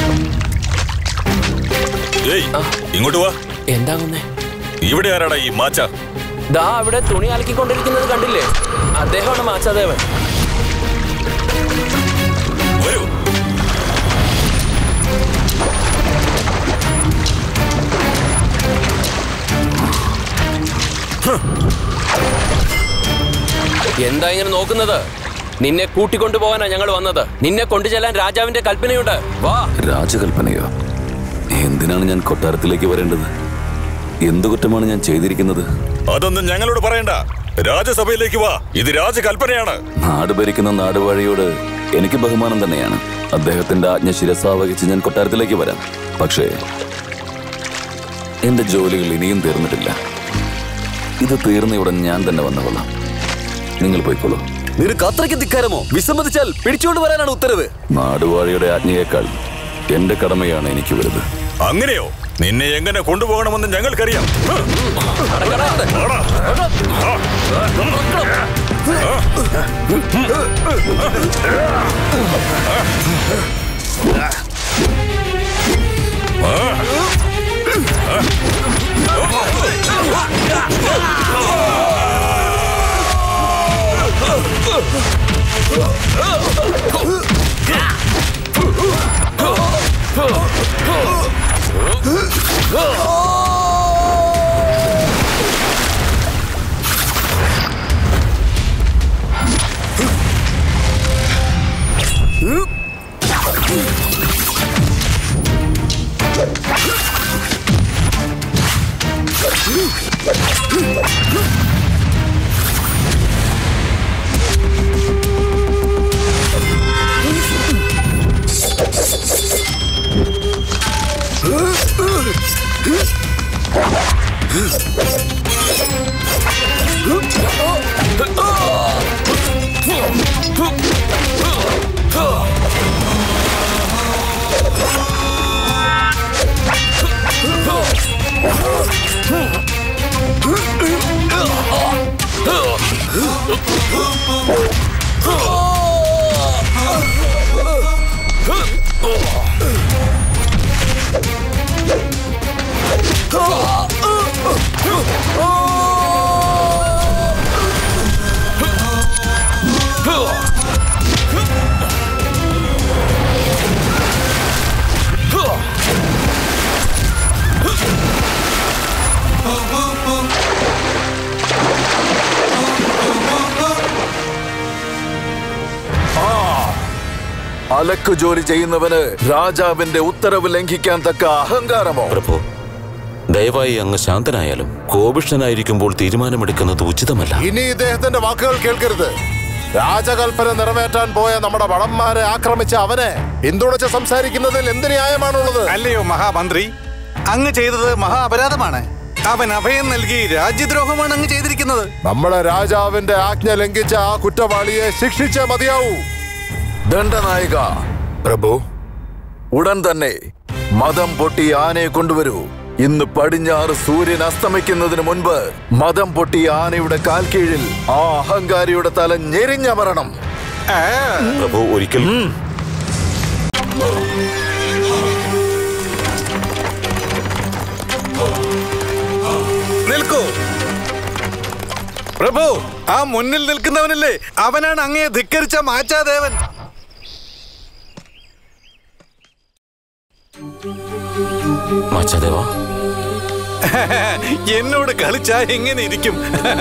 ഏയ് ഇങ്ങോട്ട് വാ എന്താ കുന്നേ ഇവിടെ ആരാടാ ഈ മാച്ച ദാ അവിടെ തുണി അലക്കിക്കൊണ്ടിരിക്കുന്നത് കണ്ടില്ലേ അദ്ദേഹമാണ് മാച്ചാദേവൻ വരൂ എന്താ ഇങ്ങനെ നോക്കുന്നത് നിന്നെ കൂട്ടിക്കൊണ്ടുപോകാനാ ഞങ്ങൾ വന്നത് നിന്നെ കൊണ്ടുചെല്ലാൻ രാജാവിന്റെ കൽപ്പനയുണ്ട് വാ രാജകൽപ്പനയോ എന്തിനാണ് ഞാൻ കൊട്ടാരത്തിലേക്ക് വരേണ്ടത് എന്തു കുറ്റമാണ് ഞാൻ ചെയ്തിരിക്കുന്നത് അതൊന്നും ഞങ്ങളോട് പറയണ്ട രാജസഭയിലേക്ക് വാ ഇത് രാജകൽപ്പനയാണ് നാട് ഭരിക്കുന്ന നാടുവാഴിയോട് എനിക്ക് ബഹുമാനം തന്നെയാണ് അദ്ദേഹത്തിന്റെ ആജ്ഞ ശിരസാവഹിച്ച് ഞാൻ കൊട്ടാരത്തിലേക്ക് വരാം പക്ഷേ എന്റെ ജോലികൾ ഇനിയും തീർന്നിട്ടില്ല ഇത് തീർന്ന ഉടൻ ഞാൻ തന്നെ വന്നു കൊള്ളാം നിങ്ങൾ പോയിക്കോളൂ നിനക്ക് അത്രയ്ക്ക് ധിക്കാരമോ വിസമ്മതിച്ചാൽ പിടിച്ചുകൊണ്ട് വരാനാണ് ഉത്തരവ് നാടുവാഴിയുടെ ആജ്ഞയേക്കാൾ എന്റെ കടമയാണ് എനിക്ക് വലുത് അങ്ങനെയോ നിന്നെ എങ്ങനെ കൊണ്ടുപോകണമെന്ന് ഞങ്ങൾക്കറിയാം അലക്കു ജോലി ചെയ്യുന്നവന് രാജാവിന്റെ ഉത്തരവ് ലംഘിക്കാൻ തക്ക അഹങ്കാരമോ പ്രഭു ദയവായി അങ്ങ് ശാന്തനായാലും കോപിഷ്ഠനായിരിക്കുമ്പോൾ തീരുമാനമെടുക്കുന്നത് ഉചിതമല്ല ഇനി ഇദ്ദേഹത്തിന്റെ വാക്കുകൾ കേൾക്കരുത് രാജകൽപ്പന നിറവേറ്റാൻ പോയ നമ്മുടെ വടന്മാരെ ആക്രമിച്ച അവനെ പിന്തുണച്ച് സംസാരിക്കുന്നതിൽ എന്ത് ന്യായമാണുള്ളത് അല്ലയോ മഹാമന്ത്രി അങ്ങ് ചെയ്തത് മഹാ അപരാധമാണ് അവൻ അഭയം നൽകി രാജ്യദ്രോഹമാണ് അങ്ങ് ചെയ്തിരിക്കുന്നത് നമ്മുടെ രാജാവിന്റെ ആജ്ഞ ലംഘിച്ച ആ കുറ്റവാളിയെ ശിക്ഷിച്ചേ മതിയാവൂ ദണ്ഡനായിക പ്രഭു ഉടൻ തന്നെ മതം പൊട്ടി ആനയെ കൊണ്ടുവരൂ ഇന്ന് പടിഞ്ഞാറ് സൂര്യൻ അസ്തമിക്കുന്നതിന് മുൻപ് മതം പൊട്ടി ആനയുടെ കാൽ കീഴിൽ ആ അഹങ്കാരിയുടെ തല ഞെരിഞ്ഞമരണം പ്രഭു ഒരിക്കൽ നിൽക്കൂ പ്രഭു ആ മുന്നിൽ നിൽക്കുന്നവനല്ലേ അവനാണ് അങ്ങയെ ധിക്കരിച്ച മാച്ചാദേവൻ മാച്ചാദേവ എന്നോട് കളിച്ചാ എങ്ങനെ ഇരിക്കും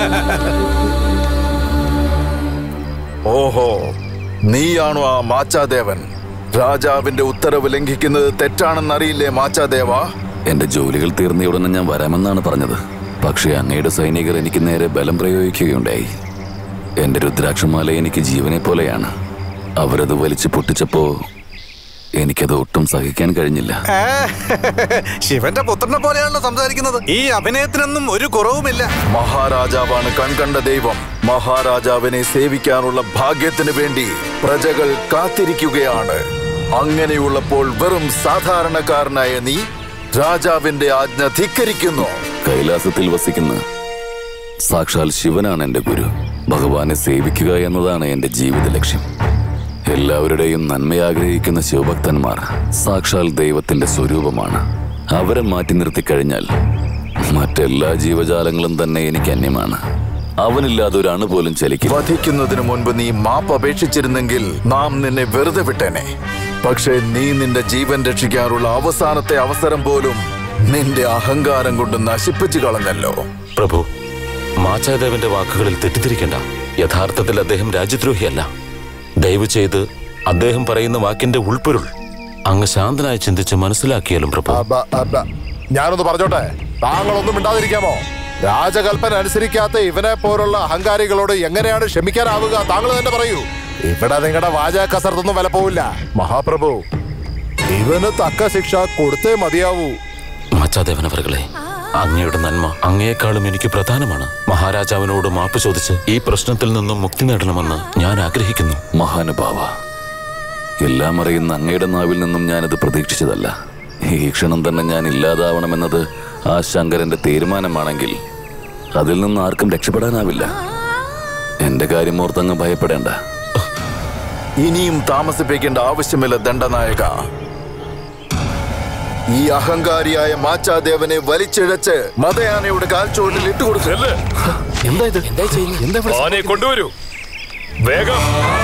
ഓഹോ നീയാണോ ആ മാച്ചാദേവൻ രാജാവിന്റെ ഉത്തരവ് ലംഘിക്കുന്നത് തെറ്റാണെന്നറിയില്ലേ മാച്ചാദേവ എന്റെ ജോലികൾ തീർന്ന ഉടനെ ഞാൻ വരാമെന്നാണ് പറഞ്ഞത് പക്ഷേ അങ്ങയുടെ സൈനികർ എനിക്ക് നേരെ ബലം പ്രയോഗിക്കുകയുണ്ടായി എന്റെ രുദ്രാക്ഷമാല എനിക്ക് ജീവനെ പോലെയാണ് അവരത് വലിച്ചു പൊട്ടിച്ചപ്പോ എനിക്കത് ഒട്ടും സഹിക്കാൻ കഴിഞ്ഞില്ല ആ, ശിവന്റെ പുത്രനെ പോലെയാണല്ലോ സംസാരിക്കുന്നത് ഈ അഭിനയത്തിനൊന്നും ഒരു കുറവുമില്ല മഹാരാജാവാണ് കൺകണ്ട ദൈവം മഹാരാജാവിനെ സേവിക്കാനുള്ള ഭാഗ്യത്തിന് വേണ്ടി പ്രജകൾ കാത്തിരിക്കുകയാണ് അങ്ങനെയുള്ളപ്പോൾ വെറും സാധാരണക്കാരനായ നീ രാജാവിന്റെ ആജ്ഞ ധിക്കരിക്കുന്നു കൈലാസത്തിൽ വസിക്കുന്ന സാക്ഷാൽ ശിവനാണ് എന്റെ ഗുരു ഭഗവാനെ സേവിക്കുക എന്നതാണ് എന്റെ ജീവിത ലക്ഷ്യം എല്ലാവരുടെയും നന്മ ആഗ്രഹിക്കുന്ന ശിവഭക്തന്മാർ സാക്ഷാൽ ദൈവത്തിന്റെ സ്വരൂപമാണ് അവരെ മാറ്റി നിർത്തിക്കഴിഞ്ഞാൽ മറ്റെല്ലാ ജീവജാലങ്ങളും തന്നെ എനിക്ക് അന്യമാണ് അവനില്ലാതെ ഒരു അണു പോലും ചലിക്കും വധിക്കുന്നതിന് മുൻപ് നീ മാപ്പ് അപേക്ഷിച്ചിരുന്നെങ്കിൽ നാം നിന്നെ വെറുതെ വിട്ടേനെ പക്ഷേ നീ നിന്റെ ജീവൻ രക്ഷിക്കാനുള്ള അവസാനത്തെ അവസരം പോലും നിന്റെ അഹങ്കാരം കൊണ്ട് നശിപ്പിച്ചു കളഞ്ഞല്ലോ പ്രഭു മാച്ചാദേവന്റെ വാക്കുകളിൽ തെറ്റിദ്ധരിക്കണ്ട യഥാർത്ഥത്തിൽ അദ്ദേഹം രാജ്യദ്രോഹിയല്ല ദയവ് ചെയ്ത് അദ്ദേഹം പറയുന്ന വാക്കിന്റെ ഉൾപ്പൊരുൾ അങ്ങ് ശാന്തനായി ചിന്തിച്ച് മനസ്സിലാക്കിയാലും പ്രഭു അബ, അബ. ഞാനൊന്ന് പറഞ്ഞോട്ടെ താങ്കളൊന്നും മിണ്ടാതിരിക്കാമോ രാജകൽപ്പന അനുസരിക്കാത്ത ഇവനെ പോലുള്ള അഹങ്കാരികളോട് എങ്ങനെയാണ് ക്ഷമിക്കാനാവുക താങ്കൾ തന്നെ പറയൂ ഇവിടെ നിങ്ങളുടെ വാചക കസർത്തൊന്നും വില പോവില്ല മഹാപ്രഭു ഇവന് തക്ക ശിക്ഷ കൊടുത്തേ മതിയാവൂ മാച്ചാദേവൻ അവർകളെ അങ്ങയുടെ നന്മ അങ്ങയെക്കാളും എനിക്ക് പ്രധാനമാണ് മഹാരാജാവിനോട് മാപ്പ് ചോദിച്ച് ഈ പ്രശ്നത്തിൽ നിന്നും മുക്തി നേടണമെന്ന് ഞാൻ ആഗ്രഹിക്കുന്നു മഹാനുഭാവ എല്ലാം അറിയുന്ന അങ്ങയുടെ നാവിൽ നിന്നും ഞാനത് പ്രതീക്ഷിച്ചതല്ല ഈ ക്ഷണം തന്നെ ഞാൻ ഇല്ലാതാവണമെന്നത് ആ ശങ്കരന്റെ തീരുമാനമാണെങ്കിൽ അതിൽ നിന്ന് ആർക്കും രക്ഷപ്പെടാനാവില്ല എന്റെ കാര്യം ഓർത്തങ്ങ് ഭയപ്പെടേണ്ട ഇനിയും താമസിപ്പിക്കേണ്ട ആവശ്യമില്ല ദണ്ഡനായക ഈ അഹങ്കാരിയായ മാച്ചാദേവനെ വലിച്ചിഴച്ച് മതയാനയുടെ കാൽച്ചുവട്ടിൽ ഇട്ടുകൊടുക്കല്ലേ എന്താ ഇത് എന്താ ചെയ്യുന്നത് എന്താ ഇവിടെ ആനയെ കൊണ്ടുവരൂ വേഗം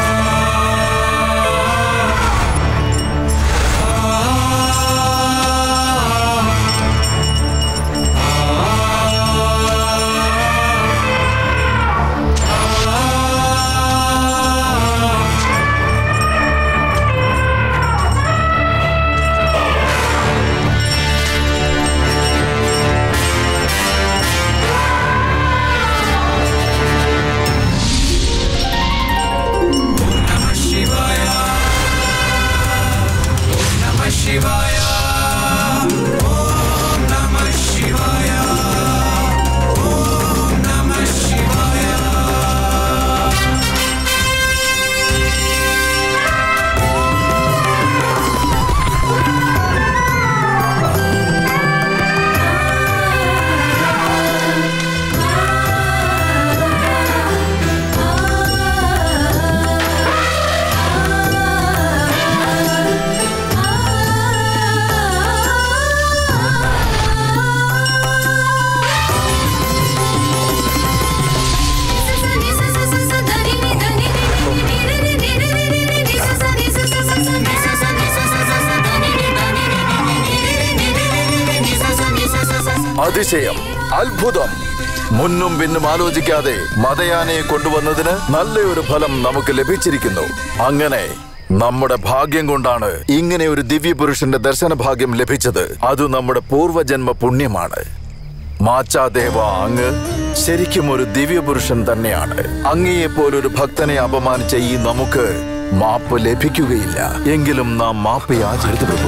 അതിശയം അത്ഭുതം മുന്നും പിന്നും ആലോചിക്കാതെ മതയാനയെ കൊണ്ടുവന്നതിന് നല്ലൊരു ഫലം നമുക്ക് ലഭിച്ചിരിക്കുന്നു അങ്ങനെ നമ്മുടെ ഭാഗ്യം കൊണ്ടാണ് ഇങ്ങനെ ഒരു ദിവ്യപുരുഷന്റെ ദർശന ഭാഗ്യം ലഭിച്ചത് അത് നമ്മുടെ പൂർവജന്മ പുണ്യമാണ് മാച്ചാദേവ അങ്ങ് ശരിക്കും ഒരു ദിവ്യപുരുഷൻ തന്നെയാണ് അങ്ങയെപ്പോലൊരു ഭക്തനെ അപമാനിച്ച ഈ നമുക്ക് മാപ്പ് ലഭിക്കുകയില്ല എങ്കിലും നാം മാപ്പ് യാചരിച്ചു പ്രഭു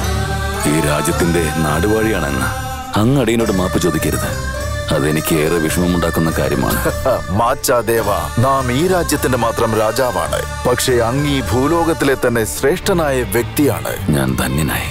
ഈ രാജ്യത്തിന്റെ നാടുവാഴിയാണെന്ന് അങ്ങ് അടിയനോട് മാപ്പ് ചോദിക്കരുത് അതെനിക്ക് ഏറെ വിഷമമുണ്ടാക്കുന്ന കാര്യമാണ് മാച്ചാദേവ നാം ഈ രാജ്യത്തിന്റെ മാത്രം രാജാവാണ് പക്ഷേ അങ്ങ് ഈ ഭൂലോകത്തിലെ തന്നെ ശ്രേഷ്ഠനായ വ്യക്തിയാണ് ഞാൻ ധന്യനായി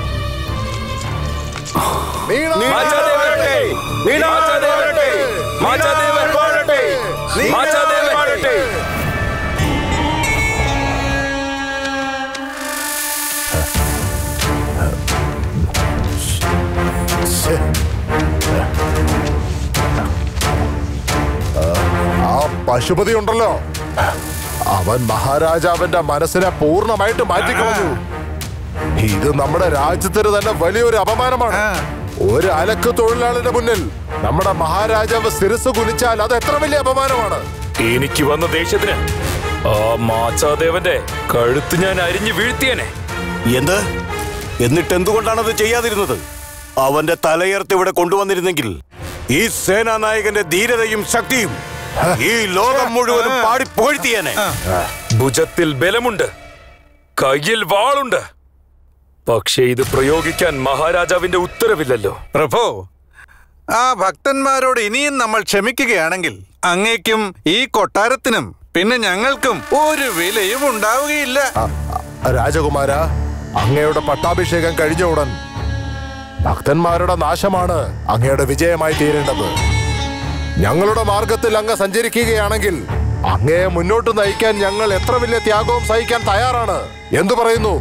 ആ പശുപതി ഉണ്ടല്ലോ അവൻ മഹാരാജാവിന്റെ മനസ്സിനെ പൂർണ്ണമായിട്ട് മാറ്റിക്കളഞ്ഞു ഇത് നമ്മുടെ രാജ്യത്തിന് തന്നെ വലിയൊരു അപമാനമാണ് ഒരു അലക്ക് തൊഴിലാളിയുടെ മുന്നിൽ നമ്മുടെ മഹാരാജാവ് ശിരസ് കുനിച്ചാൽ അത് എത്ര വലിയ അപമാനമാണ് എനിക്ക് വന്ന ദേഷ്യത്തിന് ആ മാച്ചാദേവന്റെ കഴുത്ത് ഞാൻ അരിഞ്ഞു വീഴ്ത്തിയനെ എന്ത് എന്നിട്ട് എന്തുകൊണ്ടാണ് അത് ചെയ്യാതിരുന്നത് അവന്റെ തലയർത്ത് ഇവിടെ കൊണ്ടുവന്നിരുന്നെങ്കിൽ ഈ സേനാനായകന്റെ ധീരതയും ശക്തിയും ഈ ലോകം മുഴുവനും പാടി പുകഴ്ത്തിയേനെ ഭുജത്തിൽ ബലമുണ്ട് കയ്യിൽ വാളുണ്ട് പക്ഷേ ഇത് പ്രയോഗിക്കാൻ മഹാരാജാവിന്റെ ഉത്തരവില്ലല്ലോ പ്രഭു ആ ഭക്തന്മാരോട് ഇനിയും നമ്മൾ ക്ഷമിക്കുകയാണെങ്കിൽ അങ്ങേക്കും ഈ കൊട്ടാരത്തിനും പിന്നെ ഞങ്ങൾക്കും ഒരു വിലയും ഉണ്ടാവുകയില്ല രാജകുമാര അങ്ങയുടെ പട്ടാഭിഷേകം കഴിഞ്ഞ ഉടൻ ഭക്തന്മാരുടെ നാശമാണ് അങ്ങയുടെ വിജയമായി തീരേണ്ടത് ഞങ്ങളുടെ മാർഗത്തിൽ അങ്ങ് സഞ്ചരിക്കുകയാണെങ്കിൽ അങ്ങയെ മുന്നോട്ട് നയിക്കാൻ ഞങ്ങൾ എത്ര വലിയ ത്യാഗവും സഹിക്കാൻ തയ്യാറാണ് എന്തു പറയുന്നു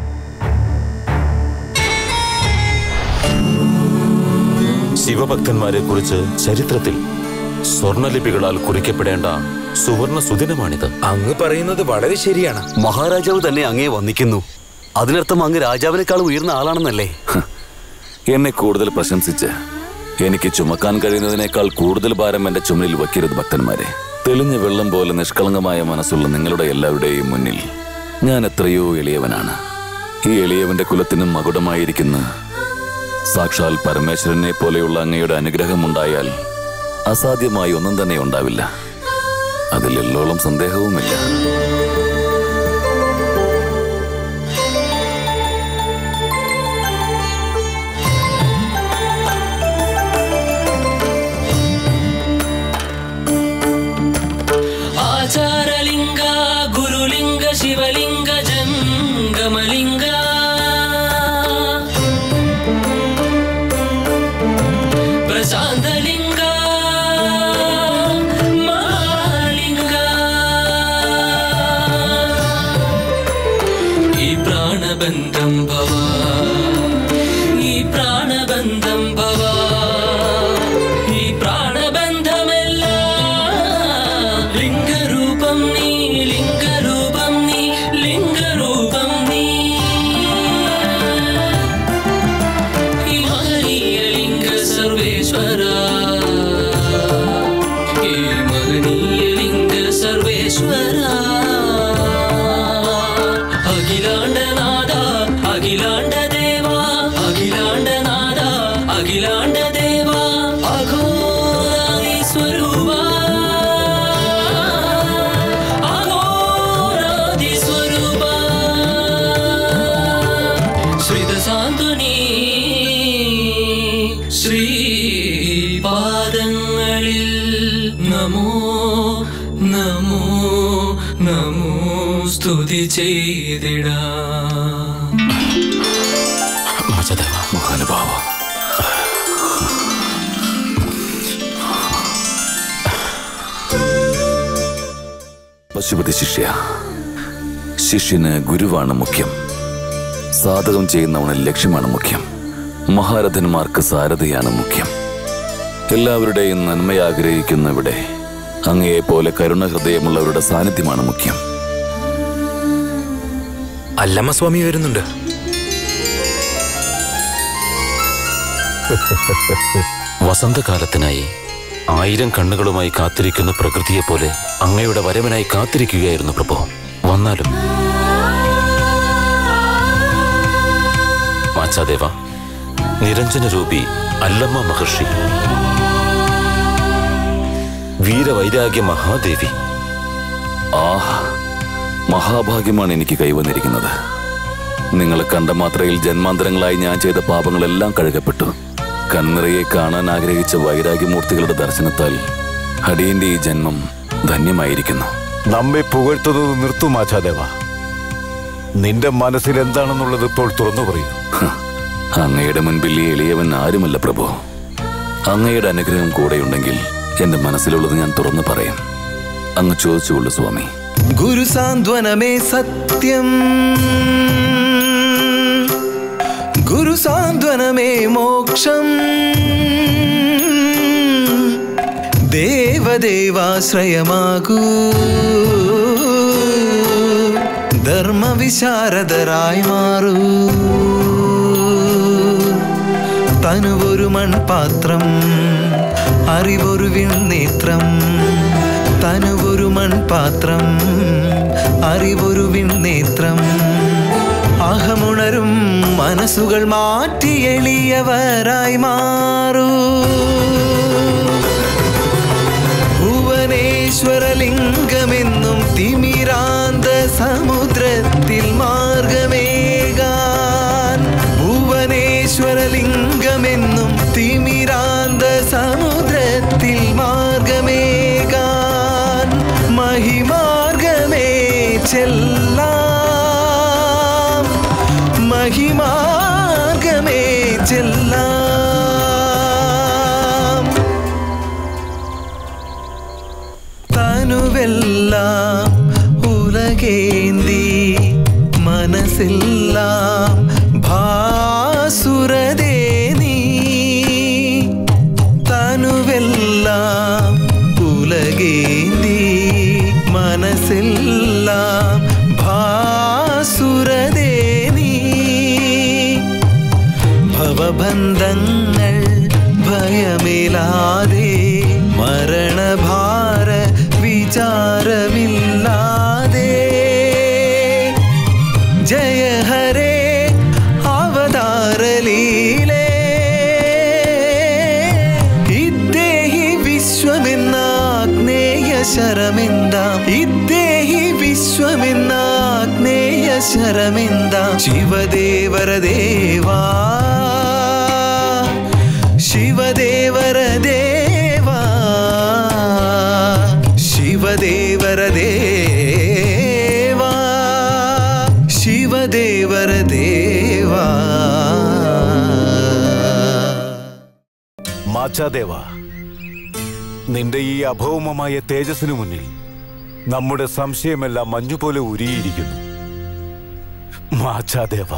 ശിവഭക്തന്മാരെ കുറിച്ച് ചരിത്രത്തിൽ സ്വർണലിപികളാൽ കുറിക്കപ്പെടേണ്ട സുവർണ സുദിനമാണിത് അങ്ങ് പറയുന്നത് വളരെ ശരിയാണ് മഹാരാജാവ് തന്നെ അങ്ങേ വന്നിക്കുന്നു അതിനർത്ഥം അങ്ങ് രാജാവിനേക്കാൾ ഉയർന്ന ആളാണെന്നല്ലേ എന്നെ കൂടുതൽ പ്രശംസിച്ച് എനിക്ക് ചുമക്കാൻ കഴിയുന്നതിനേക്കാൾ കൂടുതൽ ഭാരം എന്റെ ചുമലിൽ വയ്ക്കരുത് ഭക്തന്മാരെ തെളിഞ്ഞ വെള്ളം പോലെ നിഷ്കളങ്കമായ മനസ്സുള്ള നിങ്ങളുടെ എല്ലാവരുടെയും മുന്നിൽ ഞാൻ എത്രയോ എളിയവനാണ് ഈ എളിയവന്റെ കുലത്തിനും മകുടമായിരിക്കുന്ന സാക്ഷാൽ പരമേശ്വരനെ പോലെയുള്ള അങ്ങയുടെ അനുഗ്രഹമുണ്ടായാൽ അസാധ്യമായി ഒന്നും തന്നെ ഉണ്ടാവില്ല അതിൽ എല്ലോളം സന്ദേഹവുമില്ല മഹാലിംഗ മഹാലിംഗ ഈ പ്രാണബന്ധം ഭവ ഈ പ്രാണബന്ധം ഭവ ഈ പ്രാണബന്ധമല്ല ലിംഗരൂപം നീ ലിംഗരൂപം നീ ലിംഗരൂപം നീ ഈ മഹനീയ ലിംഗ സർവേശ്വര ഈ മഹനീയ ലിംഗ സർവേശ്വര അഖിലാണ്ടനാഥ അഖിലാണ്ട ദേവ അഖിലാണ്ടനാഥ അഖിലാണ്ട ദേവ അഘോരാതി സ്വരൂപ അഘോരാതി സ്വരൂപ ശ്രീത സാന്ത്വനീ ശ്രീപാദങ്ങളിൽ നമോ നമോ നമോ സ്തുതി ചെയ്തിടാ മഹാനുഭാവ പശുപതി ശിഷ്യ ശിഷ്യന് ഗുരുവാണ് മുഖ്യം സാധകം ചെയ്യുന്നവന് ലക്ഷ്യമാണ് മുഖ്യം മഹാരഥന്മാർക്ക് സാരഥിയാണ് മുഖ്യം എല്ലാവരുടെയും നന്മ ആഗ്രഹിക്കുന്നവിടെ അങ്ങയെ പോലെ കരുണ ഹൃദയമുള്ളവരുടെ സാന്നിധ്യമാണ് മുഖ്യം അല്ലമ്മ സ്വാമി വരുന്നുണ്ട് വസന്തകാലത്തിനായി ആയിരം കണ്ണുകളുമായി കാത്തിരിക്കുന്ന പ്രകൃതിയെ പോലെ അങ്ങയുടെ വരവനായി കാത്തിരിക്കുകയായിരുന്നു പ്രഭു വന്നാലും മാച്ചാദേവ നിരഞ്ജന രൂപി അല്ലമ്മ മഹർഷി വീരവൈരാഗ്യ മഹാദേവി ആഹ് മഹാഭാഗ്യമാണ് എനിക്ക് കൈവന്നിരിക്കുന്നത് നിങ്ങളെ കണ്ട മാത്രയിൽ ജന്മാന്തരങ്ങളായി ഞാൻ ചെയ്ത പാപങ്ങളെല്ലാം കഴുകപ്പെട്ടു കൺനിറയെ കാണാൻ ആഗ്രഹിച്ച വൈരാഗ്യമൂർത്തികളുടെ ദർശനത്താൽ അടിയന്റെ ഈ ജന്മം ധന്യമായിരിക്കുന്നു നമ്മെ പുകഴ്ത്തുന്നത് നിർത്തു മാച്ചാദേവ നിന്റെ മനസ്സിൽ എന്താണെന്നുള്ളത് ഇപ്പോൾ തുറന്നു പറയൂ അങ്ങയുടെ മുൻപിൽ ഈ എളിയവൻ ആരുമല്ല പ്രഭു അങ്ങയുടെ അനുഗ്രഹം കൂടെയുണ്ടെങ്കിൽ എന്റെ മനസ്സിലുള്ളത് ഞാൻ തുറന്നു പറയും അങ്ങ് ചോദിച്ചുകൊള്ളു സ്വാമി ഗുരു സാന്ത്വനമേ സത്യം ഗുരു സാന്ത്വനമേ മോക്ഷം ദേവദേവാശ്രയമാകൂ ധർമ്മവിശാരദരായി മാറൂ തനുവൊരു മൺപാത്രം അറിവൊരു വിൺനേത്രം തനുവൊരു മൺപാത്രം അറിവൊരു വിൺനേത്രം അഹമുണരും മനസ്സുകൾ മാറ്റി എളിയവരായി മാറൂ ഭുവനേശ്വരലിംഗമെന്നും തിമിരാന്ത സമുദ്രത്തിൽ മാർഗമേകാൻ ഭുവനേശ്വരലിംഗമെന്നും തിമിരാന്ത സമുദ്രത്തിൽ മാർഗമേകാൻ മഹിമാർഗമേ ചെല്ലാം മഹിമാർഗമേ ചെല്ലാം തനുവെല്ലാം ഉലകേന്തി മനസ്സെല്ലാം ഭാസുരതേ നീ തനുവെല്ലാം ഉലകേന്തി മനസ്സെല്ലാം ഭാസുരതേ നീ ഭവബന്ധങ്ങൾ ഭയമില്ലാതെ മരണഭാര വിചാരമില്ലാതെ ജയ ഹരേ അവതാരലീലേ ഇദ്ദേഹി വിശ്വമെന്നാഗ്നേയ ശരമെന്താം ഇദ്ദേഹി വിശ്വമെന്നാഗ്നേയ ശരമെന്താം ശിവദേവര ദേവാ ശിവദേവര ദേവാ ശിവദേവര ദേവാ ശിവദേവര ദേവാ മാച്ചാദേവ നിന്റെ ഈ അഭൗമമായ തേജസ്സിനു മുന്നിൽ നമ്മുടെ സംശയമെല്ലാം മഞ്ഞുപോലെ ഉരുകിയിരിക്കുന്നു മാച്ചാദേവ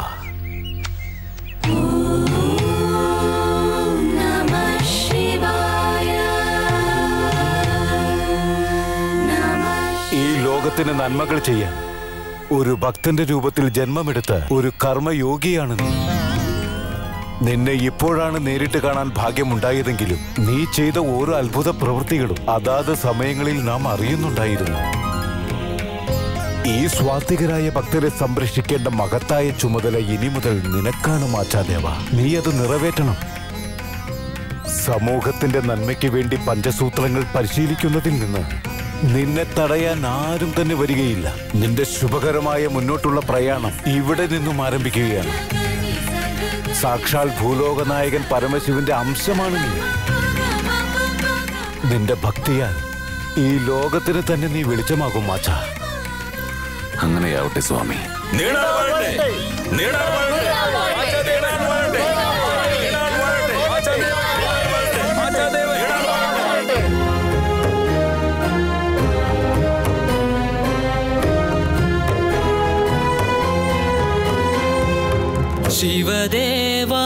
ഈ ലോകത്തിന് നന്മകൾ ചെയ്യാൻ ഒരു ഭക്തന്റെ രൂപത്തിൽ ജന്മമെടുത്ത ഒരു കർമ്മയോഗിയാണ് നീ നിന്നെ ഇപ്പോഴാണ് നേരിട്ട് കാണാൻ ഭാഗ്യമുണ്ടായതെങ്കിലും നീ ചെയ്ത ഓരോ അത്ഭുത പ്രവൃത്തികളും അതാത് സമയങ്ങളിൽ നാം അറിയുന്നുണ്ടായിരുന്നു ഈ സ്വാത്വികരായ ഭക്തരെ സംരക്ഷിക്കേണ്ട മഹത്തായ ചുമതല ഇനി മുതൽ നിനക്കാണ് മാച്ചാദേവ നീ അത് നിറവേറ്റണം സമൂഹത്തിന്റെ നന്മയ്ക്ക് വേണ്ടി പഞ്ചസൂത്രങ്ങൾ പരിശീലിക്കുന്നതിൽ നിന്ന് നിന്നെ തടയാൻ ആരും തന്നെ വരികയില്ല നിന്റെ ശുഭകരമായ മുന്നോട്ടുള്ള പ്രയാണം ഇവിടെ നിന്നും ആരംഭിക്കുകയാണ് സാക്ഷാൽ ഭൂലോകനായകൻ പരമശിവന്റെ അംശമാണ് നീ നിന്റെ ഭക്തിയാൽ ഈ ലോകത്തിന് തന്നെ നീ വെളിച്ചമാകും മാച്ച അങ്ങനെയാവട്ടെ സ്വാമി ശിവദേവാ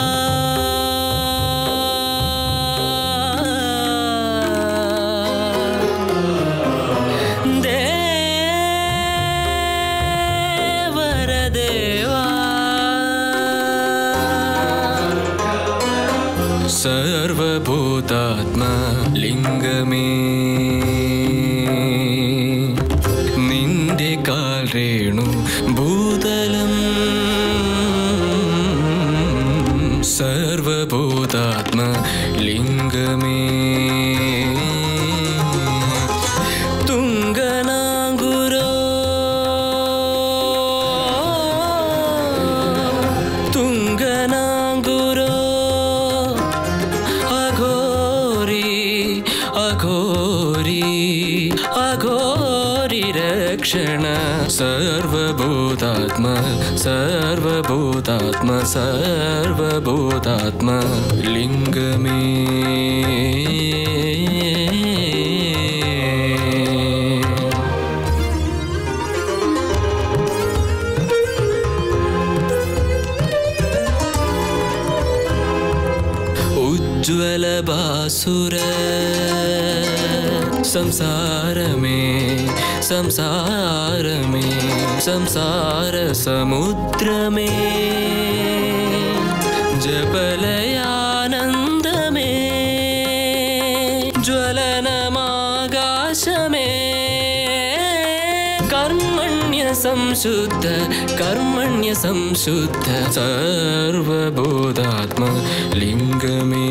ദേവരദേവാ സർവഭൂതാത്മ ലിംഗമേ നിന്റെ കാൽ രേണു ഭൂതലം സർവഭൂതാത്മ ലിംഗമേ തുങ്കനാങ്കുരോ തുങ്കനാങ്കുരോ അഘോരി അഘോരി അഘോരി രക്ഷണ സർവഭൂതാത്മ സർവഭൂതാത്മ സർവഭൂതാത്മ ലിംഗമേ ഉജ്വല ബാസുര സംസാരമേ സംസാരമേ സംസാര സമുദ്രമേ ജപലയാനന്ദമേ ജ്വലനമാകാശമേ കർമ്മണ്യ സംശുദ്ധ കർമ്മണ്യ സംശുദ്ധ സർവബോധാത്മ ലിംഗമേ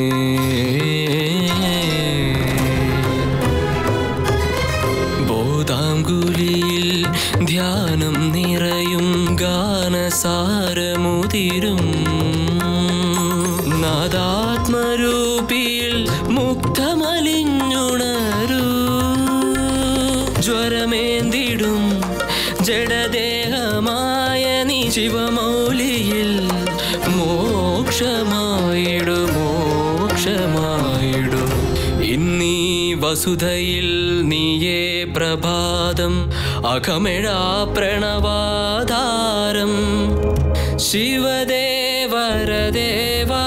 ബോധാങ്കുലിയിൽ ധ്യാനം നിറയും ഗാനസാരമുതിരും നാദാത്മരൂപിയിൽ മുക്തമലിഞ്ഞുണരൂ ജ്വരമേന്തിടും ജഡദേഹമായ നീ ശിവമൗലിയിൽ മോക്ഷമായിടു മോക്ഷമായിടു ഇന്നീ വസുധയിൽ നീയേ പ്രഭാതം അഖമിഴാ പ്രണവാധാരം ശിവദേവരദേവാ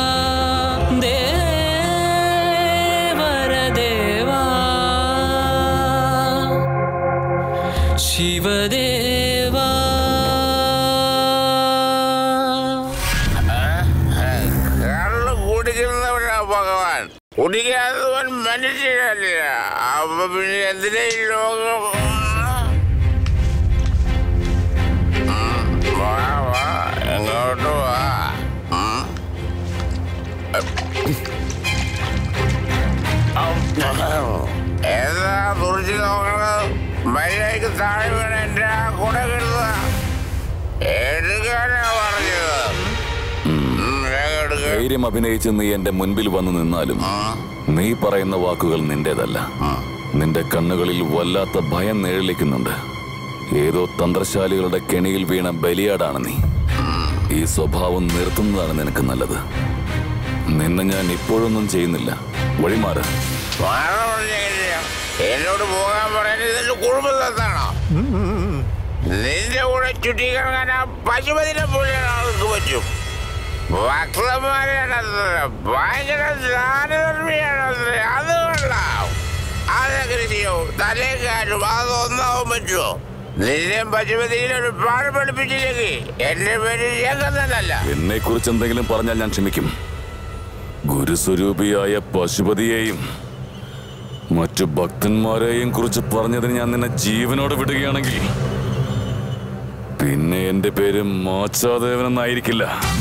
ദേവരദേവാ ശിവദേവാ കള്ള് കുടിക്കുന്നവനാ ഭഗവാൻ കുടിക്കാത്തവൻ മനുഷ്യനല്ല അപ്പൊ പിന്നെ എന്തിനാ ഈ ലോകം ഉം, വാ വാ എങ്ങോട്ട് വാ ഉം. ഏതാ തുറച്ചു നോക്കണത് മര്യാദക്ക് താഴെ വീണ എന്റെ ആ കുട കിട്ടുക എടുക്കാനാ പറഞ്ഞത് ഉം, വേഗം എടുക്ക ധൈര്യം അഭിനയിച്ച് നീ എന്റെ മുൻപിൽ വന്നു നിന്നാലും നീ പറയുന്ന വാക്കുകൾ നിന്റേതല്ല നിന്റെ കണ്ണുകളിൽ വല്ലാത്ത ഭയം നിഴലിക്കുന്നുണ്ട് ഏതോ തന്ത്രശാലികളുടെ കെണിയിൽ വീണ ബലിയാടാണ് നീ ഈ സ്വഭാവം നിർത്തുന്നതാണ് നിനക്ക് നല്ലത് നിന്നെ ഞാൻ ഇപ്പോഴൊന്നും ചെയ്യുന്നില്ല വഴിമാറ് മാറ പറഞ്ഞില്ല എന്നോട് പോകാൻ പറയുന്നത് ഇതിന്റെ കുടുംബത്താണോ നിന്റെ കൂടെ ചുറ്റിക്കിറങ്ങാൻ ആ പശുപതിനെ പോലെ ആൾക്ക് പറ്റും ഭക്തന്മാരെയാണ് ഭയങ്കര ദാനധർമ്മിയാണ് അത് കൊള്ളാം അതെങ്ങനെ ചെയ്യും തലേക്കാരും അതൊന്നാവും പറ്റുമോ നിന്നെ പശുപതിയിലൊരു പാട് പഠിപ്പിച്ചില്ലെങ്കിൽ എന്റെ പേര് രംഗത്തല്ല എന്നെ കുറിച്ച് എന്തെങ്കിലും പറഞ്ഞാൽ ഞാൻ ക്ഷമിക്കും ഗുരുസ്വരൂപിയായ പശുപതിയെയും മറ്റു ഭക്തന്മാരെയും കുറിച്ച് പറഞ്ഞതിന് ഞാൻ നിന്നെ ജീവനോട് വിടുകയാണെങ്കിൽ പിന്നെ എന്റെ പേര് മാച്ചാദേവൻ എന്നായിരിക്കില്ല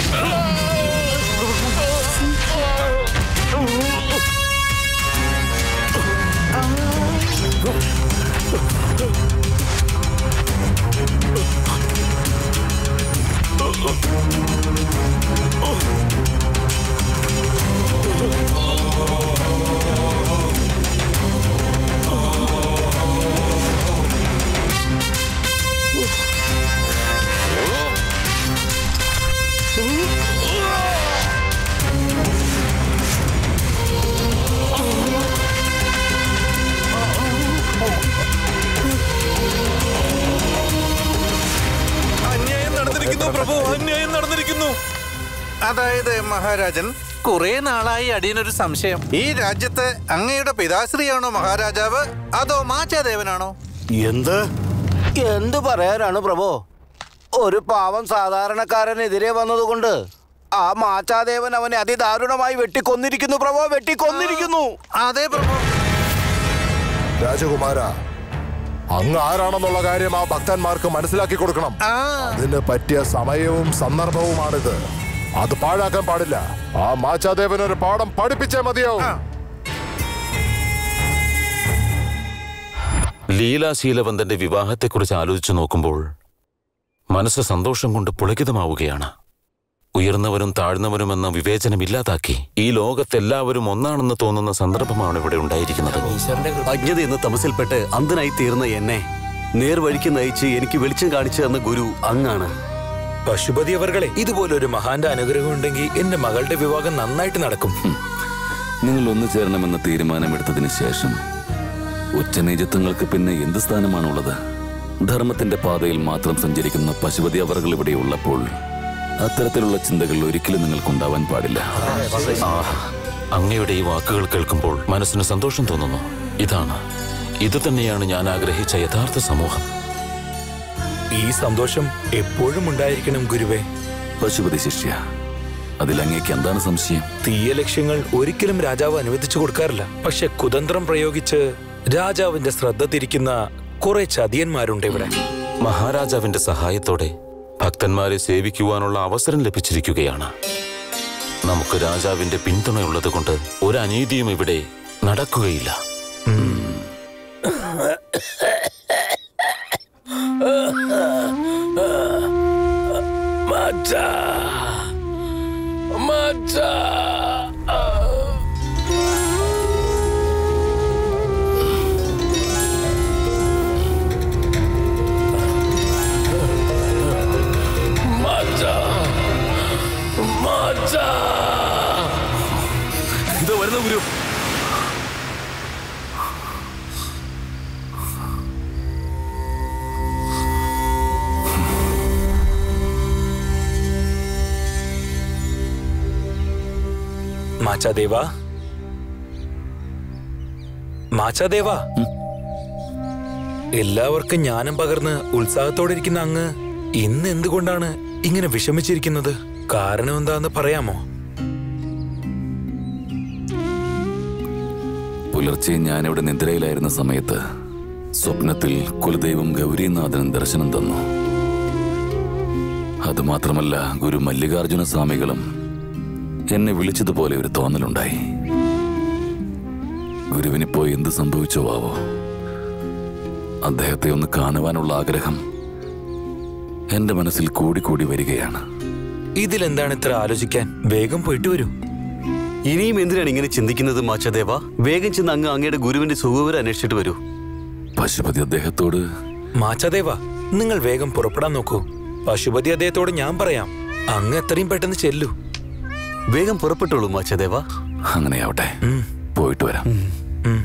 അന്യായം നടന്നിരിക്കുന്നു പ്രഭു അന്യായം നടന്നിരിക്കുന്നു അതായത് മഹാരാജൻ കുറെ നാളായി അടിയനൊരു സംശയം ഈ രാജ്യത്ത് അങ്ങയുടെ പിതാശ്രീയാണോ മഹാരാജാവ് അതോ മാച്ചാദേവനാണോ എന്ത് എന്തു പറയാനാണ് പ്രഭു ഒരു പാവം സാധാരണക്കാരനെതിരെ വന്നതുകൊണ്ട് ആ മാച്ചാദേവൻ അവനെ അതിദാരുണമായി വെട്ടിക്കൊന്നിരിക്കുന്നു പ്രഭു വെട്ടിക്കൊന്നിരിക്കുന്നു അതെ പ്രഭു രാജകുമാര അങ്ങ് ആരാണെന്നുള്ള കാര്യം ആ ഭക്തന്മാർക്ക് മനസ്സിലാക്കി കൊടുക്കണം അതിന് പറ്റിയ സമയവും സന്ദർഭവുമാണിത് അത് പാഴാക്കാൻ പാടില്ല ആ മാച്ചാദേവൻ ഒരു പാഠം പഠിപ്പിച്ചേ മതിയാവും ലീലാശീലവന്തന്റെ വിവാഹത്തെക്കുറിച്ച് ആലോചിച്ചു നോക്കുമ്പോൾ മനസ്സ് സന്തോഷം കൊണ്ട് പുളകിതമാവുകയാണ് ഉയർന്നവരും താഴ്ന്നവരും എന്ന വിവേചനം ഇല്ലാതാക്കി ഈ ലോകത്തെല്ലാവരും ഒന്നാണെന്ന് തോന്നുന്ന സന്ദർഭമാണ് ഇവിടെ ഉണ്ടായിരിക്കുന്നത് അജ്ഞത എന്ന തമസിൽപ്പെട്ട് അന്ധനായി തീർന്ന എന്നെ നേർവഴിക്ക് നയിച്ച് എനിക്ക് വെളിച്ചം കാണിച്ചു തന്ന ഗുരു അങ്ങാണ് പശുപതി അവർകളെ ഇതുപോലൊരു മഹാന്റെ അനുഗ്രഹം ഉണ്ടെങ്കിൽ എന്റെ മകളുടെ വിവാഹം നന്നായിട്ട് നടക്കും നിങ്ങൾ ഒന്നു ചേരണമെന്ന തീരുമാനമെടുത്തതിന് ശേഷം ഉച്ചനീചത്വങ്ങൾക്ക് പിന്നെ എന്ത് സ്ഥാനമാണുള്ളത് ധർമ്മത്തിന്റെ പാതയിൽ മാത്രം സഞ്ചരിക്കുന്ന പശുപതി അവർകൾ ഇവിടെ ഉള്ളപ്പോൾ അത്തരത്തിലുള്ള ചിന്തകൾ ഒരിക്കലും നിങ്ങൾക്കുണ്ടാവാൻ പാടില്ല ആ, അങ്ങയുടെ ഈ വാക്കുകൾ കേൾക്കുമ്പോൾ മനസ്സിന് സന്തോഷം തോന്നുന്നു ഇതാണ് ഇത് തന്നെയാണ് ഞാൻ ആഗ്രഹിച്ച യഥാർത്ഥ സമൂഹം ഈ സന്തോഷം എപ്പോഴും ഉണ്ടായിരിക്കണം ഗുരുവേ പശുപതി ശിഷ്യ അതിൽ അങ്ങേക്ക് എന്താണ് സംശയം തീയ ലക്ഷ്യങ്ങൾ ഒരിക്കലും രാജാവ് അനുവദിച്ചു കൊടുക്കാറില്ല പക്ഷെ കുതന്ത്രം പ്രയോഗിച്ച് രാജാവിന്റെ ശ്രദ്ധ തിരിക്കുന്ന കുറെ ചതിയന്മാരുണ്ട് ഇവിടെ മഹാരാജാവിന്റെ സഹായത്തോടെ ഭക്തന്മാരെ സേവിക്കുവാനുള്ള അവസരം ലഭിച്ചിരിക്കുകയാണ് നമുക്ക് രാജാവിന്റെ പിന്തുണയുള്ളത് കൊണ്ട് ഒരു അനീതിയും ഇവിടെ നടക്കുകയില്ല മച്ചാ മച്ചാ മച്ചാ മച്ചാ ഇത് വരുന്ന ഗുരു മാച്ചാദേവ മാച്ചാദേവ എല്ലാവർക്കും ജ്ഞാനം പകർന്ന് ഉത്സാഹത്തോടെ ഇരിക്കുന്ന അങ്ങ് ഇന്ന് എന്തുകൊണ്ടാണ് ഇങ്ങനെ വിഷമിച്ചിരിക്കുന്നത് കാരണം എന്താന്ന് പറയാമോ പുലർച്ചെ ഞാനിവിടെ നിദ്രയിലായിരുന്ന സമയത്ത് സ്വപ്നത്തിൽ കുലദൈവം ഗൗരീനാഥൻ ദർശനം തന്നു അതുമാത്രമല്ല ഗുരു മല്ലികാർജുന സ്വാമികളും എന്നെ വിളിച്ചതുപോലെ ഒരു തോന്നലുണ്ടായി ഗുരുവിനിപ്പോ എന്ത് സംഭവിച്ചോ ആവോ അദ്ദേഹത്തെ ഒന്ന് കാണുവാനുള്ള ആഗ്രഹം എന്റെ മനസ്സിൽ കൂടിക്കൂടി വരികയാണ് ഇതിലെന്താണ് ഇത്ര ആലോചിക്കാൻ വേഗം പോയിട്ട് വരൂ ഇനിയും എന്തിനാണ് ഇങ്ങനെ ചിന്തിക്കുന്നത് മാച്ചദേവ വേഗം ചെന്ന് അങ്ങ് അങ്ങയുടെ ഗുരുവിന്റെ സുഖവിവരം അന്വേഷിച്ചിട്ട് വരൂ പശുപതി അദ്ദേഹത്തോട് മാച്ചാദേവ നിങ്ങൾ വേഗം പുറപ്പെടാൻ നോക്കൂ പശുപതി അദ്ദേഹത്തോട് ഞാൻ പറയാം അങ്ങ് എത്രയും പെട്ടെന്ന് ചെല്ലൂ വേഗം പുറപ്പെട്ടോളൂ മാച്ചദേവ അങ്ങനെയാവട്ടെ പോയിട്ട് വരാം ഉം.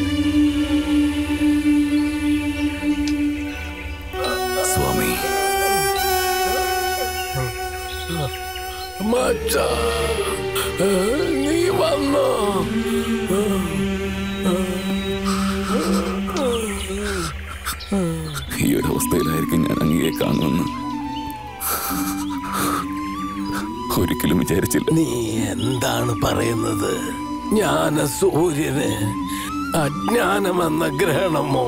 സ്വാമി മച്ചാ നീ വന്നോ ഈ ഒരു അവസ്ഥയിലായിരിക്കും ഞാൻ അങ്ങയെ കാണുമെന്ന് ഒരിക്കലും വിചാരിച്ചില്ല നീ എന്താണ് പറയുന്നത് ജ്ഞാന സൂര്യന് അജ്ഞാനമെന്ന ഗ്രഹണമോ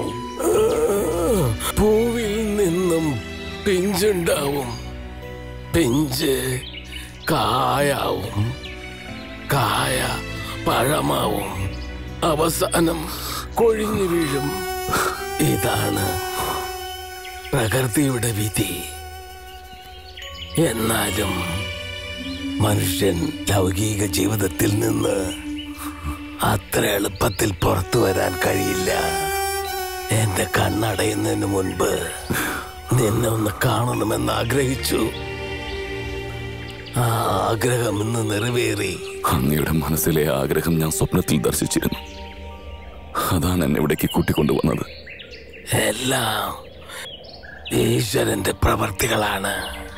പൂവിൽ നിന്നും പിഞ്ചുണ്ടാവും പിഞ്ച് കായാവും കായ പഴമാവും അവസാനം കൊഴിഞ്ഞു വീഴും ഇതാണ് പ്രകൃതിയുടെ വിധി എന്നാലും മനുഷ്യൻ ലൗകിക ജീവിതത്തിൽ നിന്ന് അത്ര എളുപ്പത്തിൽ പുറത്തു വരാൻ കഴിയില്ല എന്റെ കണ്ണടയുന്നതിന് മുൻപ് നിന്നെ ഒന്ന് കാണണമെന്ന് ആഗ്രഹിച്ചു ആ ആഗ്രഹം ഇന്ന് നിറവേറി അങ്ങയുടെ മനസ്സിലെ ആഗ്രഹം ഞാൻ സ്വപ്നത്തിൽ ദർശിച്ചിരുന്നു അതാണ് എന്നെ ഇവിടേക്ക് കൂട്ടിക്കൊണ്ടുവന്നത് എല്ലാം ഈശ്വരന്റെ പ്രവർത്തികളാണ്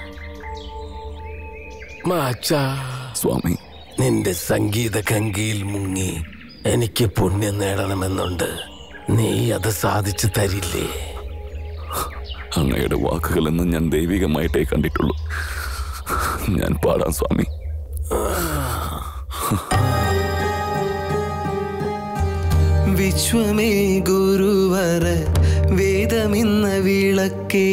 മാച്ചാ സ്വാമി നിന്റെ സംഗീത ഗംഗയിൽ മുങ്ങി എനിക്ക് പുണ്യം നേടണമെന്നുണ്ട് നീ അത് സാധിച്ചു തരില്ലേ അങ്ങയുടെ വാക്കുകളെന്ന് ഞാൻ ദൈവികമായിട്ടേ കണ്ടിട്ടുള്ളൂ ഞാൻ പാടാം സ്വാമി വിശ്വമേ ഗുരുവര വേദമിന്ന വിളക്കേ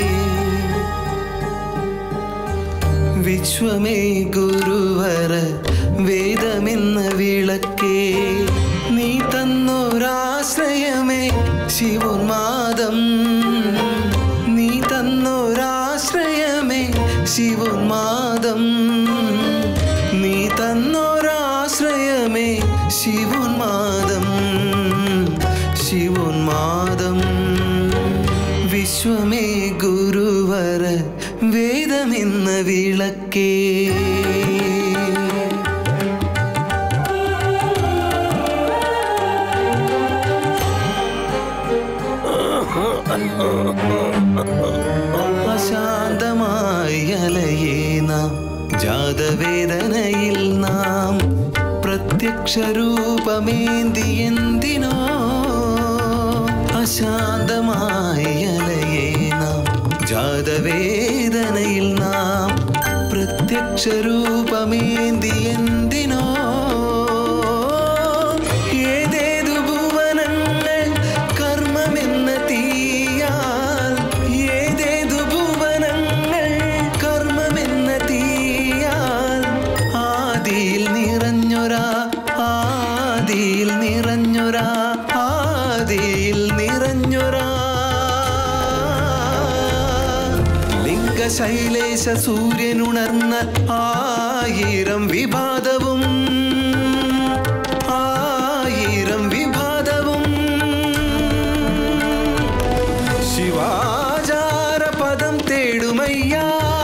വിശ്വമേ ഗുരുവര വേദമെന്ന വിളക്കേ നീ തന്നൊരാശ്രയമേ ശിവോന്മാദം നീ തന്നൊരാശ്രയമേ ശിവോന്മാദം നീ തന്നൊരാശ്രയമേ ശിവോന്മാദം ശിവോന്മാദം വിശ്വമേ ഗുരുവര വേദമെന്ന വിളക്കേ അശാന്തമായി അലയേ നാം ജാതവേദനയിൽ നാം പ്രത്യക്ഷ രൂപമേന്തിയെന്തിനോ അശാന്തമായി അലയേ നാം ജാതവേദനയിൽ നാം പ്രത്യക്ഷ രൂപമേന്തിയെന്തിനോ ഏതേതു ഭുവനങ്ങൾ കർമ്മമെന്ന തീയാൽ ഏതേതു ഭുവനങ്ങൾ കർമ്മമെന്ന തീയാൽ ആദിയിൽ നിറഞ്ഞൊരാ ആദിയിൽ നിറഞ്ഞൊരാ ആദിയിൽ നിറഞ്ഞൊരാ ലിംഗശൈലേശ സൂര്യനുണർന്ന ആയിരം വിവാദവും ആയിരം വിവാദവും ശിവാചാര പദം തേടുമയ്യാ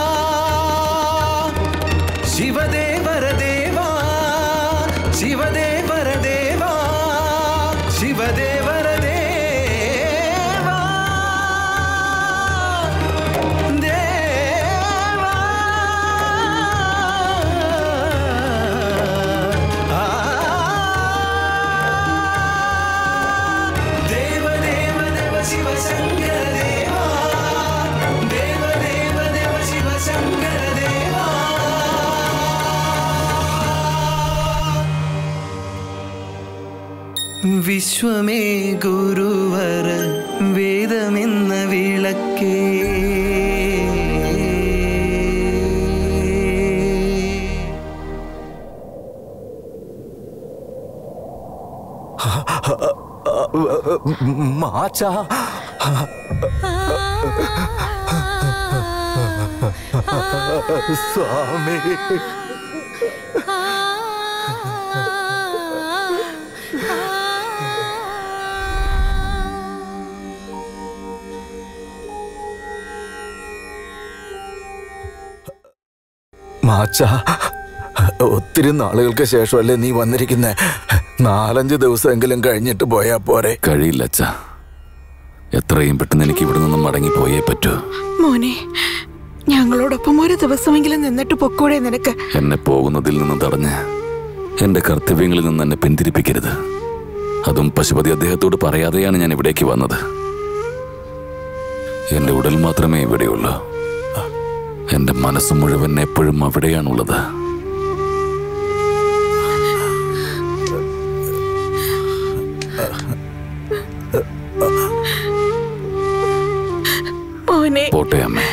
ശിവദേവര ദേവാ ശിവദേവര ദേവാ ശിവദേവര ദേവാ ദേവാ ആ ദേവ ദേവ ദേവ ശിവ ശങ്കര ദേവാ ദേവ ദേവ ദേവ ശിവ ശങ്കര ദേവാ വിശ്വമേ ഗുരുവര വേദമെന്ന വിളക്കേ മാച്ചാ സ്വാമി മാച്ച ഒത്തിരി നാളുകൾക്ക് ശേഷമല്ലേ നീ വന്നിരിക്കുന്നേ നാലഞ്ച് ദിവസമെങ്കിലും കഴിഞ്ഞിട്ട് പോയാ പോരെ കഴിയില്ല അച്ഛാ എത്രയും പെട്ടെന്ന് എനിക്ക് ഇവിടെ നിന്നും മടങ്ങിപ്പോയേ പറ്റൂ മോനെ ഞങ്ങളോടൊപ്പം ഒരു ദിവസമെങ്കിലും നിന്നിട്ട് പൊക്കൂടെ നിനക്ക് എന്നെ പോകുന്നതിൽ നിന്ന് തടഞ്ഞ് എന്റെ കർത്തവ്യങ്ങളിൽ നിന്ന് എന്നെ പിന്തിരിപ്പിക്കരുത് അതും പശുപതി അദ്ദേഹത്തോട് പറയാതെയാണ് ഞാൻ ഇവിടേക്ക് വന്നത് എന്റെ ഉടൽ മാത്രമേ ഇവിടെയുള്ളൂ എന്റെ മനസ്സ് മുഴുവൻ എപ്പോഴും അവിടെയാണുള്ളത് മോനെ പോട്ടെ അമ്മേ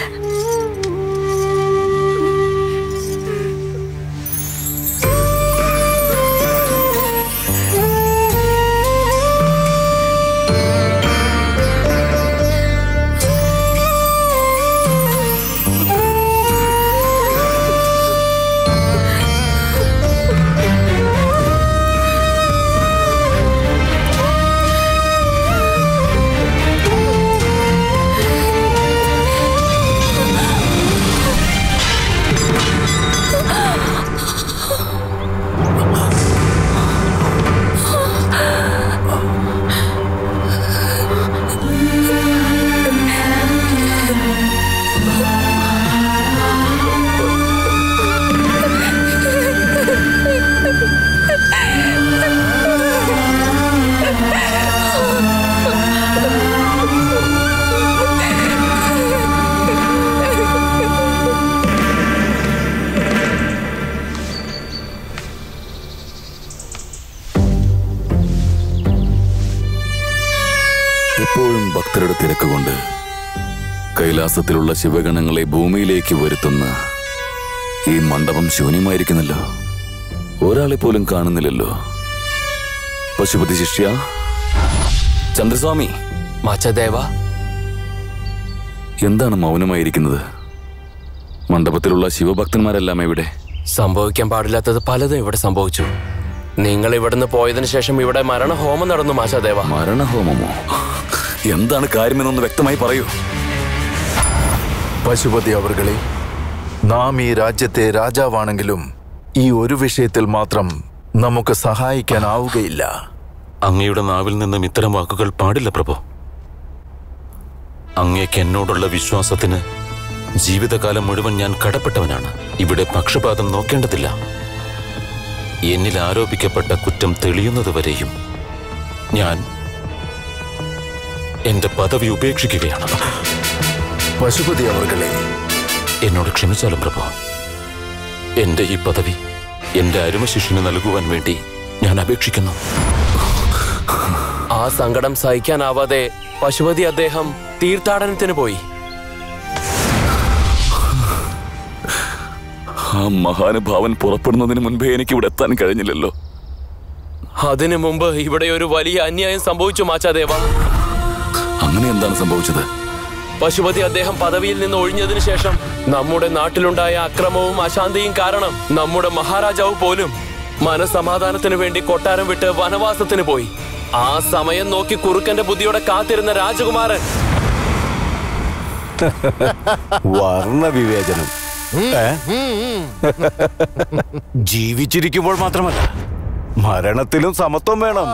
എപ്പോഴും ഭക്തരുടെ തിരക്ക് കൊണ്ട് കൈലാസത്തിലുള്ള ശിവഗണങ്ങളെ ഭൂമിയിലേക്ക് വരുത്തുന്ന ഈ മണ്ഡപം ശൂന്യമായിരിക്കുന്നല്ലോ ഒരാളെ പോലും കാണുന്നില്ലല്ലോ പശുപതി ശിഷ്യ ചന്ദ്രസ്വാമി മച്ചദേവ എന്താണ് മൗനമായിരിക്കുന്നത് മണ്ഡപത്തിലുള്ള ശിവഭക്തന്മാരെല്ലാം എവിടെ സംഭവിക്കാൻ പാടില്ലാത്തത് പലതും ഇവിടെ സംഭവിച്ചു നിങ്ങൾ ഇവിടുന്ന് പോയതിനു ശേഷം ഇവിടെ മരണഹോമം നടന്നു മാഷാദേവ മരണഹോമമോ എന്താണ് കാര്യമെന്നൊന്ന് വ്യക്തമായി പറയൂ പശുപതി അവർകളെ നാം ഈ രാജ്യത്തെ രാജാവാണെങ്കിലും ഈ ഒരു വിഷയത്തിൽ മാത്രം നമുക്ക് സഹായിക്കാനാവുകയില്ല അങ്ങയുടെ നാവിൽ നിന്നും ഇത്തരം വാക്കുകൾ പാടില്ല പ്രഭു അങ്ങേക്ക് എന്നോടുള്ള വിശ്വാസത്തിന് ജീവിതകാലം മുഴുവൻ ഞാൻ കടപ്പെട്ടവനാണ് ഇവിടെ പക്ഷപാതം നോക്കേണ്ടതില്ല എന്നിൽ ആരോപിക്കപ്പെട്ട കുറ്റം തെളിയുന്നതുവരെയും ഞാൻ എന്റെ പദവി ഉപേക്ഷിക്കുകയാണ് പശുപതി അവർകളെ എന്നോട് ക്ഷമിച്ചാലും പ്രഭു എന്റെ ഈ പദവി എന്റെ അരുമ ശിഷ്യന് നൽകുവാൻ വേണ്ടി ഞാൻ അപേക്ഷിക്കുന്നു ആ സങ്കടം സഹിക്കാനാവാതെ പശുപതി അദ്ദേഹം തീർത്ഥാടനത്തിന് പോയി ആ മഹാനുഭാവൻ പുറപ്പെടുന്നതിന് മുൻപേ എനിക്ക് ഇവിടെ എത്താൻ കഴിഞ്ഞില്ലല്ലോ അതിനു മുമ്പ് ഇവിടെ ഒരു വലിയ അന്യായം സംഭവിച്ചു മാച്ചാദേവ അങ്ങനെ എന്താണ് സംഭവിച്ചത് പശുപതി അദ്ദേഹം പദവിയിൽ നിന്ന് ഒഴിഞ്ഞതിനു ശേഷം നമ്മുടെ നാട്ടിലുണ്ടായ അക്രമവും അശാന്തിയും കാരണം നമ്മുടെ മഹാരാജാവ് പോലും മനസമാധാനത്തിന് വേണ്ടി കൊട്ടാരം വിട്ട് വനവാസത്തിന് പോയി ആ സമയം നോക്കി കുറുക്കന്റെ ബുദ്ധിയോടെ കാത്തിരുന്ന രാജകുമാരൻ വർണ്ണ വിവേചനം ഏ? ജീവിച്ചിരിക്കുമ്പോൾ മാത്രമല്ല മരണത്തിലും സമത്വം വേണം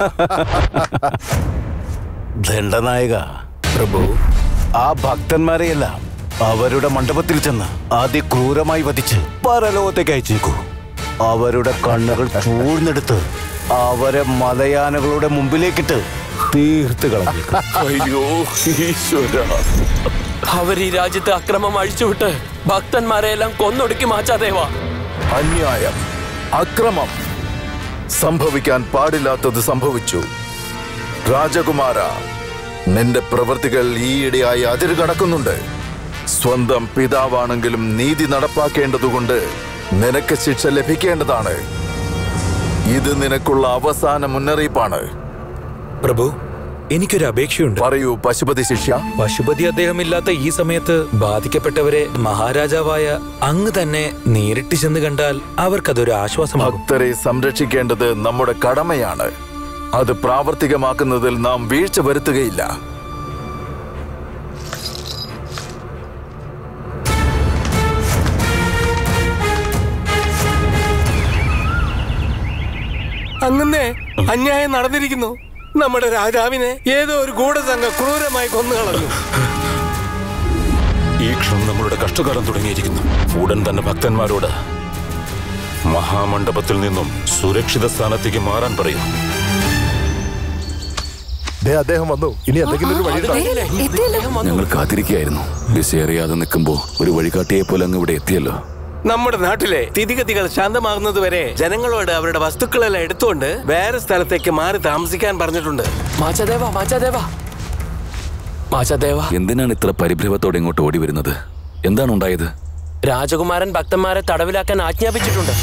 ദണ്ഡനായക പ്രഭു ആ ഭക്തന്മാരെയെല്ലാം അവരുടെ മണ്ഡപത്തിൽ ചെന്ന് അതിക്രൂരമായി വധിച്ച് പരലോകത്തേക്ക് അയച്ചേക്കൂ അവരുടെ കണ്ണുകൾ ചൂഴ്ന്നെടുത്ത് അവരെ മലയാനകളുടെ മുമ്പിലേക്കിട്ട് തീർത്ത് കളഞ്ഞേക്കും അയ്യോ ഈശ്വര അവർ ഈ രാജ്യത്ത് അക്രമം അഴിച്ചുവിട്ട് ഭക്തന്മാരെയെല്ലാം കൊന്നൊടുക്കി മാച്ചാദേവ അന്യായം അക്രമം സംഭവിക്കാൻ പാടില്ലാത്തത് സംഭവിച്ചു രാജകുമാര നിന്റെ പ്രവൃത്തികൾ ഈയിടെയായി അതിര് കടക്കുന്നുണ്ട് സ്വന്തം പിതാവാണെങ്കിലും നീതി നടപ്പാക്കേണ്ടതുകൊണ്ട് നിനക്ക് ശിക്ഷ ലഭിക്കേണ്ടതാണ് ഇത് നിനക്കുള്ള അവസാന മുന്നറിയിപ്പാണ് പ്രഭു എനിക്കൊരു അപേക്ഷയുണ്ട് പറയൂ പശുപതി ശിഷ്യ പശുപതി അദ്ദേഹം ഇല്ലാത്ത ഈ സമയത്ത് ബാധിക്കപ്പെട്ടവരെ മഹാരാജാവായ അങ്ങ് തന്നെ നേരിട്ട് ചെന്ന് കണ്ടാൽ അവർക്കതൊരു ആശ്വാസമാകും ഭക്തരെ സംരക്ഷിക്കേണ്ടത് നമ്മുടെ കടമയാണ് അത് പ്രാവർത്തികമാക്കുന്നതിൽ നാം വീഴ്ച വരുത്തുകയില്ല അങ്ങനെ അന്യായം നടന്നിരിക്കുന്നു നമ്മുടെ രാജാവിനെ ഏതോ ഒരു ഗൂഢസംഘ ക്രൂരമായി കൊന്നുകളഞ്ഞു ഈ ക്ഷണം നമ്മളുടെ കഷ്ടകാലം തുടങ്ങിയിരിക്കുന്നു ഉടൻ തന്നെ ഭക്തന്മാരോട് മഹാമണ്ഡപത്തിൽ നിന്നും സുരക്ഷിത സ്ഥാനത്തേക്ക് മാറാൻ പറയും ദേ അദ്ദേഹം വന്നു ഇനി എന്തെങ്കിലും ഒരു വഴിയുണ്ടോ ഞങ്ങൾ കാത്തിരിക്കുകയായിരുന്നു ദിശയറിയാതെ നിൽക്കുമ്പോ ഒരു വഴികാട്ടിയെ പോലെ അങ്ങ് ഇവിടെ എത്തിയല്ലോ നമ്മുടെ നാട്ടിലെ സ്ഥിതിഗതികൾ ശാന്തമാകുന്നത് വരെ ജനങ്ങളോട് അവരുടെ വസ്തുക്കളെല്ലാം എടുത്തുകൊണ്ട് വേറെ സ്ഥലത്തേക്ക് മാറി താമസിക്കാൻ പറഞ്ഞിട്ടുണ്ട് മാച്ചാദേവ മാച്ചാദേവ മാച്ചാദേവ എന്തിനാണ് ഇത്ര പരിഭ്രമത്തോടെ ഇങ്ങോട്ട് ഓടി വരുന്നത് എന്താണ് ഉണ്ടായത് രാജകുമാരൻ ഭക്തന്മാരെ തടവിലാക്കാൻ ആജ്ഞാപിച്ചിട്ടുണ്ട്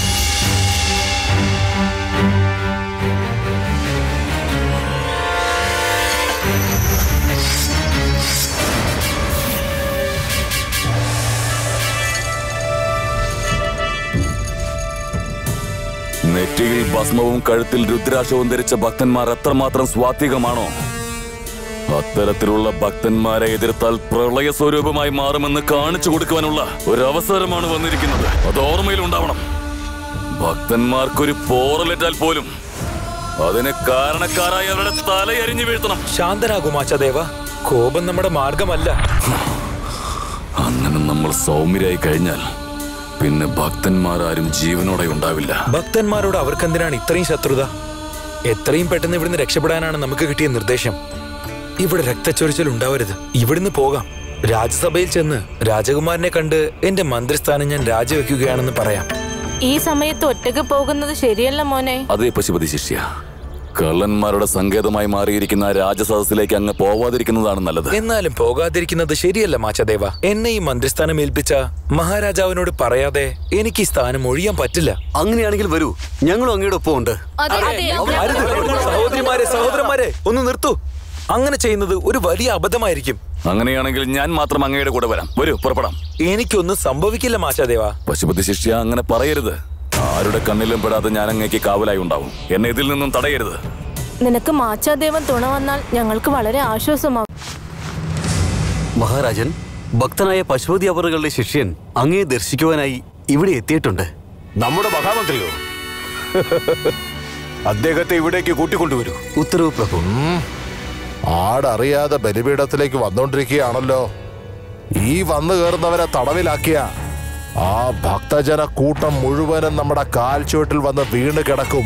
നെറ്റിയിൽ ഭസ്മവും കഴുത്തിൽ രുദ്രാക്ഷവും ധരിച്ച ഭക്തന്മാർ എത്രമാത്രം സ്വാത്വികമാണോ അത്തരത്തിലുള്ള ഭക്തന്മാരെ എതിർത്താൽ പ്രളയ സ്വരൂപമായി മാറുമെന്ന് കാണിച്ചു കൊടുക്കുവാനുള്ള ഒരു അവസരമാണ് വന്നിരിക്കുന്നത് അത് ഓർമ്മയിൽ ഉണ്ടാവണം ഭക്തന്മാർക്കൊരു പോറലേറ്റാൽ പോലും അതിന് കാരണക്കാരായ അവരുടെ തലയരിഞ്ഞു വീഴ്ത്തണം ശാന്തനാകൂ മാച്ചാദേവ കോപം നമ്മുടെ മാർഗമല്ല അങ്ങനെ നമ്മൾ സൗമ്യരായി കഴിഞ്ഞാൽ പിന്നെ ഭക്തന്മാരാരും ജീവനോടെ ഉണ്ടാവില്ല ഭക്തന്മാരോട് അവർക്കെന്തിനാണ് ഇത്രയും ശത്രുത എത്രയും പെട്ടെന്ന് ഇവിടുന്ന് രക്ഷപ്പെടാനാണ് നമുക്ക് കിട്ടിയ നിർദ്ദേശം ഇവിടെ രക്തച്ചൊരിച്ചിൽ ഉണ്ടാവരുത് ഇവിടുന്ന് പോകാം രാജ്യസഭയിൽ ചെന്ന് രാജകുമാരനെ കണ്ട് എന്റെ മന്ത്രിസ്ഥാനം ഞാൻ രാജിവെക്കുകയാണെന്ന് പറയാം ഈ സമയത്ത് ഒറ്റക്ക് പോകുന്നത് ശരിയല്ല മോനെ അതേ പശുപതി ശിഷ്യ കള്ളന്മാരുടെ സങ്കേതമായി മാറിയിരിക്കുന്ന ആ രാജസദസ്സിലേക്ക് അങ്ങ് പോവാതിരിക്കുന്നതാണ് നല്ലത് എന്നാലും പോകാതിരിക്കുന്നത് ശരിയല്ല മാച്ചദേവ എന്നെ ഈ മന്ത്രിസ്ഥാനം ഏൽപ്പിച്ച മഹാരാജാവിനോട് പറയാതെ എനിക്ക് ഈ സ്ഥാനം ഒഴിയാൻ പറ്റില്ല അങ്ങനെയാണെങ്കിൽ വരൂ ഞങ്ങളും അങ്ങയുടെ ഒപ്പം ഉണ്ട് സഹോദരിമാരെ സഹോദരന്മാരെ ഒന്ന് നിർത്തൂ അങ്ങനെ ചെയ്യുന്നത് ഒരു വലിയ അബദ്ധമായിരിക്കും അങ്ങനെയാണെങ്കിൽ ഞാൻ മാത്രം അങ്ങയുടെ കൂടെ വരാം വരൂ പുറപ്പെടാം എനിക്കൊന്നും സംഭവിക്കില്ല മാച്ചാദേവ പശുപതി ശിഷ്യ അങ്ങനെ പറയരുത് ആരുടെ കണ്ണിലും പെടാതെ ഞാൻ അങ്ങേക്ക് കാവലായി ഉണ്ടാവും എന്നെ ഇതിൽ നിന്നും തടയരുത് നിനക്ക് മാച്ചാദേവൻ തുണ വന്നാൽ ഞങ്ങൾക്ക് വളരെ ആശ്വാസമാവും മഹാരാജൻ ഭക്തനായ പശുപതി അവറുകളുടെ ശിഷ്യൻ അങ്ങയെ ദർശിക്കുവാനായി ഇവിടെ എത്തിയിട്ടുണ്ട് നമ്മുടെ മഹാമന്ത്രിയോ അദ്ദേഹത്തെ ഇവിടേക്ക് കൂട്ടിക്കൊണ്ടുവരൂ ഉത്തരവ് പ്രഭു ആടറിയാതെ ബലിപീഠത്തിലേക്ക് വന്നോണ്ടിരിക്കുകയാണല്ലോ ഈ വന്നു കയറുന്നവരെ തടവിലാക്കിയ ആ ഭക്തജന കൂട്ടം മുഴുവനും നമ്മുടെ കാൽച്ചുവട്ടിൽ വന്ന് വീണ് കിടക്കും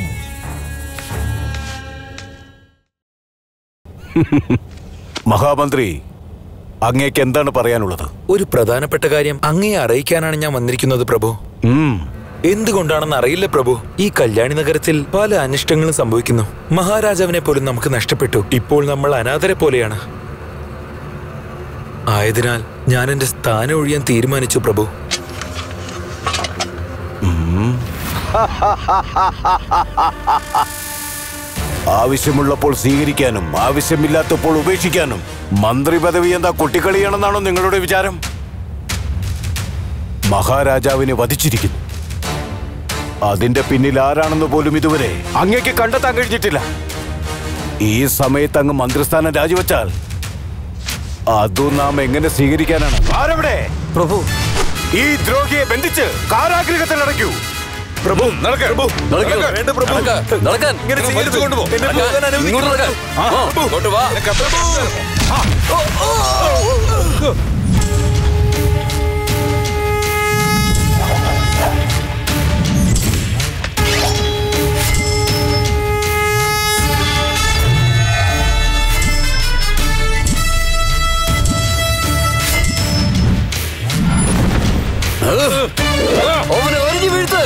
മഹാമന്ത്രി അങ്ങേക്ക് എന്താണ് പറയാനുള്ളത് ഒരു പ്രധാനപ്പെട്ട കാര്യം അങ്ങയെ അറിയിക്കാനാണ് ഞാൻ വന്നിരിക്കുന്നത് പ്രഭു എന്തുകൊണ്ടാണെന്ന് അറിയില്ല പ്രഭു ഈ കല്യാണി നഗരത്തിൽ പല അനിഷ്ടങ്ങളും സംഭവിക്കുന്നു മഹാരാജാവിനെ പോലും നമുക്ക് നഷ്ടപ്പെട്ടു ഇപ്പോൾ നമ്മൾ അനാഥരെ പോലെയാണ് ആയതിനാൽ ഞാൻ എന്റെ സ്ഥാനം ഒഴിയാൻ തീരുമാനിച്ചു പ്രഭു ആവശ്യമുള്ളപ്പോൾ സ്വീകരിക്കാനും ആവശ്യമില്ലാത്തപ്പോൾ ഉപേക്ഷിക്കാനും മന്ത്രി പദവി എന്താ കുട്ടിക്കളിയാണെന്നാണോ നിങ്ങളുടെ വിചാരം മഹാരാജാവിനെ വധിച്ചിരിക്കുന്നു അതിന്റെ പിന്നിൽ ആരാണെന്ന് പോലും ഇതുവരെ അങ്ങേക്ക് കണ്ടെത്താൻ കഴിഞ്ഞിട്ടില്ല ഈ സമയത്ത് അങ്ങ് മന്ത്രിസ്ഥാനം രാജിവെച്ചാൽ അതും നാം എങ്ങനെ സ്വീകരിക്കാനാണ് ആരവിടെ പ്രഭു ഈ ദ്രോഹിയെ ബന്ധിച്ച് കാരാഗൃഹത്തിൽ അടയ്ക്കൂ പ്രഭു നടക്ക് പ്രഭു വേണ്ട പ്രഭു നടക്കാൻ ഇങ്ങനെ സ്വീകരിച്ചു കൊണ്ടുപോ എന്നെ പോകാൻ അനുവദിക്കൂ. ഇങ്ങോട്ട് നടക്കാൻ ആ, ഇങ്ങോട്ട് വാ. അവനെ ഒരിഞ്ഞു വീഴ്ത്ത്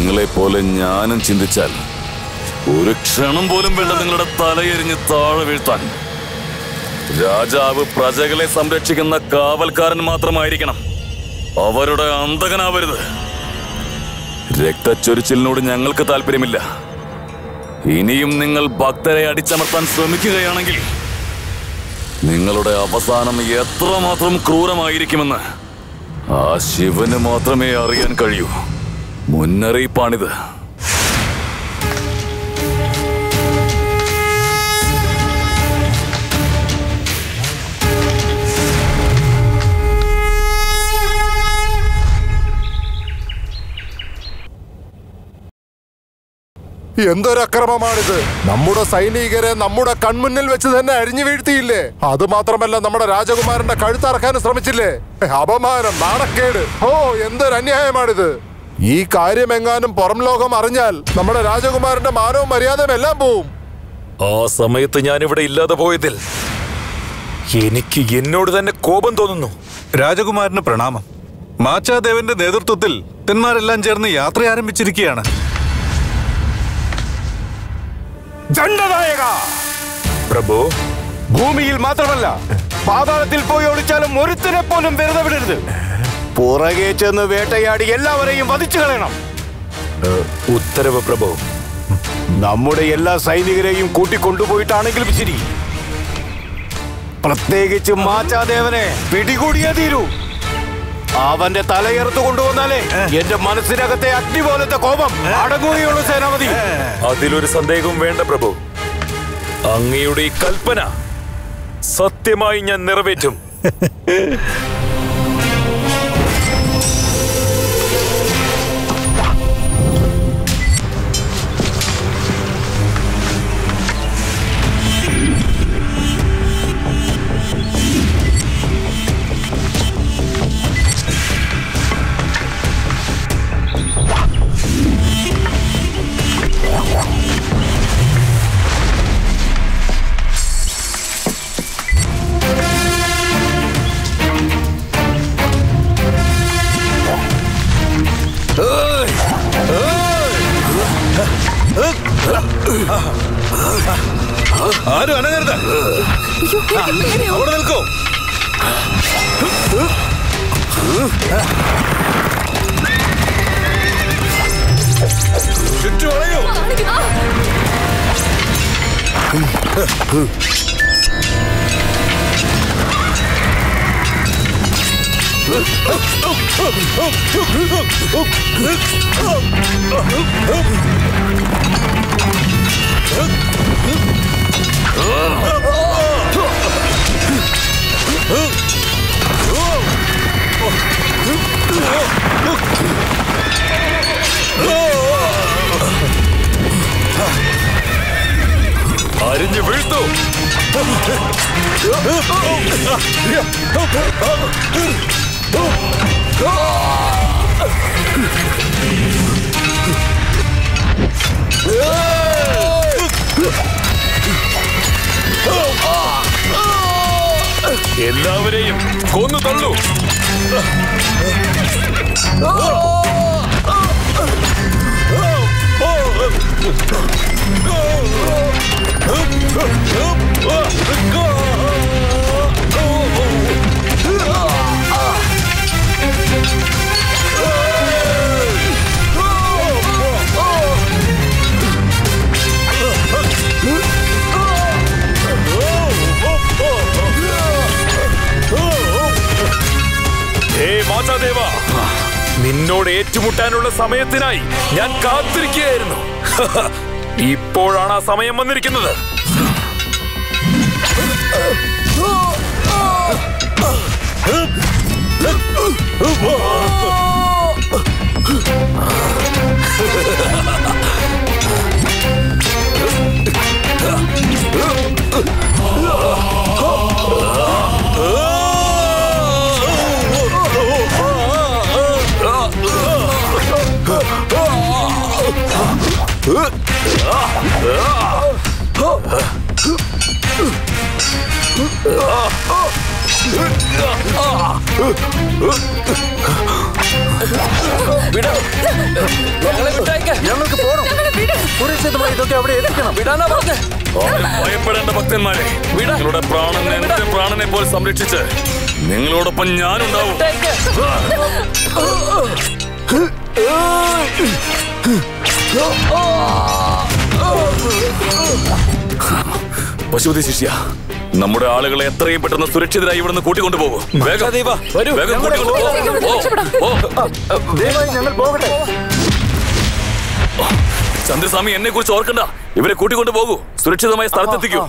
നിങ്ങളെ പോലെ ഞാനും ചിന്തിച്ചാൽ ഒരു ക്ഷണം പോലും വേണ്ട നിങ്ങളുടെ തലയെരിഞ്ഞ് താഴെ വീഴ്ത്താൻ രാജാവ് പ്രജകളെ സംരക്ഷിക്കുന്ന കാവൽക്കാരൻ മാത്രമായിരിക്കണം അവരുടെ അന്തകനാവരുത് രക്തച്ചൊരിച്ചിലിനോട് ഞങ്ങൾക്ക് താല്പര്യമില്ല ഇനിയും നിങ്ങൾ ഭക്തരെ അടിച്ചമർത്താൻ ശ്രമിക്കുകയാണെങ്കിൽ നിങ്ങളുടെ അവസാനം എത്രമാത്രം ക്രൂരമായിരിക്കുമെന്ന് ആ ശിവന് മാത്രമേ അറിയാൻ കഴിയൂ മുന്നറിയിപ്പാണിത് എന്തൊരക്രമമാണിത് നമ്മുടെ സൈനികരെ നമ്മുടെ കൺമുന്നിൽ വെച്ച് തന്നെ അരിഞ്ഞു വീഴ്ത്തിയില്ലേ അത് മാത്രമല്ല നമ്മുടെ രാജകുമാരന്റെ കഴുത്തറക്കാൻ ശ്രമിച്ചില്ലേ അപമാനം നാണക്കേട് ഓ എന്തൊരു അന്യായമാണിത് ഈ കാര്യം എങ്ങാനും പുറം ലോകം അറിഞ്ഞാൽ നമ്മുടെ രാജകുമാരന്റെ മാനവും മര്യാദയും എല്ലാം പോവും ആ സമയത്ത് ഞാൻ ഇവിടെ ഇല്ലാതെ പോയതിൽ എനിക്ക് എന്നോട് തന്നെ കോപം തോന്നുന്നു രാജകുമാരന് പ്രണാമം മാച്ചാദേവന്റെ നേതൃത്വത്തിൽ തെന്മാരെല്ലാം ചേർന്ന് യാത്ര ആരംഭിച്ചിരിക്കുകയാണ് ദണ്ഡനായക പ്രഭു ഭൂമിയിൽ മാത്രമല്ല പാതാളത്തിൽ പോയി ഒളിച്ചാലും ഒരുത്തിനെ പോലും വെറുതെ വിടരുത് പുറകെ ചെന്ന് വേട്ടയാടി എല്ലാവരെയും വധിച്ചു കളയണം ഉത്തരവ് പ്രഭു നമ്മുടെ എല്ലാ സൈനികരെയും കൂട്ടിക്കൊണ്ടുപോയിട്ടാണെങ്കിലും ശരി പ്രത്യേകിച്ച് മാച്ചാദേവനെ പിടികൂടിയേ തീരൂ അവന്റെ തലയെറുത്ത് കൊണ്ടുവന്നാലേ എന്റെ മനസ്സിനകത്തെ അഗ്നി പോലത്തെ കോപം അടങ്ങുകയുള്ളൂ സേനാപതി അതിലൊരു സന്ദേഹവും വേണ്ട പ്രഭു അങ്ങയുടെ ഈ കൽപ്പന സത്യമായി ഞാൻ നിറവേറ്റും ആരും അനങ്ങരുത് അവിടെ നിൽക്കൂ ചുറ്റും വളയൂ അരിഞ്ഞു വീഴ്ത്തു എല്ലാവരെയും കൊന്നു തള്ളു ഹേ മാതാദേവ നിന്നോട് ഏറ്റുമുട്ടാനുള്ള സമയത്തിനായി ഞാൻ കാത്തിരിക്കുകയായിരുന്നു ഇപ്പോഴാണ് ആ സമയം വന്നിരിക്കുന്നത് വിട ഞങ്ങളെ വിട്ടേക്ക് ഞങ്ങൾക്ക് പോകണം സുരക്ഷിതമായി ഇതൊക്കെ അവിടെ എത്തിക്കണം വിടാനാ പറഞ്ഞേ ആരും ഭയപ്പെടേണ്ട ഭക്തന്മാരെ നിങ്ങളുടെ പ്രാണൻ എന്റെ പ്രാണനെ പോലെ സംരക്ഷിച്ച് നിങ്ങളോടൊപ്പം ഞാനുണ്ടാവും പശുപതി ശിഷ്യ നമ്മുടെ ആളുകളെ എത്രയും പെട്ടെന്ന് സുരക്ഷിതരായി ഇവിടുന്ന് കൂട്ടിക്കൊണ്ടു പോകും വേഗം വരൂ. വേഗം കൂട്ടിക്കൊണ്ടു പോകും ദയവായി ഞങ്ങൾ പോകട്ടെ ചന്ദ്രസ്വാമി എന്നെ കുറിച്ച് ഓർക്കണ്ട ഇവരെ കൂട്ടിക്കൊണ്ടു പോകൂ സുരക്ഷിതമായ സ്ഥലത്തെത്തിക്കൂ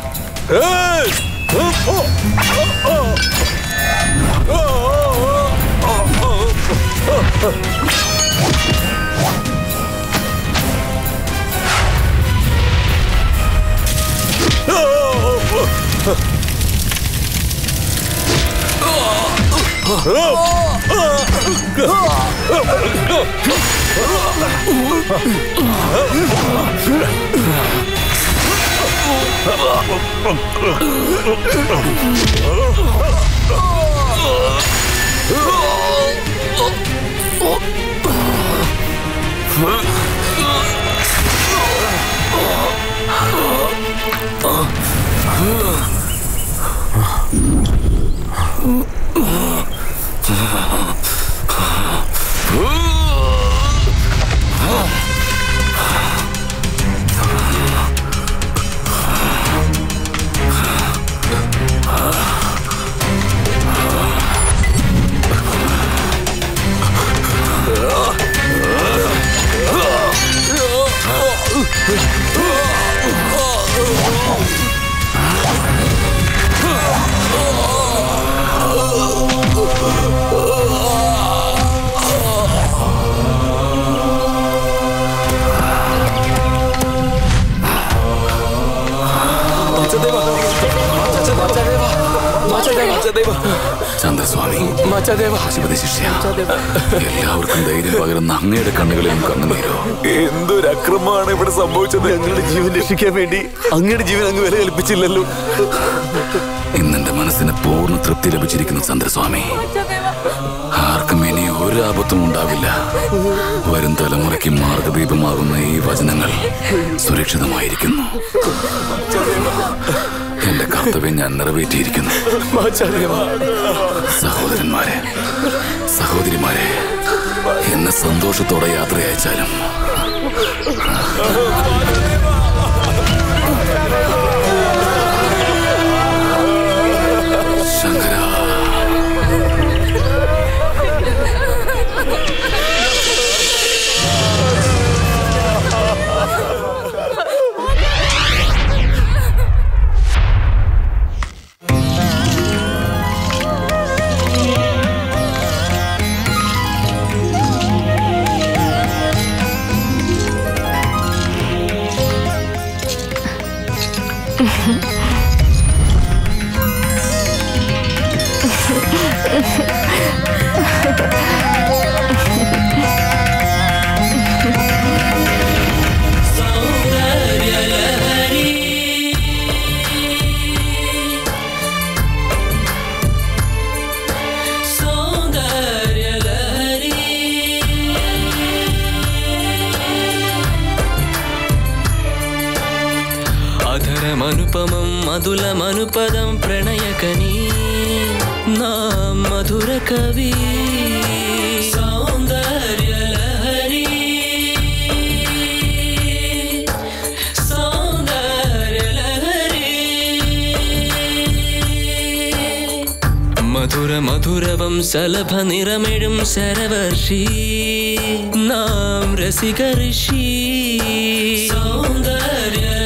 ചന്ദ്രസ്വാമി പശുപതി ശിഷ്യ എല്ലാവർക്കും ധൈര്യം പകരുന്ന അങ്ങയുടെ കണ്ണുകളിലും കണ്ണുനീരോ എന്തൊരു അക്രമമാണ് ഇവിടെ സംഭവിച്ചത് ഞങ്ങളുടെ ജീവൻ രക്ഷിക്കാൻ വേണ്ടി അങ്ങയുടെ ജീവൻ അങ്ങ് വില കൽപ്പിച്ചില്ലല്ലോ ഇന്നെന്റെ മനസ്സിന് പൂർണ്ണ തൃപ്തി ലഭിച്ചിരിക്കുന്നു ചന്ദ്രസ്വാമി ആർക്കും ഇനി ഒരു ആപത്തും ഉണ്ടാവില്ല വരും തലമുറയ്ക്ക് മാർഗദീപമാകുന്ന ഈ വചനങ്ങൾ സുരക്ഷിതമായിരിക്കുന്നു എന്റെ കർത്തവ്യം ഞാൻ നിറവേറ്റിയിരിക്കുന്നു സഹോദരന്മാരെ സഹോദരിമാരെ എന്നെ സന്തോഷത്തോടെ യാത്ര അയച്ചാലും ശങ്കര అధరమనుపమం మధులమనుపదం ప్రణయకనీ నా మధుర కవి సౌందర్యలహరి సౌందర్యలహరి മധുര മധുരവം സലഭ നിറമിടും ശരവർഷി നാം രസിക ഋഷി സൗന്ദര്യ